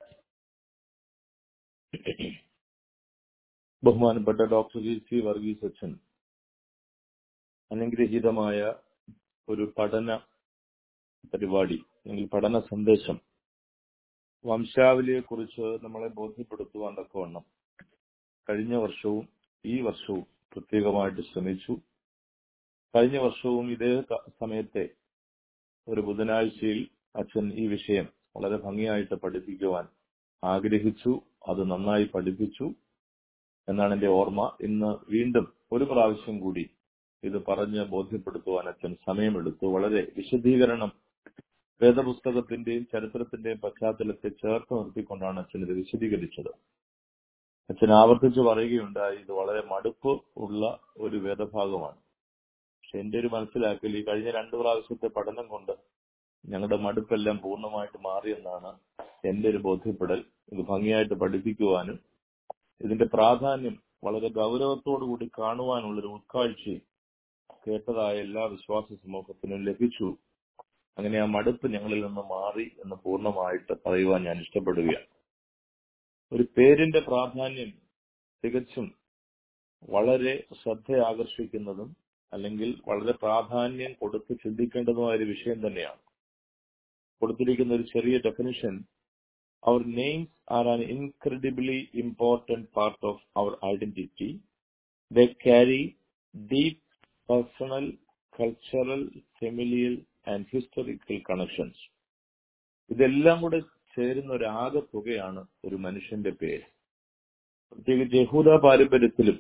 ബഹുമാനപ്പെട്ട ഡോക്ടർ ജി സി വർഗീസ് അച്ഛൻ അനുഗ്രഹീതമായ ഒരു പഠന പരിപാടി അല്ലെങ്കിൽ പഠന സന്ദേശം വംശാവലിയെ കുറിച്ച് നമ്മളെ ബോധ്യപ്പെടുത്തുവാൻ തക്കവണ്ണം കഴിഞ്ഞ വർഷവും ഈ വർഷവും പ്രത്യേകമായിട്ട് ശ്രമിച്ചു കഴിഞ്ഞ വർഷവും ഇതേ ക- സമയത്തെ ഒരു ബുധനാഴ്ചയിൽ അച്ഛൻ ഈ വിഷയം വളരെ ഭംഗിയായിട്ട് പഠിപ്പിക്കുവാൻ ആഗ്രഹിച്ചു അത് നന്നായി പഠിപ്പിച്ചു എന്നാണ് എന്റെ ഓർമ്മ ഇന്ന് വീണ്ടും ഒരു പ്രാവശ്യം കൂടി ഇത് പറഞ്ഞ് ബോധ്യപ്പെടുത്തുവാൻ അച്ഛൻ സമയമെടുത്തു വളരെ വിശദീകരണം വേദപുസ്തകത്തിന്റെയും ചരിത്രത്തിന്റെയും പശ്ചാത്തലത്തെ ചേർത്ത് നിർത്തിക്കൊണ്ടാണ് അച്ഛൻ ഇത് വിശദീകരിച്ചത് അച്ഛൻ ആവർത്തിച്ച് പറയുകയുണ്ടായി ഇത് വളരെ മടുപ്പ് ഉള്ള ഒരു വേദഭാഗമാണ് പക്ഷെ എന്റെ ഒരു മനസ്സിലാക്കൽ ഈ കഴിഞ്ഞ രണ്ടു പ്രാവശ്യത്തെ പഠനം കൊണ്ട് ഞങ്ങളുടെ മടുപ്പെല്ലാം പൂർണ്ണമായിട്ട് മാറിയെന്നാണ് എന്റെ ഒരു ബോധ്യപ്പെടൽ ഇത് ഭംഗിയായിട്ട് പഠിപ്പിക്കുവാനും ഇതിന്റെ പ്രാധാന്യം വളരെ ഗൗരവത്തോടു കൂടി കാണുവാനുള്ളൊരു ഉൾക്കാഴ്ചയും കേട്ടതായ എല്ലാ വിശ്വാസ സമൂഹത്തിനും ലഭിച്ചു അങ്ങനെ ആ മടുപ്പ് ഞങ്ങളിൽ നിന്ന് മാറി എന്ന് പൂർണ്ണമായിട്ട് പറയുവാൻ ഞാൻ ഇഷ്ടപ്പെടുകയാണ് ഒരു പേരിന്റെ പ്രാധാന്യം തികച്ചും വളരെ ശ്രദ്ധ ആകർഷിക്കുന്നതും അല്ലെങ്കിൽ വളരെ പ്രാധാന്യം കൊടുത്ത് ചിന്തിക്കേണ്ടതുമായ ഒരു വിഷയം തന്നെയാണ് കൊടുത്തിരിക്കുന്ന ഒരു ചെറിയ definition our names are an incredibly important part of our identity they carry deep personal cultural familial and historical connections ഇതെല്ലാം കൂടെ ചേരുന്ന ഒരു ആകെ തുകയാണ് ഒരു മനുഷ്യന്റെ പേര് പ്രത്യേകിച്ച് യഹൂദ പാരമ്പര്യത്തിലും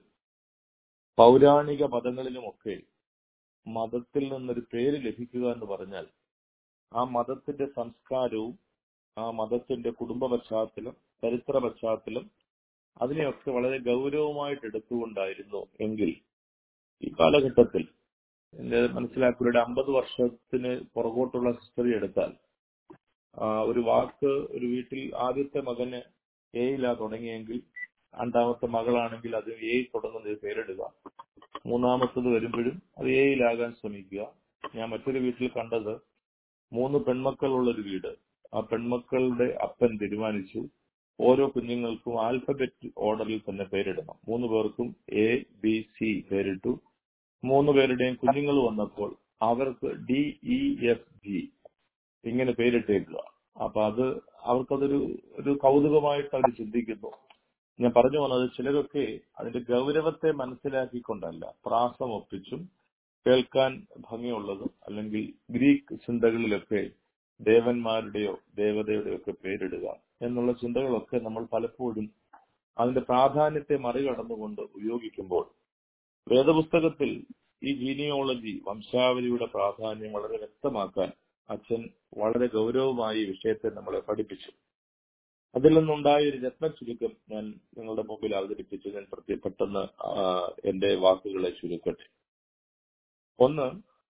പൗരാണിക മതങ്ങളിലുമൊക്കെ മതത്തിൽ നിന്നൊരു പേര് ലഭിക്കുക എന്ന് പറഞ്ഞാൽ ആ മതത്തിന്റെ സംസ്കാരവും ആ മതത്തിന്റെ കുടുംബ പശ്ചാത്തലം ചരിത്ര പശ്ചാത്തലം അതിനെയൊക്കെ വളരെ ഗൗരവമായിട്ട് എടുത്തുകൊണ്ടായിരുന്നു എങ്കിൽ ഈ കാലഘട്ടത്തിൽ എന്റെ മനസ്സിലാക്കലൂടെ അമ്പത് വർഷത്തിന് പുറകോട്ടുള്ള ഹിസ്റ്ററി എടുത്താൽ ആ, ഒരു വാക്ക് ഒരു വീട്ടിൽ ആദ്യത്തെ മകന് എയിലാ തുടങ്ങിയെങ്കിൽ രണ്ടാമത്തെ മകളാണെങ്കിൽ അത് എ തുടങ്ങുന്ന ഒരു പേരിടുക മൂന്നാമത്തത് വരുമ്പോഴും അത് എയിലാകാൻ ശ്രമിക്കുക ഞാൻ മറ്റൊരു വീട്ടിൽ കണ്ടത് മൂന്ന് പെൺമക്കളുള്ള ഒരു വീട് ആ പെൺമക്കളുടെ അപ്പൻ തീരുമാനിച്ചു ഓരോ കുഞ്ഞുങ്ങൾക്കും ആൽഫബറ്റ് ഓർഡറിൽ തന്നെ പേരിടണം മൂന്ന് പേർക്കും എ ബി സി പേരിട്ടു മൂന്ന് പേരുടെയും കുഞ്ഞുങ്ങൾ വന്നപ്പോൾ അവർക്ക് ഡി ഇ എഫ് ജി ഇങ്ങനെ പേരിട്ടേക്കുക അപ്പൊ അത് അവർക്കതൊരു ഒരു കൗതുകമായിട്ട് അവർ ചിന്തിക്കുന്നു ഞാൻ പറഞ്ഞു വന്നത് ചിലരൊക്കെ അതിന്റെ ഗൗരവത്തെ മനസ്സിലാക്കിക്കൊണ്ടല്ല പ്രാസം ഒപ്പിച്ചും കേൾക്കാൻ ഭംഗിയുള്ളതും അല്ലെങ്കിൽ ഗ്രീക്ക് ചിന്തകളിലൊക്കെ ദേവന്മാരുടെയോ ദേവതയുടെയോ ഒക്കെ പേരിടുക എന്നുള്ള ചിന്തകളൊക്കെ നമ്മൾ പലപ്പോഴും അതിന്റെ പ്രാധാന്യത്തെ മറികടന്നുകൊണ്ട് ഉപയോഗിക്കുമ്പോൾ വേദപുസ്തകത്തിൽ ഈ ജീനിയോളജി വംശാവലിയുടെ പ്രാധാന്യം വളരെ വ്യക്തമാക്കാൻ അച്ഛൻ വളരെ ഗൗരവമായി ഈ വിഷയത്തെ നമ്മളെ പഠിപ്പിച്ചു അതിൽ നിന്നുണ്ടായ ഒരു രത്ന ചുരുക്കം ഞാൻ നിങ്ങളുടെ മുമ്പിൽ അവതരിപ്പിച്ചു ഞാൻ പ്രത്യേക പെട്ടെന്ന് ആ, എന്റെ വാക്കുകളെ ചുരുക്കട്ടെ ഒന്ന്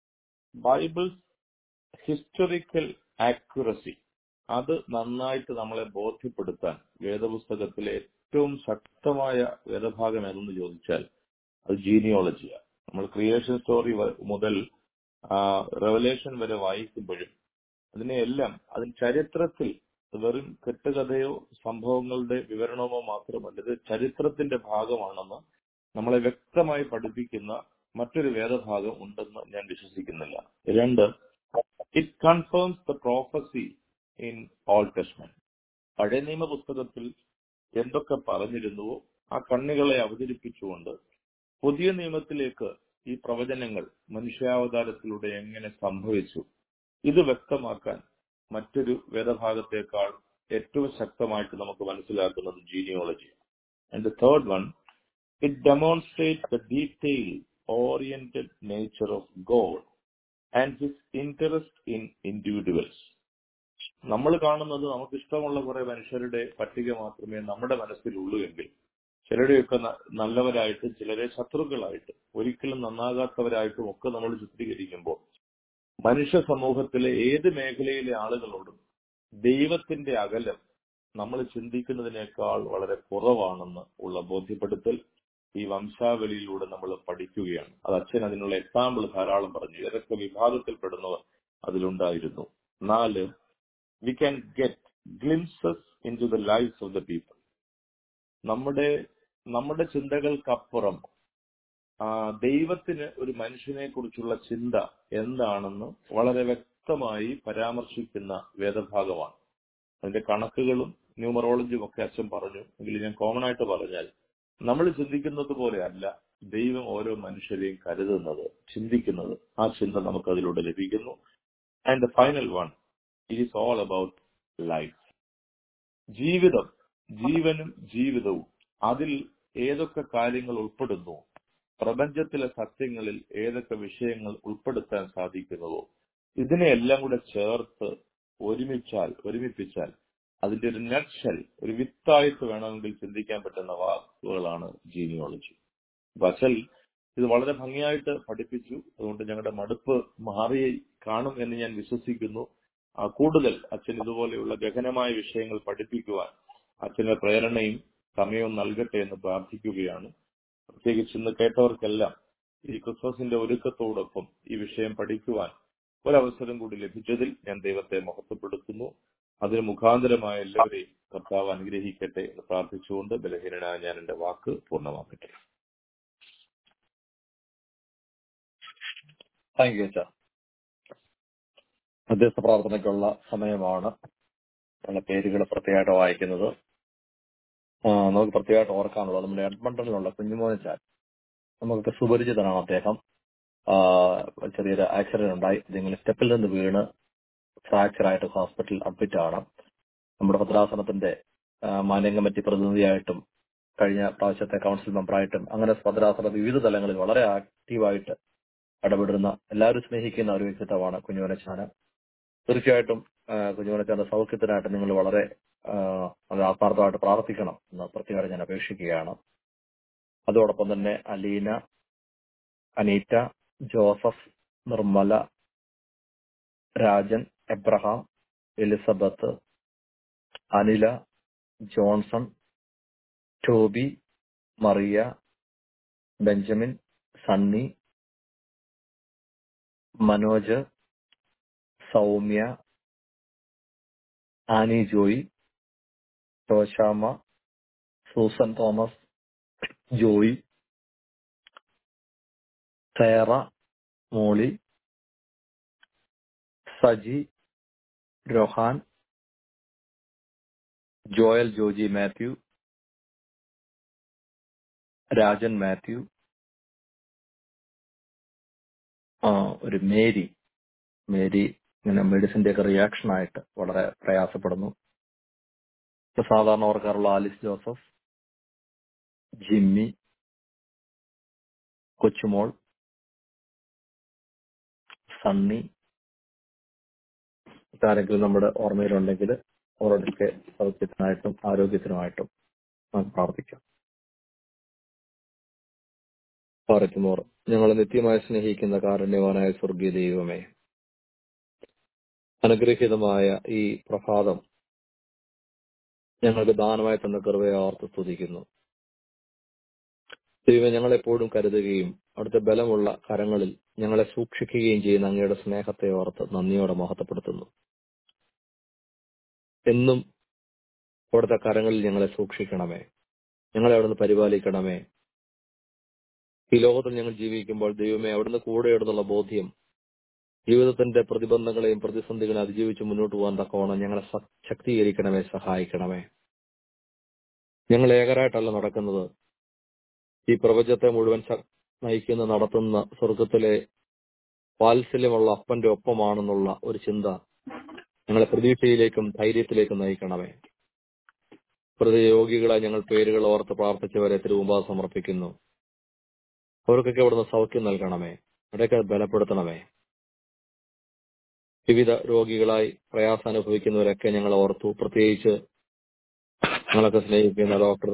ബൈബിൾ ഹിസ്റ്റോറിക്കൽ ആക്യുറസി അത് നന്നായിട്ട് നമ്മളെ ബോധ്യപ്പെടുത്താൻ വേദപുസ്തകത്തിലെ ഏറ്റവും ശക്തമായ വേദഭാഗം ഏതെന്ന് ചോദിച്ചാൽ അത് ജീനിയോളജിയാണ് നമ്മൾ ക്രിയേഷൻ സ്റ്റോറി മുതൽ റെവലേഷൻ വരെ വായിക്കുമ്പോഴും അതിനെയെല്ലാം അതിന് ചരിത്രത്തിൽ വെറും കെട്ടുകഥയോ സംഭവങ്ങളുടെ വിവരണമോ മാത്രമല്ല ഇത് ചരിത്രത്തിന്റെ ഭാഗമാണെന്ന് നമ്മളെ വ്യക്തമായി പഠിപ്പിക്കുന്ന മറ്റൊരു വേദഭാഗം ഉണ്ടെന്ന് ഞാൻ വിശ്വസിക്കുന്നില്ല രണ്ട് it confirms the prophecy in old testament പഴയ നിയമ പുസ്തകത്തിൽ എന്തൊക്കെ പറഞ്ഞിരുന്നുവോ ആ കണ്ണികളെ അവതരിപ്പിച്ചുകൊണ്ട് പുതിയ നിയമത്തിലേക്ക് ഈ പ്രവചനങ്ങൾ മനുഷ്യാവതാരത്തിലൂടെ എങ്ങനെ സംഭവിച്ചു ഇത് വ്യക്തമാക്കാൻ മറ്റൊരു വേദഭാഗത്തേക്കാൾ ഏറ്റവും ശക്തമായിട്ട് നമുക്ക് മനസ്സിലാക്കുന്നത് genealogy and the third one it demonstrate the detail oriented nature of God and his interest in individuals നമ്മൾ കാണുന്നത് നമുക്ക് ഇഷ്ടമുള്ള കുറെ മനുഷ്യരുടെ പട്ടിക മാത്രമേ നമ്മുടെ മനസ്സിലുള്ളൂ എങ്കിൽ ചിലരെയൊക്കെ ന- നല്ലവരായിട്ടും ചിലരെ ശത്രുക്കളായിട്ട് ഒരിക്കലും നന്നാകാത്തവരായിട്ടും ഒക്കെ നമ്മൾ ചിത്രീകരിക്കുമ്പോൾ മനുഷ്യ സമൂഹത്തിലെ ഏത് മേഖലയിലെ ആളുകളോടും ദൈവത്തിന്റെ അകലം നമ്മൾ ചിന്തിക്കുന്നതിനേക്കാൾ വളരെ കുറവാണെന്ന് ഉള്ള ബോധ്യപ്പെടുത്തൽ ഈ വംശാവലിയിലൂടെ നമ്മൾ പഠിക്കുകയാണ് അത് അച്ഛൻ അതിനുള്ള എക്സാമ്പിൾ ധാരാളം പറഞ്ഞു ഏതൊക്കെ വിഭാഗത്തിൽപ്പെടുന്നവർ അതിലുണ്ടായിരുന്നു നാല് we can get glimpses into the life of the people നമ്മുടെ നമ്മുടെ ചിന്തകൾക്കപ്പുറം ആ, ദൈവത്തിന് ഒരു മനുഷ്യനെ കുറിച്ചുള്ള ചിന്ത എന്താണെന്ന് വളരെ വ്യക്തമായി പരാമർശിക്കുന്ന വേദഭാഗമാണ് അതിന്റെ കണക്കുകളും ന്യൂമറോളജിയും ഒക്കെ അച്ഛൻ പറഞ്ഞു എങ്കിൽ ഞാൻ കോമൺ ആയിട്ട് പറഞ്ഞാൽ നമ്മൾ ചിന്തിക്കുന്നത് പോലെ അല്ല ദൈവം ഓരോ മനുഷ്യരെയും കരുതുന്നത് ചിന്തിക്കുന്നത് ആ ചിന്ത നമുക്ക് അതിലൂടെ ലഭിക്കുന്നു and the final one it is all about life ജീവിതം ജീവനും ജീവിതവും അതിൽ ഏതൊക്കെ കാര്യങ്ങൾ ഉൾപ്പെടുന്നു പ്രപഞ്ചത്തിലെ സത്യങ്ങളിൽ ഏതൊക്കെ വിഷയങ്ങൾ ഉൾപ്പെടുത്താൻ സാധിക്കുന്നുവോ ഇതിനെയെല്ലാം കൂടെ ചേർത്ത് ഒരുമിച്ചാൽ ഒരുമിപ്പിച്ചാൽ അതിന്റെ ഒരു നക്ഷൽ ഒരു വിത്തായിട്ട് വേണമെങ്കിൽ ചിന്തിക്കാൻ പറ്റുന്ന വാക്കുകളാണ് ജീനിയോളജി വശൽ ഇത് വളരെ ഭംഗിയായിട്ട് പഠിപ്പിച്ചു അതുകൊണ്ട് ഞങ്ങളുടെ മടുപ്പ് മാറി കാണും എന്ന് ഞാൻ വിശ്വസിക്കുന്നു ആ, കൂടുതൽ അച്ഛൻ ഇതുപോലെയുള്ള ഗഹനമായ വിഷയങ്ങൾ പഠിപ്പിക്കുവാൻ അച്ഛന്റെ പ്രേരണയും സമയവും നൽകട്ടെ എന്ന് പ്രാർത്ഥിക്കുകയാണ് പ്രത്യേകിച്ച് ഇന്ന് കേട്ടവർക്കെല്ലാം ഈ ക്രിസ്മസിന്റെ ഒരുക്കത്തോടൊപ്പം ഈ വിഷയം പഠിക്കുവാൻ ഒരവസരം കൂടി ലഭിച്ചതിൽ ഞാൻ ദൈവത്തെ മഹത്വപ്പെടുത്തുന്നു അതിന് മുഖാന്തരമായ എല്ലാവരെയും കർത്താവ് അനുഗ്രഹിക്കട്ടെ എന്ന് പ്രാർത്ഥിച്ചുകൊണ്ട് ബലഹീനനായ ഞാൻ എന്റെ വാക്ക് പൂർണ്ണമാക്കട്ടെ താങ്ക് യു അച്ഛാ മധ്യസ്ഥ പ്രാർത്ഥനയ്ക്കുള്ള സമയമാണ് ഉള്ള പേരുകൾ പ്രത്യേകമായിട്ട് വായിക്കുന്നത് ആ, നമുക്ക് പ്രത്യേകമായിട്ട് ഓർക്കാനുള്ളത് നമ്മുടെ എഡ്മണ്ടനിലുള്ള കുഞ്ഞുമോനച്ചാൻ നമുക്ക് സുപരിചിതനാണ് അദ്ദേഹം ആ, ചെറിയൊരു ആക്സിഡന്റ് ഉണ്ടായി ഇതിങ്ങനെ സ്റ്റെപ്പിൽ നിന്ന് വീണ് ഫ്രാക്ചർ ആയിട്ട് ഹോസ്പിറ്റലിൽ അഡ്മിറ്റ് ആണ് നമ്മുടെ ഭദ്രാസനത്തിന്റെ ആ, മാന്യം കമ്മിറ്റി പ്രതിനിധിയായിട്ടും കഴിഞ്ഞ പ്രാവശ്യത്തെ കൗൺസിൽ മെമ്പറായിട്ടും അങ്ങനെ ഭദ്രാസന വിവിധ തലങ്ങളിൽ വളരെ ആക്റ്റീവായിട്ട് ഇടപെടുന്ന എല്ലാവരും സ്നേഹിക്കുന്ന ഒരു വ്യക്തിത്വമാണ് കുഞ്ഞുമനച്ചാന് തീർച്ചയായിട്ടും ആ, കുഞ്ഞുമനച്ചാന്റെ സൗഖ്യത്തിനായിട്ട് നിങ്ങൾ വളരെ ആ, വളരെ ആത്മാർത്ഥമായിട്ട് പ്രാർത്ഥിക്കണം എന്ന് പ്രത്യേകം ഞാൻ അപേക്ഷിക്കുകയാണ് അതോടൊപ്പം തന്നെ Aleena Anita Joseph Nirmala Rajan Abraham Elizabeth Anila Johnson Toby Maria Benjamin Sunny Manoj Soumya Annie Joy ടോശാമ Susan Thomas Joy Sarah Molly Saji Rohan Joel Joji Mathew Rajan Mathew ആ, ഒരു മേരി മേരി ഇങ്ങനെ മെഡിസിന്റെ ഒക്കെ റിയാക്ഷൻ ആയിട്ട് വളരെ പ്രയാസപ്പെടുന്നു ഇപ്പൊ സാധാരണ ഓർക്കാറുള്ള Alice Joseph Jimmy Kochumol Sunny ഇതാരെങ്കിലും നമ്മുടെ ഓർമ്മയിലുണ്ടെങ്കിൽ അവരോടൊക്കെ സൗഖ്യത്തിനായിട്ടും ആരോഗ്യത്തിനുമായിട്ടും നമുക്ക് പ്രാർത്ഥിക്കാം പാറയ്ക്കുമോർ ഞങ്ങൾ നിത്യമായി സ്നേഹിക്കുന്ന കാരുണ്യവാനായ സ്വർഗീയ ദൈവമേ അനുഗ്രഹീതമായ ഈ പ്രഭാതം ഞങ്ങൾക്ക് ദാനമായി തന്ന കൃപയെ ഓർത്ത് സ്തുതിക്കുന്നു ദൈവം ഞങ്ങളെപ്പോഴും കരുതുകയും അവിടുത്തെ ബലമുള്ള കരങ്ങളിൽ ഞങ്ങളെ സൂക്ഷിക്കുകയും ചെയ്യുന്ന അങ്ങയുടെ സ്നേഹത്തെ ഓർത്ത് നന്ദിയോടെ മഹത്വപ്പെടുത്തുന്നു എന്നും അവിടുത്തെ കരങ്ങളിൽ ഞങ്ങളെ സൂക്ഷിക്കണമേ ഞങ്ങളെ അവിടുന്ന് പരിപാലിക്കണമേ ഈ ലോകത്തിൽ ഞങ്ങൾ ജീവിക്കുമ്പോൾ ദൈവമേ അവിടുന്ന് കൂടെയുണ്ടെന്നുള്ള ബോധ്യം ജീവിതത്തിന്റെ പ്രതിബന്ധങ്ങളെയും പ്രതിസന്ധികളെയും അതിജീവിച്ച് മുന്നോട്ട് പോകാൻ തക്കവണ്ണം ഞങ്ങളെ സ- ശക്തീകരിക്കണമേ സഹായിക്കണമേ ഞങ്ങൾ ഏകരായിട്ടല്ല നടക്കുന്നത് ഈ പ്രപഞ്ചത്തെ മുഴുവൻ ശ- നയിക്കുന്ന നടത്തുന്ന സ്വർഗത്തിലെ വാത്സല്യമുള്ള അപ്പന്റെ ഒപ്പമാണെന്നുള്ള ഒരു ചിന്ത ഞങ്ങളെ പ്രതീക്ഷയിലേക്കും ധൈര്യത്തിലേക്കും നയിക്കണമേ പ്രതിയോഗികളെ ഞങ്ങൾ പേരുകൾ ഓർത്ത് പ്രാർത്ഥിച്ചവരെ തിരുവുമ്പാ സമർപ്പിക്കുന്നു അവർക്കൊക്കെ അവിടുന്ന് സൗഖ്യം നൽകണമേ അവരെയൊക്കെ ബലപ്പെടുത്തണമേ വിവിധ രോഗികളായി പ്രയാസം അനുഭവിക്കുന്നവരൊക്കെ ഞങ്ങൾ ഓർത്തു പ്രത്യേകിച്ച് ഞങ്ങളൊക്കെ സ്നേഹിക്കുന്ന ഡോക്ടർ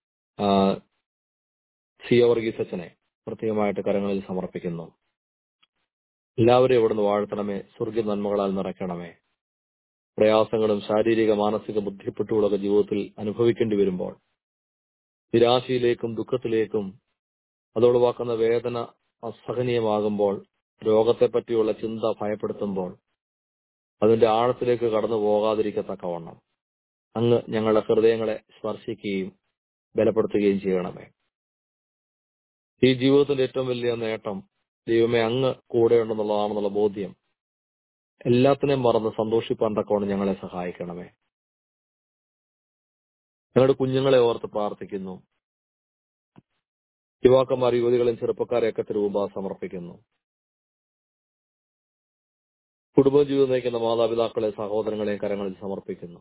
സിയ വർഗീസ് അച്ഛനെ പ്രത്യേകമായിട്ട് കരങ്ങളിൽ സമർപ്പിക്കുന്നു എല്ലാവരെയും ഇവിടുന്ന് വാഴ്ത്തണമേ സ്വർഗീയ നന്മകളാൽ നിറയ്ക്കണമേ പ്രയാസങ്ങളും ശാരീരിക മാനസിക ബുദ്ധിമുട്ടുകളൊക്കെ ജീവിതത്തിൽ അനുഭവിക്കേണ്ടി വരുമ്പോൾ നിരാശയിലേക്കും ദുഃഖത്തിലേക്കും അതോടുവാക്കുന്ന വേദന അസഹനീയമാകുമ്പോൾ രോഗത്തെ പറ്റിയുള്ള ചിന്ത ഭയപ്പെടുത്തുമ്പോൾ അതിന്റെ ആഴത്തിലേക്ക് കടന്നു പോകാതിരിക്കത്തക്കവണ്ണം അങ്ങ് ഞങ്ങളുടെ ഹൃദയങ്ങളെ സ്പർശിക്കുകയും ബലപ്പെടുത്തുകയും ചെയ്യണമേ ഈ ജീവിതത്തിന്റെ ഏറ്റവും വലിയ നേട്ടം ദൈവമേ അങ്ങ് കൂടെയുണ്ടെന്നുള്ളതാണെന്നുള്ള ബോധ്യം എല്ലാത്തിനെയും മറന്ന് സന്തോഷിപ്പാൻ തക്കവണ്ണം ഞങ്ങളെ സഹായിക്കണമേ ഞങ്ങളുടെ കുഞ്ഞുങ്ങളെ ഓർത്ത് പ്രാർത്ഥിക്കുന്നു യുവാക്കന്മാർ യുവതികളെയും ചെറുപ്പക്കാരെയൊക്കെ തിരുവുമ്പ സമർപ്പിക്കുന്നു കുടുംബജീവിതം നയിക്കുന്ന മാതാപിതാക്കളെ സഹോദരങ്ങളെയും കരങ്ങളിൽ സമർപ്പിക്കുന്നു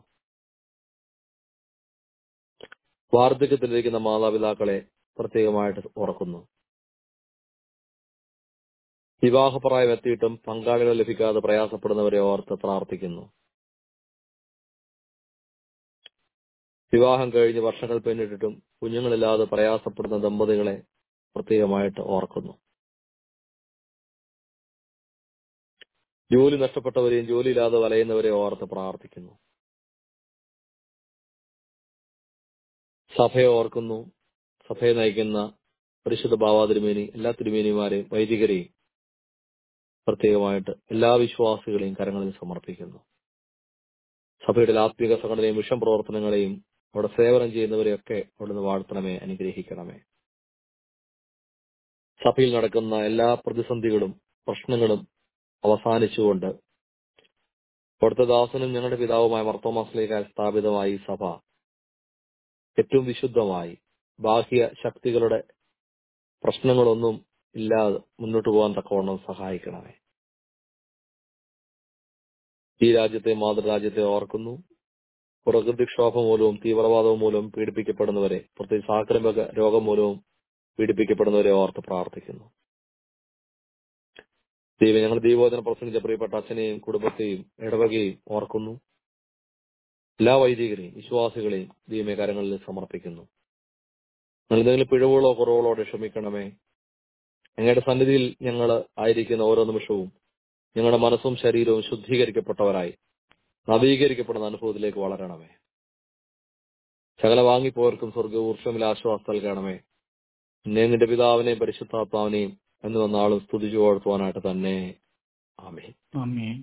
വാർദ്ധക്യത്തിലിരിക്കുന്ന മാതാപിതാക്കളെ പ്രത്യേകമായിട്ട് ഓർക്കുന്നു വിവാഹപ്രായം എത്തിയിട്ടും പങ്കാളികൾ ലഭിക്കാതെ പ്രയാസപ്പെടുന്നവരെ ഓർത്ത് പ്രാർത്ഥിക്കുന്നു വിവാഹം കഴിഞ്ഞ് വർഷങ്ങൾ പിന്നിട്ടിട്ടും കുഞ്ഞുങ്ങളില്ലാതെ പ്രയാസപ്പെടുന്ന ദമ്പതികളെ പ്രത്യേകമായിട്ട് ഓർക്കുന്നു ജോലി നഷ്ടപ്പെട്ടവരെയും ജോലിയില്ലാതെ വലയുന്നവരെ ഓർത്ത് പ്രാർത്ഥിക്കുന്നു സഭയെ ഓർക്കുന്നു സഭയെ നയിക്കുന്ന പരിശുദ്ധ ബാബാ തിരുമേനി എല്ലാ തിരുമേനിമാരെയും വൈദികരെയും പ്രത്യേകമായിട്ട് എല്ലാ വിശ്വാസികളെയും കരങ്ങളിൽ സമർപ്പിക്കുന്നു സഭയുടെ ആത്മീക സംഘടനയും മിഷൻ പ്രവർത്തനങ്ങളെയും അവിടെ സേവനം ചെയ്യുന്നവരെയൊക്കെ അവിടുന്ന് വാഴ്ത്തണമേ അനുഗ്രഹിക്കണമേ സഭയിൽ നടക്കുന്ന എല്ലാ പ്രതിസന്ധികളും പ്രശ്നങ്ങളും അവസാനിച്ചുകൊണ്ട് അവിടുത്തെ ദാസനും ഞങ്ങളുടെ പിതാവുമായ മർത്തോമാസിലേക്കായി സ്ഥാപിതമായ ഈ സഭ ഏറ്റവും വിശുദ്ധമായി ബാഹ്യ ശക്തികളുടെ പ്രശ്നങ്ങളൊന്നും ഇല്ലാതെ മുന്നോട്ട് പോകാൻ തക്കവണ്ണം സഹായിക്കണമേ ഈ രാജ്യത്തെ മാതൃരാജ്യത്തെ ഓർക്കുന്നു പ്രകൃതിക്ഷോഭം മൂലവും തീവ്രവാദവും മൂലവും പീഡിപ്പിക്കപ്പെടുന്നവരെ പ്രത്യേകിച്ച് ആക്രമക രോഗം മൂലവും പീഡിപ്പിക്കപ്പെടുന്നവരെ ഓർത്ത് പ്രാർത്ഥിക്കുന്നു ദൈവം ഞങ്ങൾ ദൈവോധന പ്രസംഗിച്ച പ്രിയപ്പെട്ട അച്ഛനെയും കുടുംബത്തെയും ഇടവകയും ഓർക്കുന്നു എല്ലാ വൈദികരെയും വിശ്വാസികളെയും ദൈവമേ കരങ്ങളിൽ സമർപ്പിക്കുന്നു നിങ്ങൾ എന്തെങ്കിലും പിഴവുകളോ കുറവുകളോ ക്ഷമിക്കണമേ ഞങ്ങളുടെ സന്നിധിയിൽ ഞങ്ങൾ ആയിരിക്കുന്ന ഓരോ നിമിഷവും ഞങ്ങളുടെ മനസ്സും ശരീരവും ശുദ്ധീകരിക്കപ്പെട്ടവരായി നവീകരിക്കപ്പെടുന്ന അനുഭവത്തിലേക്ക് വളരണമേ സകല വാങ്ങിപ്പോർക്കും സ്വർഗ ആശ്വാസം നൽകണമേ എന്നെ നിന്റെ പിതാവിനെയും പരിശുദ്ധാത്മാവിനെയും എന്ന് വന്നാളും സ്തുതിച്ചു വളർത്തുവാനായിട്ട് തന്നെ ആമേ ആമീൻ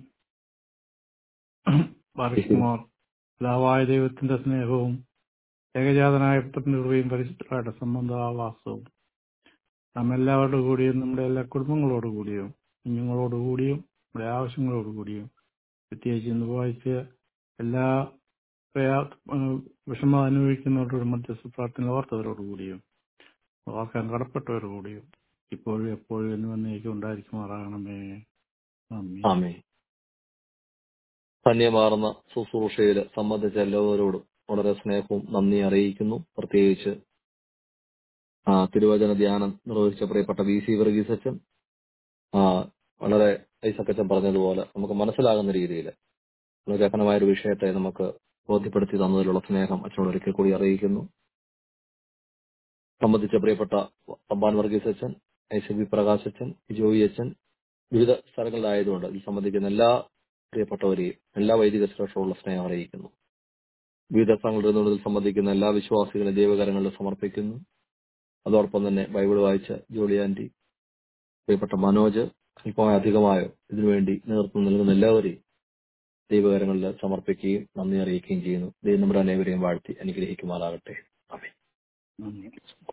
ബാറിക്കുമോർ പിതാവായ ദൈവത്തിന്റെ സ്നേഹവും ഏകജാതനായ പുത്രന്റെ കൃപയും പരിശുദ്ധമായിട്ട് സംബന്ധാവാസവും നാം എല്ലാവരുടെ കൂടിയും നമ്മുടെ എല്ലാ കുടുംബങ്ങളോട് കൂടിയും കുഞ്ഞുങ്ങളോട് കൂടിയും നമ്മുടെ ആവശ്യങ്ങളോട് കൂടിയും പ്രത്യേകിച്ച് ഇന്ന് വായിച്ച് എല്ലാ പ്രയാ വിഷമം അനുഭവിക്കുന്നവരോട് മധ്യസ്ഥ പ്രാർത്ഥന ഓർത്തവരോട് കൂടിയും ഓർക്കാൻ കടപ്പെട്ടവരോട് കൂടിയും ഇപ്പോഴും എപ്പോഴും എന്ന് വന്നേക്കും ഉണ്ടായിരിക്കുമാറാകണമേ ആമീൻ ആമേ ധന്യമാർന്ന ശുശ്രൂഷയിൽ സംബന്ധിച്ച എല്ലാവരോടും വളരെ സ്നേഹവും നന്ദി അറിയിക്കുന്നു പ്രത്യേകിച്ച് ആ തിരുവചന ധ്യാനം നിർവഹിച്ച പ്രിയപ്പെട്ട വി സി വർഗീസ് അച്ഛൻ ആ വളരെ ഐസക്കച്ചൻ പറഞ്ഞതുപോലെ നമുക്ക് മനസ്സിലാകുന്ന രീതിയിൽ ഗഹനമായ ഒരു വിഷയത്തെ നമുക്ക് ബോധ്യപ്പെടുത്തി തന്നതിലുള്ള സ്നേഹം അച്ഛനോട് ഒരിക്കൽ കൂടി അറിയിക്കുന്നു സംബന്ധിച്ച പ്രിയപ്പെട്ട തമ്പാൻ വർഗീസ് അച്ഛൻ ഐ ബി പ്രകാശ് അച്ഛൻ ജോയി അച്ഛൻ വിവിധ സ്ഥലങ്ങളിലായതുകൊണ്ട് ഇതിൽ സംബന്ധിക്കുന്ന എല്ലാ പ്രിയപ്പെട്ടവരെയും എല്ലാ വൈദിക ശ്രേഷ്ഠമുള്ള സ്നേഹം അറിയിക്കുന്നു വിവിധ സ്ഥലങ്ങളിൽ സംബന്ധിക്കുന്ന എല്ലാ വിശ്വാസികളെയും ദൈവകരങ്ങളിൽ സമർപ്പിക്കുന്നു അതോടൊപ്പം തന്നെ ബൈബിൾ വായിച്ച ജോളി ആന്റി പ്രിയപ്പെട്ട മനോജ് അല്പമായ അധികമായോ ഇതിനുവേണ്ടി നേതൃത്വം നൽകുന്ന എല്ലാവരെയും ദൈവകരങ്ങളിൽ സമർപ്പിക്കുകയും നന്ദി അറിയിക്കുകയും ചെയ്യുന്നു ദൈവം നമ്മുടെ അനേവരെയും വാഴ്ത്തി അനുഗ്രഹിക്കുമാറാകട്ടെ ആമേൻ ആമീൻ